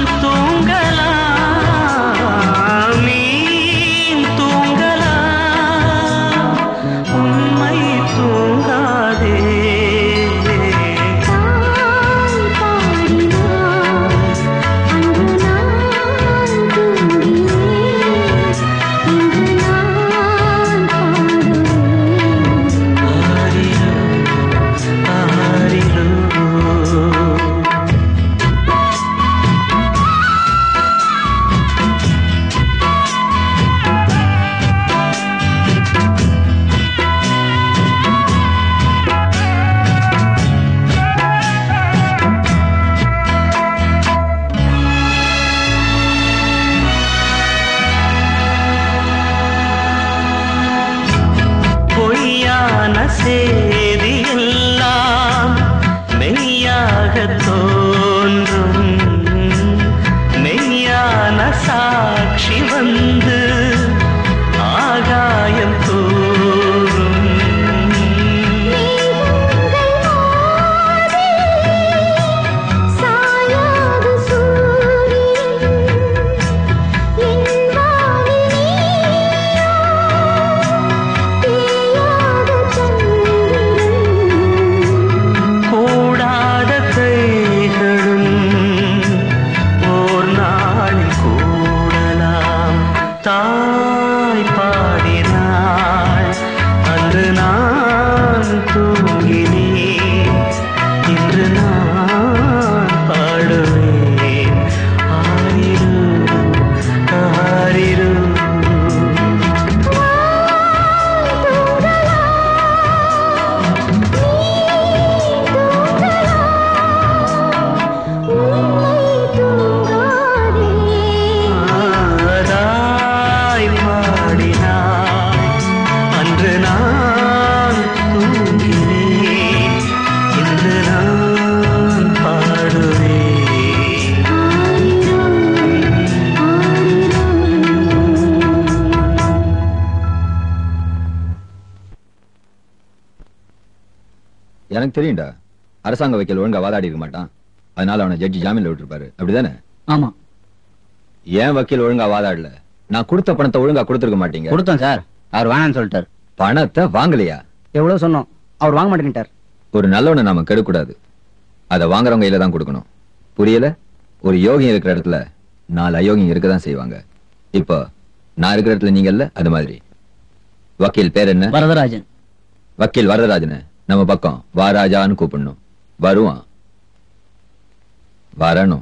I: தூங்கலாம் மீன் தூங்கலாம் உண்மை தூங்காதே பொய்யான செய்தி எல்லாம் மெய்யாக தோன்றும் மெய்யான சாட்சி வந்து ஆகாயம் தோறும் கூடாத கைகளும் ஓர் நாளில் கூடலாம் தாய் பாடினாள் அன்று நான் தூங்கினேன் இன்று நான் பாடுவேன் ஆரிரு ஆரிரு ஆதாய் பாடினாய் அன்று நான் தூங்கினேன் இன்று நான் பாடுவேன்
P: எனக்கு தெரியும்டா அரசாங்க வக்கீல் ஒழுங்கா வாதாடி இருக்க மாட்டான் அதனால அவனை ஜட்ஜி ஜாமீன்ல விட்டுருப்பாரு அப்படிதானே
E: ஆமா
P: ஏன் வக்கீல் ஒழுங்கா வாதாடல நான் கொடுத்த பணத்தை ஒழுங்கா கொடுத்துருக்க மாட்டீங்க
E: கொடுத்தோம் சார் அவர் வேணாம்னு சொல்லிட்டார்
P: பணத்தை வாங்கலையா
E: எவ்வளவு சொன்னோம் அவர் வாங்க மாட்டேங்கிட்டார்
P: ஒரு நல்லவனை நாம கெடுக்கூடாது அதை வாங்குறவங்க கையில தான் கொடுக்கணும் புரியல ஒரு யோகி இருக்கிற இடத்துல நாலு அயோகிங்க இருக்க தான் செய்வாங்க இப்போ நான் இருக்கிற இடத்துல நீங்க இல்ல அது மாதிரி வக்கீல் பேர் என்ன
E: வரதராஜன்
P: வக்கீல் வரதராஜனை நம்ம பக்கம் வாராஜான்னு கூப்பிடணும் வருவான் வரணும்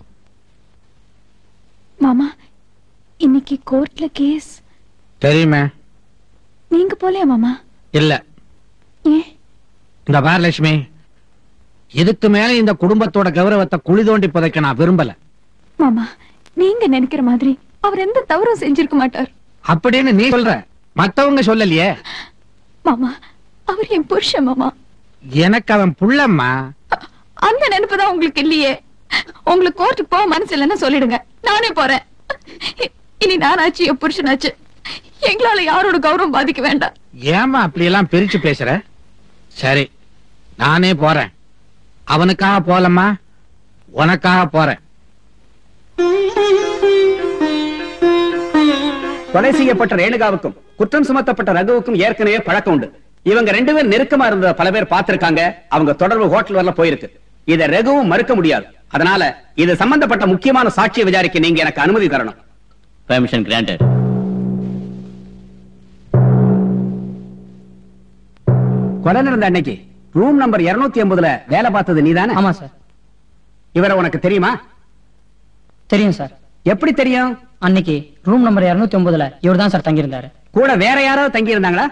B: மாமா இன்னைக்கு கோர்ட்ல கேஸ்
A: தெரியுமே
B: நீங்க போலையா மாமா
A: இல்ல
B: ஏன்
A: இந்த பார் லட்சுமி இதுக்கு மேல இந்த குடும்பத்தோட கௌரவத்தை குழி தோண்டி புதைக்க நான் விரும்பல
B: மாமா நீங்க நினைக்கிற மாதிரி அவர் எந்த தவறும் செஞ்சிருக்க மாட்டார்
A: அப்படின்னு நீ சொல்ற மத்தவங்க சொல்லலையே
B: மாமா அவர் என் புருஷன் மாமா
A: எனக்கு அவன் புள்ளம்மா
B: அந்த நினைப்பு தான் உங்களுக்கு இல்லையே உங்களுக்கு கோர்ட்டுக்கு போக மனசு இல்லைன்னு சொல்லிடுங்க நானே போறேன் நானாச்சு என் புருஷனாச்சு எங்களால யாரோட கௌரவம் பாதிக்க வேண்டாம்
A: ஏமா அப்படி எல்லாம் பிரிச்சு பேசுற சரி நானே போறேன் அவனுக்காக போலம்மா உனக்காக போறேன்
Q: கொலை செய்யப்பட்ட ரேணுகாவுக்கும் குற்றம் சுமத்தப்பட்ட ரகுவுக்கும் ஏற்கனவே பழக்கம் உண்டு இவங்க ரெண்டு பேரும் நெருக்கமா இருந்த பல பேர் பார்த்திருக்காங்க அவங்க தொடர்பு ஹோட்டல் வரல போயிருக்கு இத ரகுவும் மறுக்க முடியாது அதனால இது சம்பந்தப்பட்ட முக்கியமான சாட்சியை விசாரிக்க நீங்க எனக்கு அனுமதி தரணும்
M: பெர்மிஷன் கிராண்டட்
Q: கொலை நடந்த அன்னைக்கு ரூம் நம்பர் 280 எண்பதுல வேலை பார்த்தது நீதானே
E: ஆமா சார்
Q: இவரை உனக்கு தெரியுமா
E: தெரியும் சார்
Q: எப்படி தெரியும்
E: அன்னைக்கு ரூம் நம்பர் 209 ஒன்பதுல இவர் தான் சார் தங்கியிருந்தாரு
Q: கூட வேற யாராவது தங்கி இருந்தாங்களா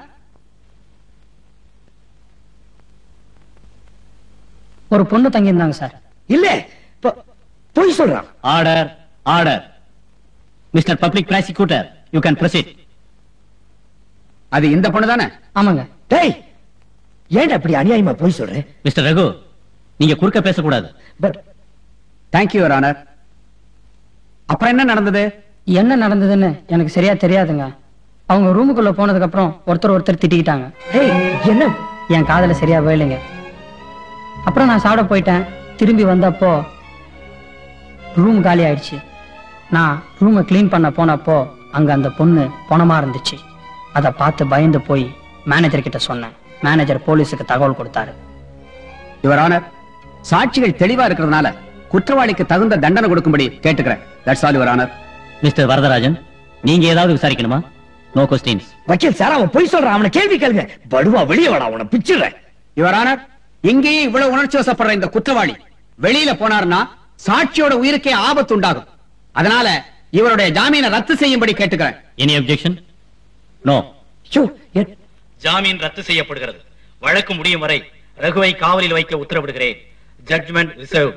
E: ஒரு பொண்ணு தங்கியிருந்தாங்க சார்
C: இல்ல போய் சொல்றான்
M: order order mister public prosecutor you can proceed
Q: அது இந்த பொண்ணு தானே
E: ஆமாங்க
C: டேய் ஏன்டா இப்படி அநியாயமா போய் சொல்றேன்
M: மிஸ்டர் ரகு நீங்க குறுக்க பேசக்கூடாது
C: பட்
Q: தேங்க்யூ யுவர் ஆனர் அப்புறம் என்ன நடந்தது
E: என்ன நடந்ததுன்னு எனக்கு சரியா தெரியாதுங்க அவங்க ரூமுக்குள்ள போனதுக்கு அப்புறம் ஒருத்தர் ஒருத்தர் திட்டிக்கிட்டாங்க
C: என்ன
E: என் காதல சரியா வேலைங்க அப்புறம் நான் சாப்பிட போயிட்டேன் திரும்பி வந்தப்போ ரூம் காலி ஆயிடுச்சு நான் ரூமை க்ளீன் பண்ண போனப்போ அங்க அந்த பொண்ணு பணமா இருந்துச்சு அதை பார்த்து பயந்து போய் மேனேஜர் கிட்ட சொன்னேன் மேனேஜர் போலீஸுக்கு தகவல் கொடுத்தாரு
Q: யுவர் ஆனர் சாட்சிகள் தெளிவா இருக்கிறதுனால குற்றவாளிக்கு தகுந்த தண்டனை கொடுக்கும்படி கேட்டுக்கிறேன் that's all your honour
M: mister Varadarajan நீங்க ஏதாவது விசாரிக்கணுமா நோ கொஸ்டின்ஸ்
C: வக்கீல் சார் அவன் போய் சொல்றான் அவனை கேள்வி கேளுங்க படுவா வெளியே வாடா அவனை பிச்சிடுறேன்
Q: யுவர் ஆனர் இங்கேயே இவ்வளவு உணர்ச்சி வசப்படுற இந்த குற்றவாளி வெளியில போனார்னா சாட்சியோட உயிருக்கே ஆபத்து உண்டாகும் அதனால இவருடைய ஜாமீனை ரத்து செய்யும்படி கேட்டுக்கிறேன்
M: எனி அப்ஜெக்ஷன் நோ
C: ஷோ
M: ஜாமீன் ரத்து செய்யப்படுகிறது வழக்கு முடியும் வரை ரகுவை காவலில் வைக்க உத்தரவிடுகிறேன் ஜட்ஜ்மெண்ட் ரிசர்வ்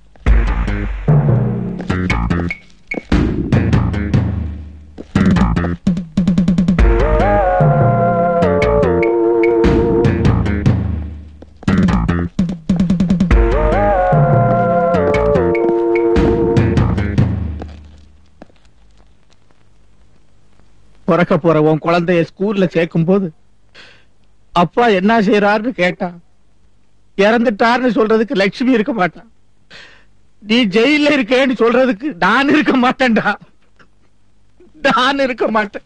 A: பிறக்க போற உன் குழந்தைய ஸ்கூல்ல சேர்க்கும் போது அப்பா என்ன செய்யறாருன்னு கேட்டான் இறந்துட்டாருன்னு சொல்றதுக்கு லட்சுமி இருக்க மாட்டான் நீ ஜெயில இருக்கேன்னு சொல்றதுக்கு நான் இருக்க மாட்டேன்டா நான் இருக்க மாட்டேன்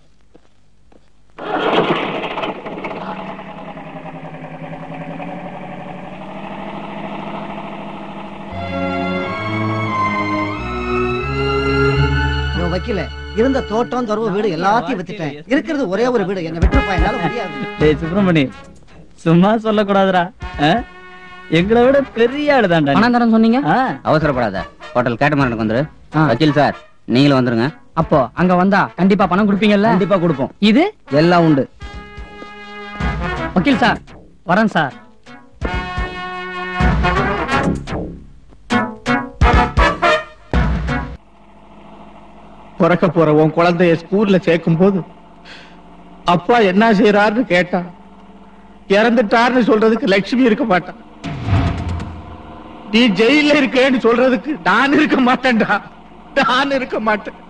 S: இவன் வைக்கல இருந்த தோட்டம் துறவு வீடு எல்லாத்தையும் வித்துட்டேன் இருக்கிறது ஒரே ஒரு வீடு என்ன விட்டுருப்பா என்னால முடியாது
G: டேய் சுப்பிரமணி சும்மா சொல்லக்கூடாதுடா ஆ? எங்களை விட பெரிய ஆளு தான்டா
E: பணம் தரேன்னு சொன்னீங்க
T: அவசரப்படாத ஹோட்டல் கேட்டமரனுக்கு வந்துரு வக்கீல் சார் நீங்களும் வந்துருங்க
E: அப்போ அங்க வந்தா கண்டிப்பா பணம் கொடுப்பீங்கல்ல
T: கண்டிப்பா கொடுப்போம்
E: இது
T: எல்லாம் உண்டு
E: வக்கீல் சார் வரேன் சார்
A: பிறக்க போற உன் குழந்தைய ஸ்கூல்ல சேர்க்கும் போது அப்பா என்ன செய்யறாருன்னு கேட்டான் இறந்துட்டாருன்னு சொல்றதுக்கு லட்சுமி இருக்க மாட்டான் நீ ஜெயில இருக்கேன்னு சொல்றதுக்கு நான் இருக்க மாட்டேன்டா நான் இருக்க மாட்டேன்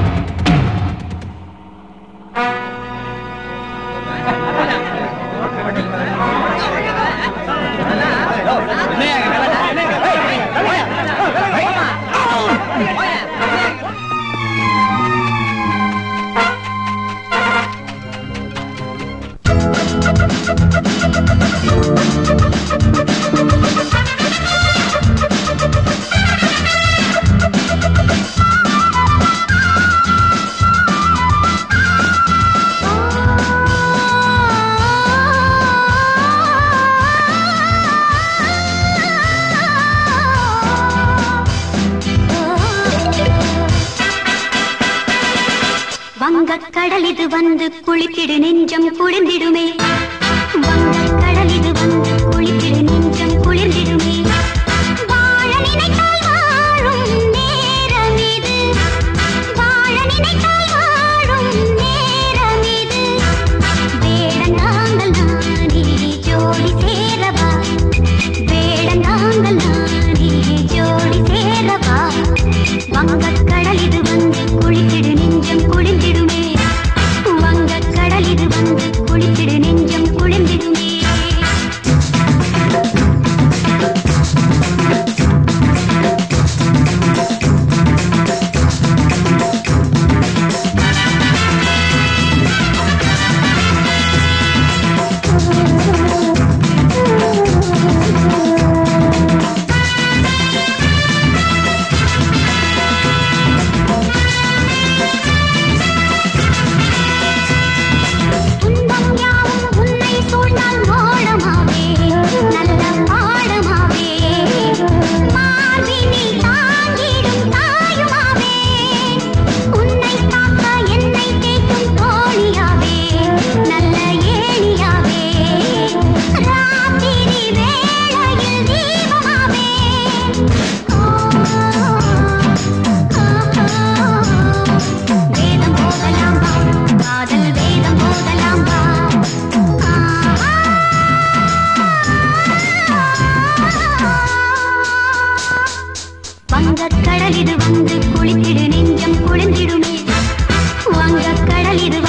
F: வங்கக் கடல் இது வந்து குளித்திடு நெஞ்சம் குளிர்ந்திடுமே வங்கக் கடல் இது வந்து குளித்திடு நெஞ்சம் குளிர்ந்திடுமே வாழ நினைத்தால் வாழும் நேரம் இது வாழ நினைத்தால் வாழும் நேரம் இது வேடந்தாங்கள் நானே ஜோடி சேரவா வேடந்தாங்கள் நானே ஜோடி சேரவா வங்கக் கடல் இது வந்து குளித்திடு நெஞ்சம்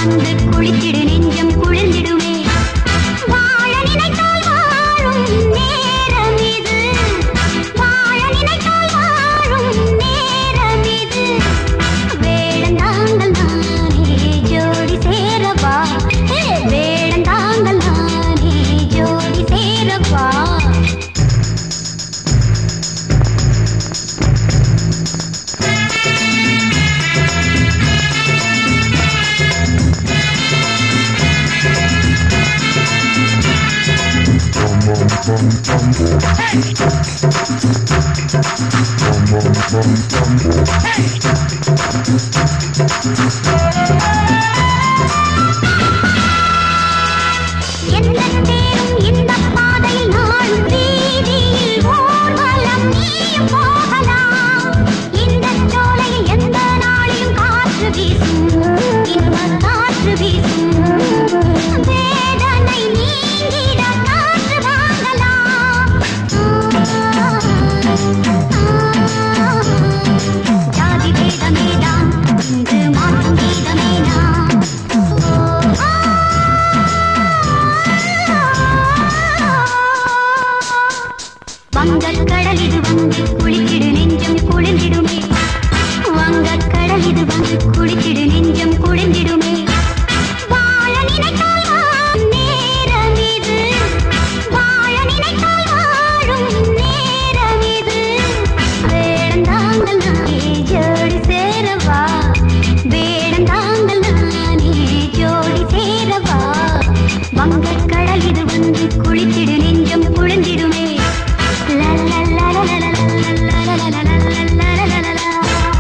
F: வந்து குளித்திடு நெஞ்சம் குளிர்ந்திடுமே வாழ நினைத்தால் வாழும் நேரம் இது வாழ நினைத்தால் வாழும் நேரம் இது வேடந்தாங்கள் நானே ஜோடி சேரவா ஏ, வேடந்தாங்கள் நானே ஜோடி சேரவா எந்த தேரும் இந்த பாதையில் நாளும் வீதியில் ஊர்வலம் நீயும் போகலாம் இந்த சோலையில் எந்த நாளிலும் காற்று வீசும் இன்ப காற்று வீசும் வேதனை நீங்கிட காற்று வாங்கலாம் ஜாதி வேதமேதான் இன்று மாற்றும் கீதமேதான் வங்கக் கடல் இது வந்து குளித்திடு நெஞ்சம் குளிர்ந்திடுமே வங்கக் கடல் இது வந்து குளித்திடு நெஞ்சம் குளிர்ந்திடுமே வாழ நினைத்தால் வாழும் நேரம் இது வாழ நினைத்தால் வாழும் நேரம் இது வேடந்தாங்கள் நானே ஜோடி சேரவா வேடந்தாங்கள் நானே ஜோடி சேரவா வங்கக் கடல் இது வந்து குளித்திடு நெஞ்சம் குளிர்ந்திடுமே லா லா லா லா லா லா லா லா லா லா லா லா லா லா லா.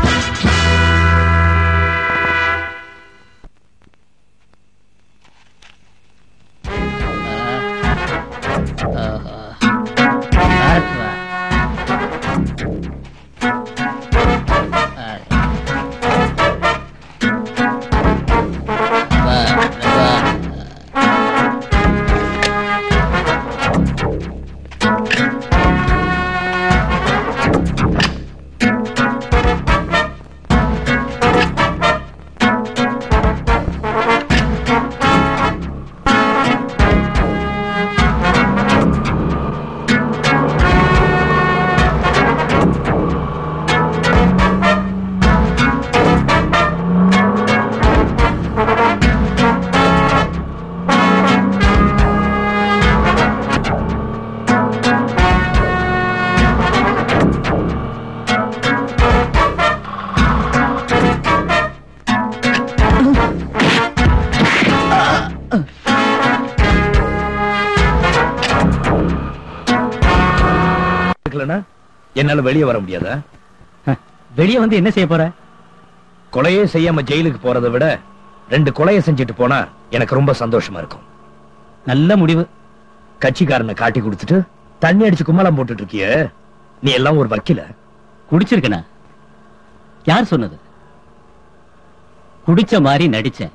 C: இருக்கலனா என்னால வெளியே வர முடியாதா
M: வெளியே வந்து என்ன செய்ய போற
C: கொலையே செய்யாம ஜெயிலுக்கு போறதை விட ரெண்டு கொலையை செஞ்சுட்டு போனா எனக்கு ரொம்ப சந்தோஷமா இருக்கும்
M: நல்ல முடிவு
C: கட்சிக்காரனை காட்டி கொடுத்துட்டு தண்ணி அடிச்சு கும்மலம் போட்டுட்டு இருக்கிய நீ எல்லாம் ஒரு வக்கீல
M: குடிச்சிருக்கனா யார் சொன்னது குடிச்ச மாதிரி நடிச்சேன்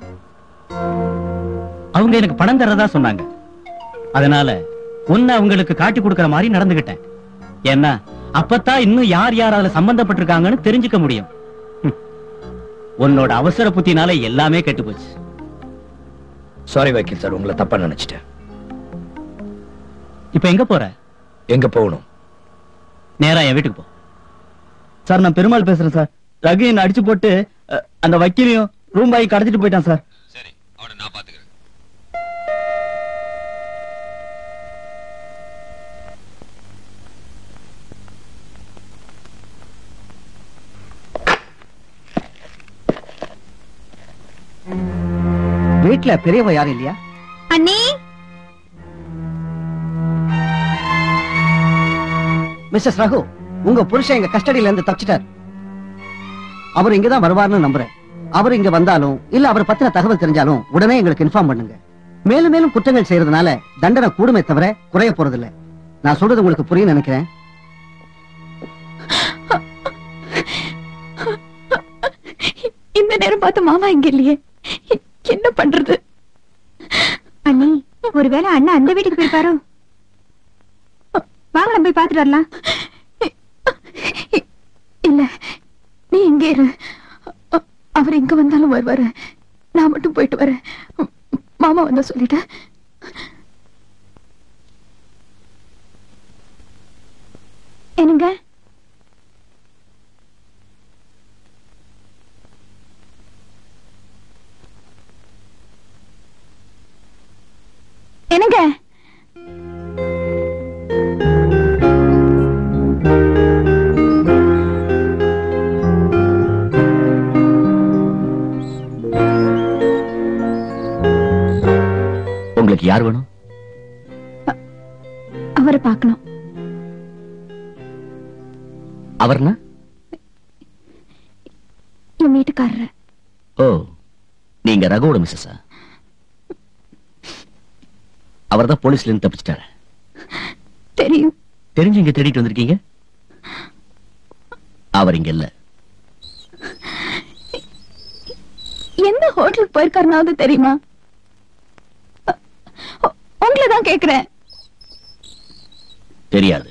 M: அவங்க எனக்கு பணம் தர்றதா சொன்னாங்க அதனால உன்னை அவங்களுக்கு காட்டி கொடுக்கற மாதிரி நடந்துகிட்டேன் ஏன்னா அப்பத்தான் இன்னும் யார் யார் அதுல சம்பந்தப்பட்டிருக்காங்கன்னு தெரிஞ்சுக்க முடியும் ஹம். உன்னோட அவசர புத்தினால எல்லாமே கெட்டு போச்சு
C: சாரி வக்கீல் சார் உங்களை தப்பா நினைச்சிட்டேன்
M: இப்ப எங்க போற
C: எங்க போகணும்
M: நேரா என் வீட்டுக்கு போ சார் நான் பெருமாள் பேசுறேன் சார் ரகு என்ன அடிச்சு போட்டு அஹ், அந்த வக்கீலையும் ரூம் பாய் கடத்திட்டு போயிட்டான் சார்
S: வீட்ல பெரியவ யாரும் இல்லையா
D: அண்ணி
S: மிஸ்ஸஸ் ரகு உங்க புருஷன் எங்க கஸ்டடியில இருந்து தப்பிச்சிட்டார் அவர் இங்கதான் வருவார்னு நம்புறேன் அவர் இங்க வந்தாலும் இல்ல அவர் பத்தின தகவல் தெரிஞ்சாலும் உடனே எங்களுக்கு இன்ஃபார்ம் பண்ணுங்க மேலும் மேலும் குற்றங்கள் செய்யறதுனால தண்டனை கூடுமே தவிர குறைய போறதில்ல நான் சொல்றது உங்களுக்கு புரியும் நினைக்கிறேன்
B: இந்த நேரம் பார்த்து மாமா இங்க இல்லையே என்ன பண்றது
D: அண்ணி ஒருவேளை அண்ணா அந்த வீட்டுக்கு போயிருப்பாரோ வாங்க நம்ம போய் பார்த்துட்டு வரலாம்
B: இல்ல நீ இங்கே இரு அ- அவர் எங்க வந்தாலும் வருவாரு நான் மட்டும் போயிட்டு வரேன் ம், மாமா வந்தா சொல்லிட்டேன்
D: என்னங்க என்னங்க
R: உங்களுக்கு யார் வேணும்
D: அவரை பார்க்கணும்
R: அவர்னா
D: என் வீட்டுக்காரரு
R: ஓ நீங்க ரகுவோட மிஸ்ஸஸா அவர் தான் போலீஸ்ல இருந்து தப்பிச்சிட்டாரு
D: தெரியும்
R: தெரிஞ்சு இங்க தேடிட்டு வந்திருக்கீங்க அவர் இங்க இல்ல
B: எந்த ஹோட்டலுக்கு போயிருக்காருனாவது தெரியுமா உங்களை தான் கேக்குறேன்
R: தெரியாது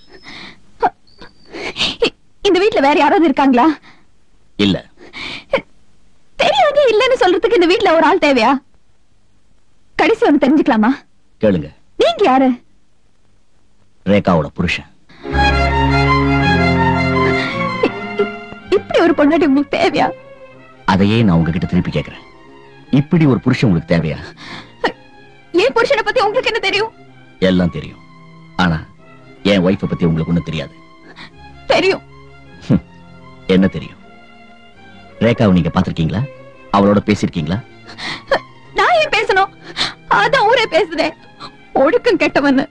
B: இ- இந்த வீட்ல வேற யாராவது இருக்காங்களா
R: இல்ல
B: தெரியாது இல்லன்னு சொல்றதுக்கு இந்த வீட்ல ஒரு ஆள் தேவையா கடைசி ஒண்ணு தெரிஞ்சுக்கலாமா
R: கேளுங்க
B: நீங்க யாரு
R: ரேகாவோட புருஷன்
B: இப்படி ஒரு பொண்டாட்டி உங்களுக்கு தேவையா
R: அதையே நான் உங்ககிட்ட திருப்பி கேக்குறேன் இப்படி ஒரு புருஷன் உங்களுக்கு தேவையா
B: என் புருஷனை பத்தி உங்களுக்கு என்ன தெரியும்
R: எல்லாம் தெரியும் ஆனா என் ஒய்ஃபை பத்தி உங்களுக்கு ஒண்ணும் தெரியாது
B: தெரியும்
R: என்ன தெரியும் ரேகாவை நீங்க பாத்திருக்கீங்களா அவளோட பேசிருக்கீங்களா
B: நான் ஏன் பேசணும் அதான் ஊரே பேசுதே ஒழுக்கம் கெட்டவன்னு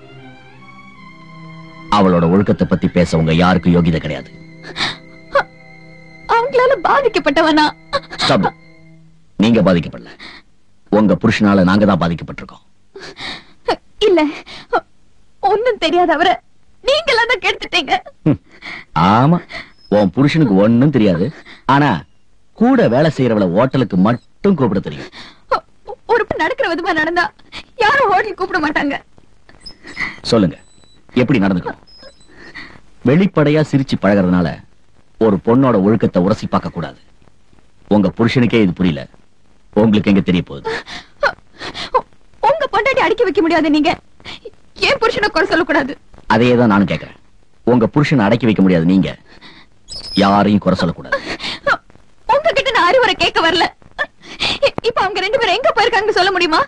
R: அவளோட ஒழுக்கத்தை பத்தி பேச உங்க யாருக்கும் யோகிதை கிடையாது
B: அவங்களால பாதிக்கப்பட்டவனா
R: Stop it. நீங்க பாதிக்கப்படல உங்க புருஷனால நாங்க தான் பாதிக்கப்பட்டிருக்கோம்
B: இல்ல ஒண்ணும் தெரியாத அவரை நீங்களா தான் கெடுத்துட்டீங்க
R: ஆமா உன் புருஷனுக்கு ஒண்ணும் தெரியாது ஆனா கூட வேலை செய்யறவள ஹோட்டலுக்கு மட்டும் கூப்பிட தெரியும்
B: ஒரு பொண்ணு நடக்கிற விதமா நடந்தா யாரும் ஹோட்டல் கூப்பிட மாட்டாங்க
R: சொல்லுங்க எப்படி நடந்துக்கணும் வெளிப்படையா சிரிச்சு பழகுறதுனால ஒரு பொண்ணோட ஒழுக்கத்தை உரசி பார்க்க கூடாது உங்க புருஷனுக்கே இது புரியல உங்களுக்கு எங்க தெரிய போகுது
B: உங்க பொண்டாட்டி அடிக்க வைக்க முடியாது நீங்க ஏன் புருஷனை குறை சொல்லக்கூடாது
R: அதையே தான் நானும் கேட்கிறேன் உங்க புருஷனை அடக்கி வைக்க முடியாது நீங்க யாரையும் குறை சொல்லக்கூடாது
B: உங்ககிட்ட நான் அறிவுரை கேட்க வரல இ- இப்ப அவங்க ரெண்டு பேரும் எங்க போயிருக்காங்கன்னு சொல்ல முடியுமா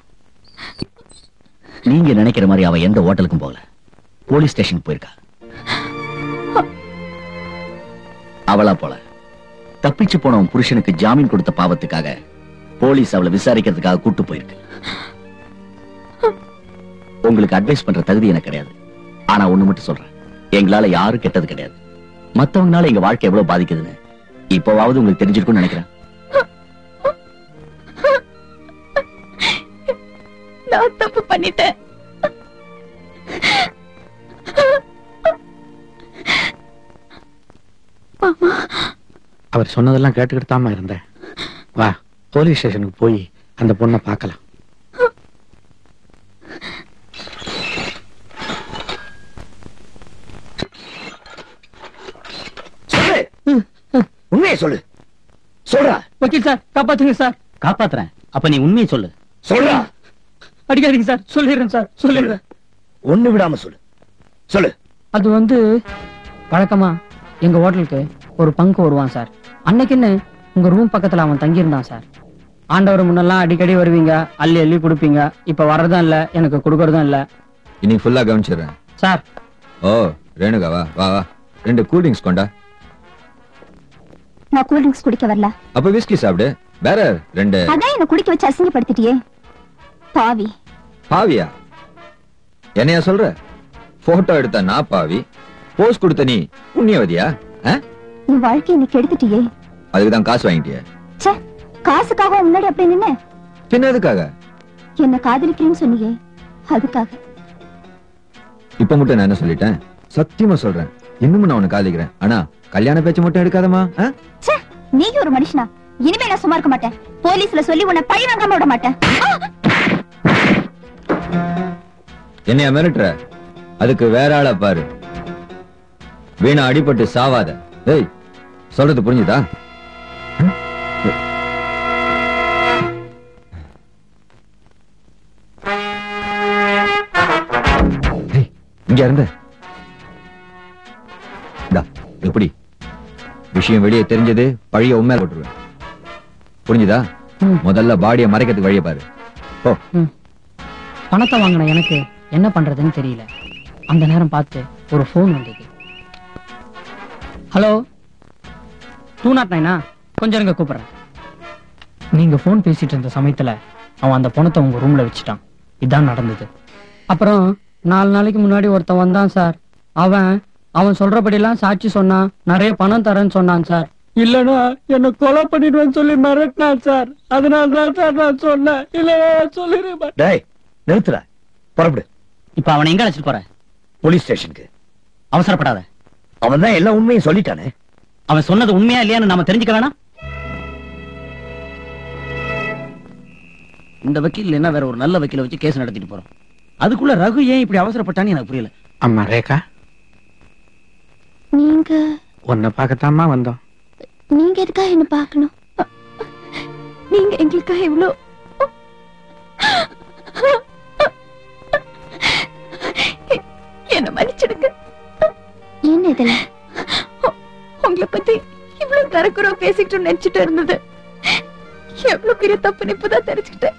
R: நீங்க நினைக்கிற மாதிரி அவ எந்த ஹோட்டலுக்கும் போகல போலீஸ் ஸ்டேஷனுக்கு போயிருக்கா அவளா போல தப்பிச்சு போன உன் புருஷனுக்கு ஜாமீன் கொடுத்த பாவத்துக்காக போலீஸ் அவளை விசாரிக்கிறதுக்காக கூட்டு போயிருக்கு உங்களுக்கு அட்வைஸ் பண்ற தகுதி எனக்கு கிடையாது ஆனா ஒண்ணு மட்டும் சொல்றேன் எங்களால யாரும் கெட்டது கிடையாது மத்தவங்கனால எங்க வாழ்க்கை எவ்வளவு பாதிக்குதுன்னு இப்போவாவது உங்களுக்கு தெரிஞ்சிருக்கும்னு நினைக்கிறேன்
B: நான் தப்பு பண்ணிட்டேன்
A: அவர் சொன்னதெல்லாம் கேட்டுக்கிட்டு தாமா இருந்தேன் வா போலீஸ் ஸ்டேஷனுக்கு போய் அந்த பொண்ணை பார்க்கலாம்
C: உண்மையை சொல்லு சொல்றா
E: வக்கீல் சார் காப்பாத்துங்க சார்
M: காப்பாத்துறேன் அப்ப நீ உண்மையை சொல்லு
C: சொல்றா
E: அடிக்காதீங்க சார் சொல்லிடுறேன் சார் சொல்லிடுறேன்
C: ஒண்ணு விடாம சொல்லு சொல்லு
E: அது வந்து வழக்கமா எங்க ஹோட்டலுக்கு ஒரு பங்கு வருவான் சார் அன்னைக்குன்னு உங்க ரூம் பக்கத்துல அவன் தங்கியிருந்தான் சார் ஆண்டவர் முன்னெல்லாம் அடிக்கடி வருவீங்க அள்ளி அள்ளி கொடுப்பீங்க இப்ப வர்றதும் இல்ல எனக்கு கொடுக்கறதும் இல்ல
P: இன்னைக்கு ஃபுல்லா கவனிச்சிடுறேன்
E: சார்
P: ஓ ரேணுகா வா வா வா ரெண்டு கூல் ட்ரிங்க்ஸ் கொண்டா
D: நான் கூல் ட்ரிங்க்ஸ் குடிக்க வரல
P: அப்ப விஸ்கி சாப்பிடு வேற ரெண்டு
D: அதான் என்ன குடிக்க வச்சு அசிங்கப்படுத்திட்டியே பாவி
P: பாவியா என்னையா சொல்ற போட்டோ எடுத்த நான் பாவி போஸ் கொடுத்த நீ புண்ணியவதியா ஆ?
D: என் வாழ்க்கையை நீ கெடுத்துட்டியே
P: அதுக்கு தான் காசு வாங்கிட்டிய
D: ச்சே காசுக்காக உன் முன்னாடி அப்படி நின்னு
P: பின்ன எதுக்காக
D: என்ன காதலிக்கிறேன்னு சொன்னியே அதுக்காக
P: இப்ப மட்டும் நான் என்ன சொல்லிட்டேன் சத்தியமா சொல்றேன் இன்னமும் நான் உன்னை காதலிக்கிறேன் ஆனா கல்யாண பேச்சு மட்டும் எடுக்காதமா
D: ச்சே நீங்க ஒரு மனுஷனா இனிமே நான் சும்மா இருக்க மாட்டேன் போலீஸ்ல சொல்லி உன்னை பழி வாங்காம விட மாட்டேன்
P: என்னைய மிரட்டுற அதுக்கு வேற ஆளா பாரு வீணா அடிபட்டு சாவாத ஏய் சொல்றது புரிஞ்சுதா இங்க இருந்த இந்தா, எப்படி விஷயம் வெளியே தெரிஞ்சது பழிய உண்மை போட்டுருவேன் புரிஞ்சுதா முதல்ல பாடியை மறைக்கிறதுக்கு வழியை பாரு ஓ
U: பணத்தை வாங்கின எனக்கு என்ன பண்றதுன்னு தெரியல அந்த நேரம் பார்த்து ஒரு ஃபோன் வந்தது ஹலோ டூ நாட் நைனா கொஞ்சம் இருங்க கூப்பிடுறேன் நீங்க ஃபோன் பேசிட்டு இருந்த சமயத்துல அவன் அந்த பணத்தை உங்க ரூம்ல வச்சுட்டான் இதான் நடந்தது அப்புறம் நாலு நாளைக்கு முன்னாடி ஒருத்தன் வந்தான் சார் அவன் அவன் சொல்றபடிலாம் சாட்சி சொன்னான் நிறைய பணம் தரேன்னு சொன்னான் சார் இல்லனா என்ன கொலை பண்ணிடுவேன்னு சொல்லி மிரட்டினான் சார் அதனால தான் சார் நான் சொன்னேன் இல்ல சொல்லிருப்பேன்
C: டேய் நிறுத்துற புறப்படு
M: இப்ப அவனை எங்க அழைச்சிட்டு போற
C: போலீஸ் ஸ்டேஷனுக்கு
M: அவசரப்படாத
C: அவன் தான் எல்லா உண்மையும் சொல்லிட்டானே
M: அவன் சொன்னது உண்மையா இல்லையான்னு நாம தெரிஞ்சுக்க வேணாம்
E: இந்த வக்கீல் என்ன வேற ஒரு நல்ல வக்கீல வச்சு கேஸ் நடத்திட்டு போறோம் அதுக்குள்ள ரகு ஏன் இப்படி அவசரப்பட்டான்னு எனக்கு புரியல
A: அம்மா ரேகா
N: நீங்க
A: உன்னை பார்க்கத்தாம்மா வந்தோம்
N: நீங்க எதுக்காக என்ன பார்க்கணும்
B: நீங்க எங்களுக்காக இவ்ளோ என்ன மன்னிச்சிடுங்க
N: என்ன இதுல
B: உங்களை பத்தி இவ்வளவு தரக்குறோம் பேசிக்கிட்டு நினைச்சிட்டு இருந்தது எவ்வளவு பெரிய தப்புன்னு இப்பதான் தெரிஞ்சுக்கிட்டேன்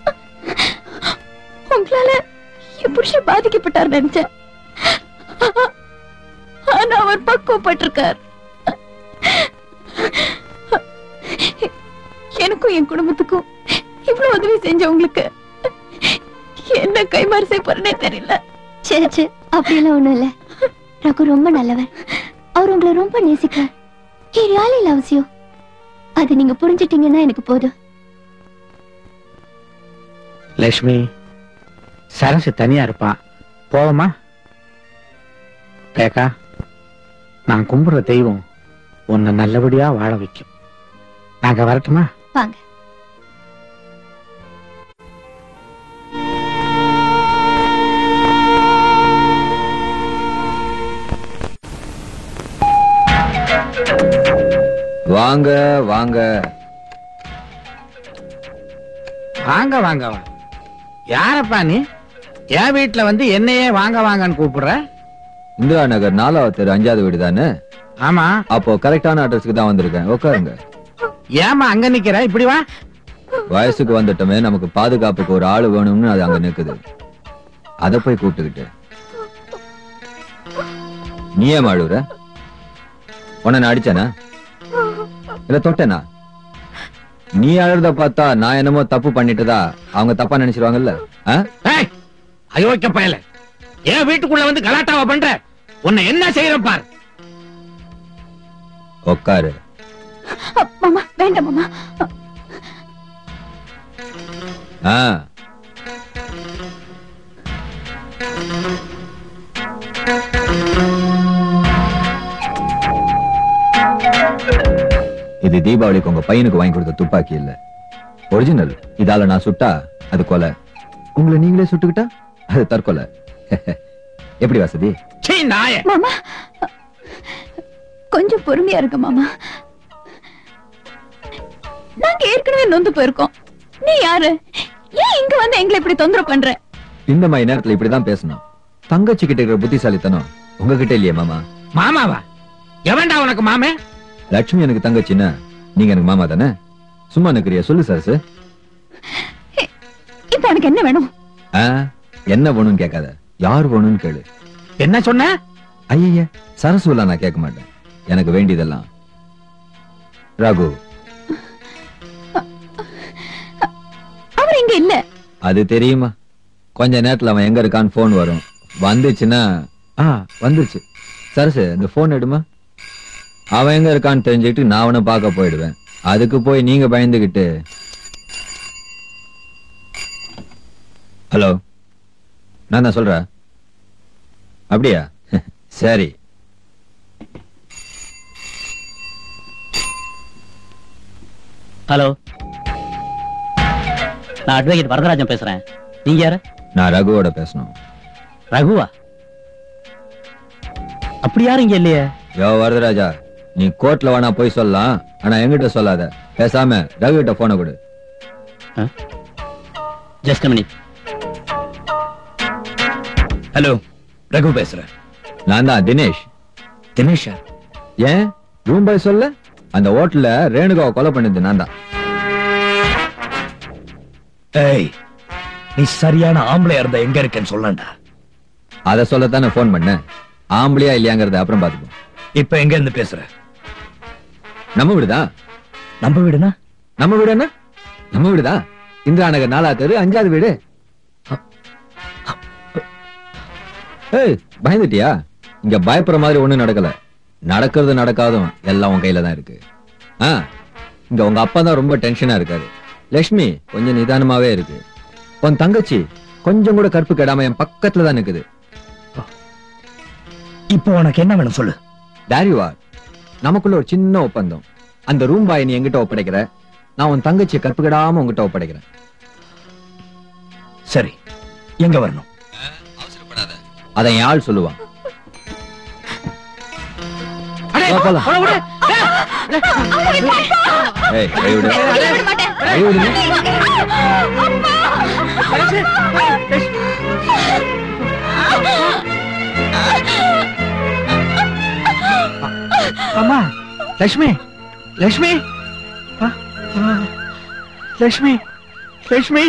B: உங்களால என் புருஷன் பாதிக்கப்பட்டார் நினைச்சேன் ஆனா அவர் பக்குவப்பட்டிருக்கார் எனக்கும் என் குடும்பத்துக்கும் இவ்வளவு உதவி செஞ்சவங்களுக்கு என்ன கைமாறு செய்ய போறேனே தெரியல
N: சே சே அப்படியெல்லாம் ஒண்ணும் இல்ல ரகு ரொம்ப நல்லவர் அவர் உங்களை ரொம்ப நேசிக்கிறார் ஹே ரியலி லவ்ஸ் யூ அது நீங்க புரிஞ்சிட்டீங்கன்னா எனக்கு போதும்
A: லட்சுமி சரசு தனியா இருப்பான் போவோமா ரேகா நான் கும்பிடுற தெய்வம் உன்னை நல்லபடியா வாழ வைக்கும் நாங்க வரட்டுமா
N: வாங்க
P: வாங்க வாங்க
A: வாங்க வாங்க வாங்க யாரப்பா நீ என் வீட்டுல வந்து என்னையே வாங்க வாங்கன்னு கூப்பிடுற
P: இந்திரா நகர் நாலாவது தெரு அஞ்சாவது வீடு தானே
A: ஆமா
P: அப்போ கரெக்டான அட்ரஸ்க்கு தான் வந்திருக்கேன் உட்காருங்க
A: ஏமா அங்க நிக்கிற இப்படி வா
P: வயசுக்கு வந்துட்டோமே நமக்கு பாதுகாப்புக்கு ஒரு ஆளு வேணும்னு அது அங்க நிக்குது அத போய் கூப்பிட்டுக்கிட்டு நீ ஏன் அழுவுற உன்னை நான் அடிச்சேனா இல்ல தொட்டேனா நீ அழுறத பார்த்தா நான் என்னமோ தப்பு பண்ணிட்டதா அவங்க தப்பா நினைச்சிருவாங்கல்ல ஆ?
A: ஏய், அயோக்கிய பயல என் வீட்டுக்குள்ள வந்து கலாட்டாவா பண்ற உன்னை என்ன செய்யறேன் பார்
P: உட்காரு
B: மாமா வேண்டாம் மாமா
P: ஆ இது தீபாவளிக்கு உங்க பையனுக்கு வாங்கி கொடுத்த துப்பாக்கி இல்ல ஒரிஜினல் இதால நான் சுட்டா அது கொலை உங்களை நீங்களே சுட்டுக்கிட்டா அது தற்கொலை எப்படி வசதி
A: சீ நாய
B: மாமா கொஞ்சம் பொறுமையா இருங்க மாமா நாங்க ஏற்கனவே நொந்து போயிருக்கோம் நீ யாரு ஏன் இங்க வந்து எங்களை இப்படி தொந்தரவு பண்ற
P: இந்த மாதிரி நேரத்துல இப்படிதான் பேசணும் தங்கச்சி கிட்ட இருக்கிற புத்திசாலித்தனம் உங்ககிட்ட இல்லையே மாமா
A: மாமாவா எவன்டா உனக்கு மாமே
P: லட்சுமி எனக்கு தங்கச்சின்னா நீங்க எனக்கு மாமா தானே சும்மா நிக்கிறியா சொல்லு சரசு
B: இப்ப எனக்கு என்ன வேணும்
P: ஆ, என்ன வேணும்னு கேட்காத யார் வேணும்னு கேளு
A: என்ன சொன்ன
P: ஐய சரசுலாம் நான் கேட்க மாட்டேன் எனக்கு வேண்டியதெல்லாம் ரகு
B: அவர் இங்க இல்ல
P: அது தெரியுமா கொஞ்ச நேரத்துல அவன் எங்க இருக்கான்னு போன் வரும் வந்துச்சுன்னா ஆ வந்துருச்சு சரசு இந்த போன் எடுமா அவன் எங்க இருக்கான்னு தெரிஞ்சுக்கிட்டு நான் அவனை பார்க்க போயிடுவேன் அதுக்கு போய் நீங்க பயந்துகிட்டு ஹலோ நான் தான் சொல்றேன் அப்படியா சரி
M: ஹலோ நான் அட்வொகேட் வரதராஜன் பேசுறேன் நீங்க யாரு
P: நான் ரகுவோட பேசணும்
M: ரகுவா அப்படி யாரும் இங்க இல்லையே
P: யோ வரதராஜா நீ கோர்ட்ல வேணா போய் சொல்லலாம் ஆனா என்கிட்ட சொல்லாத பேசாம ரகு கிட்ட போன கொடு
M: ஜஸ்ட் மினிட்
R: ஹலோ
P: ரகு பேசுறேன் நான் தான் தினேஷ் தினேஷா ஏன் ரூம் பாய் சொல்ல அந்த ஹோட்டல்ல ரேணுகாவை கொலை பண்ணது நான் தான்
C: ஏய் நீ சரியான ஆம்பளையா இருந்தா எங்க இருக்கேன்னு சொல்லண்டா
P: அத சொல்லத்தானே ஃபோன் பண்ணேன் ஆம்பளையா இல்லையாங்கிறத அப்புறம் பாத்துப்போம்
C: இப்ப எங்க இருந்து பேசுற
P: நம்ம வீடுதா
C: நம்ம வீடுனா
P: நம்ம வீடு என்ன நம்ம வீடுதா இந்திரா நகர் நாலா தெரு அஞ்சாவது வீடு ஏய் பயந்துட்டியா இங்க பயப்படுற மாதிரி ஒண்ணும் நடக்கல நடக்கிறது நடக்காதும் எல்லாம் உன் கையில தான் இருக்கு ஆ இங்க உங்க அப்பா தான் ரொம்ப டென்ஷனா இருக்காரு லட்சுமி கொஞ்சம் நிதானமாவே இருக்கு உன் தங்கச்சி கொஞ்சம் கூட கற்பு கெடாம என் பக்கத்துல தான் நிக்குது
C: இப்போ உனக்கு என்ன வேணும் சொல்லு
P: டாரிவார் நமக்குள்ள ஒரு சின்ன ஒப்பந்தம் அந்த ரூம் பாய் நீ என்கிட்ட ஒப்படைக்கிற நான் உன் தங்கச்சியை கற்பு கெடாம உங்ககிட்ட ஒப்படைக்கிறேன்
C: சரி எங்க வரணும்
P: அதை என் ஆள் சொல்லுவான் வா, போலாம். ஏய், கை விடு. கை விடுங்க.
A: அம்மா லட்சுமி லட்சுமி ஆ, ஆ, லட்சுமி லட்சுமி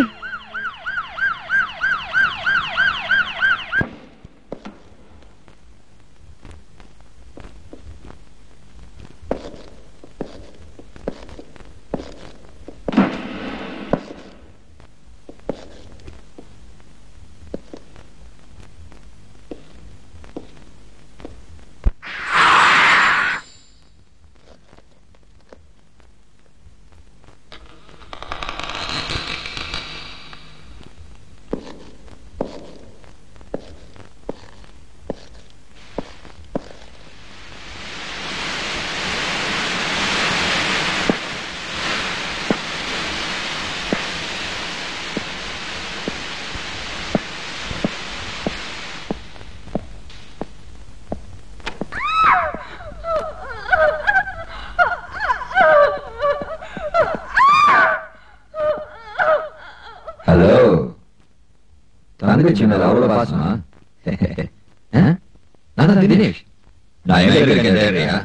P: ஹலோ தங்கச்சி மேல அவ்வளவு பாசமா ஆ? நான் தான் தினேஷ் நான் எங்க இருக்கேன் தெரியா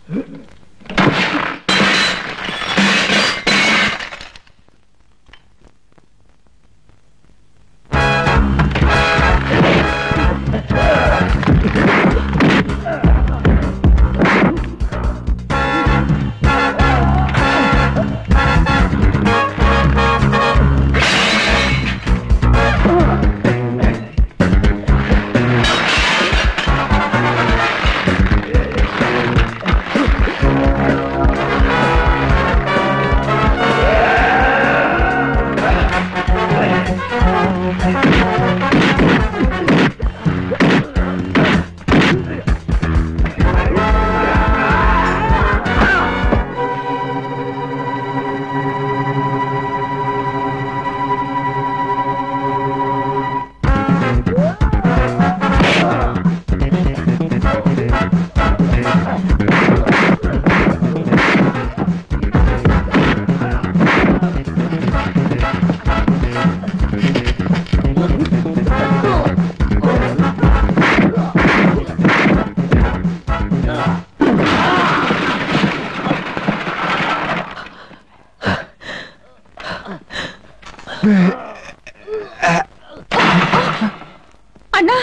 B: அண்ணா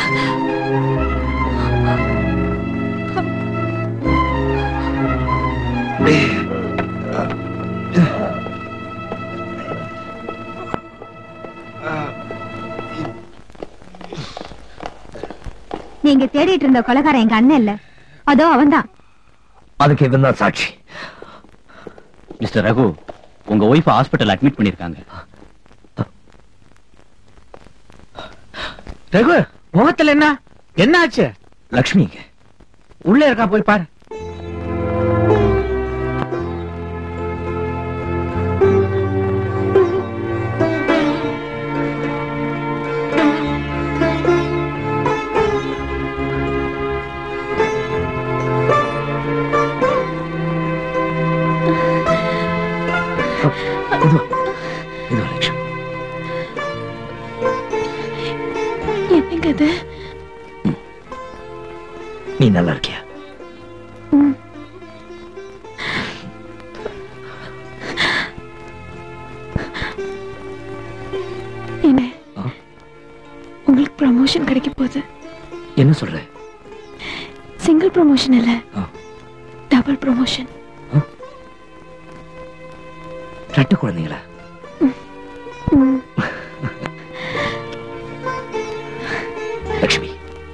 D: நீங்க தேடிட்டு இருந்த கொலைகாரன் எங்க அண்ணன் இல்ல அதோ அவன்தான்
C: அதுக்கு இவன் தான் சாட்சி
M: மிஸ்டர் ரகு உங்க ஒய்ஃப் ஹாஸ்பிட்டல் அட்மிட் பண்ணிருக்காங்க
A: ரகு முகத்துல என்ன என்ன ஆச்சு
C: லக்ஷ்மி
A: உள்ள இருக்கா போய் பாரு
C: இது இது லக்ஷ்மி
B: என்னங்க இது
C: நீ நல்லா இருக்கியா
B: என்ன உங்களுக்கு ப்ரமோஷன் கிடைக்க போகுது
C: என்ன சொல்ற
B: சிங்கிள் ப்ரமோஷன் இல்ல டபுள் ப்ரமோஷன்
C: ரெட்டு குழந்தைங்களா லக்ஷ்மி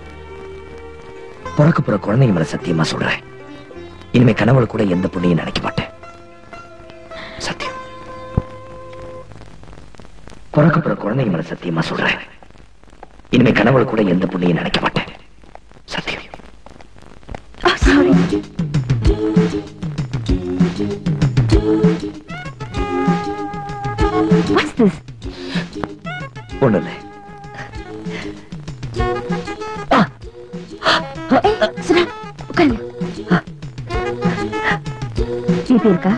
C: பிறக்க போற குழந்தைங்க மேல சத்தியமா சொல்றேன் இனிமே கனவுல கூட எந்த பொண்ணையும் நினைக்க மாட்டேன் சத்தியம் பிறக்க போற குழந்தைங்க மேல சத்தியமா சொல்றேன் இனிமே கனவுல கூட எந்த பொண்ணையும் நினைக்க மாட்டேன் சத்தியம்
B: சாரி
D: What's this?
C: ஒண்ணு இல்லை
D: ஏய், சுரா, உட்காருங்க. பிபி இருக்கா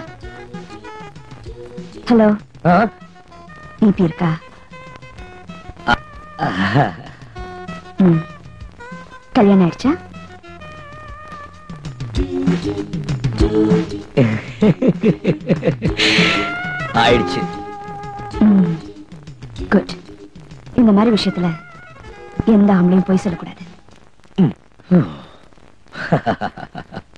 D: ஹலோ பிபி இருக்கா ம். கல்யாணம் ஆயிடுச்சா
C: ஆயிடுச்சு
D: குட் இந்த மாதிரி விஷயத்துல எந்த ஆம்பளையும் போய் சொல்லக்கூடாது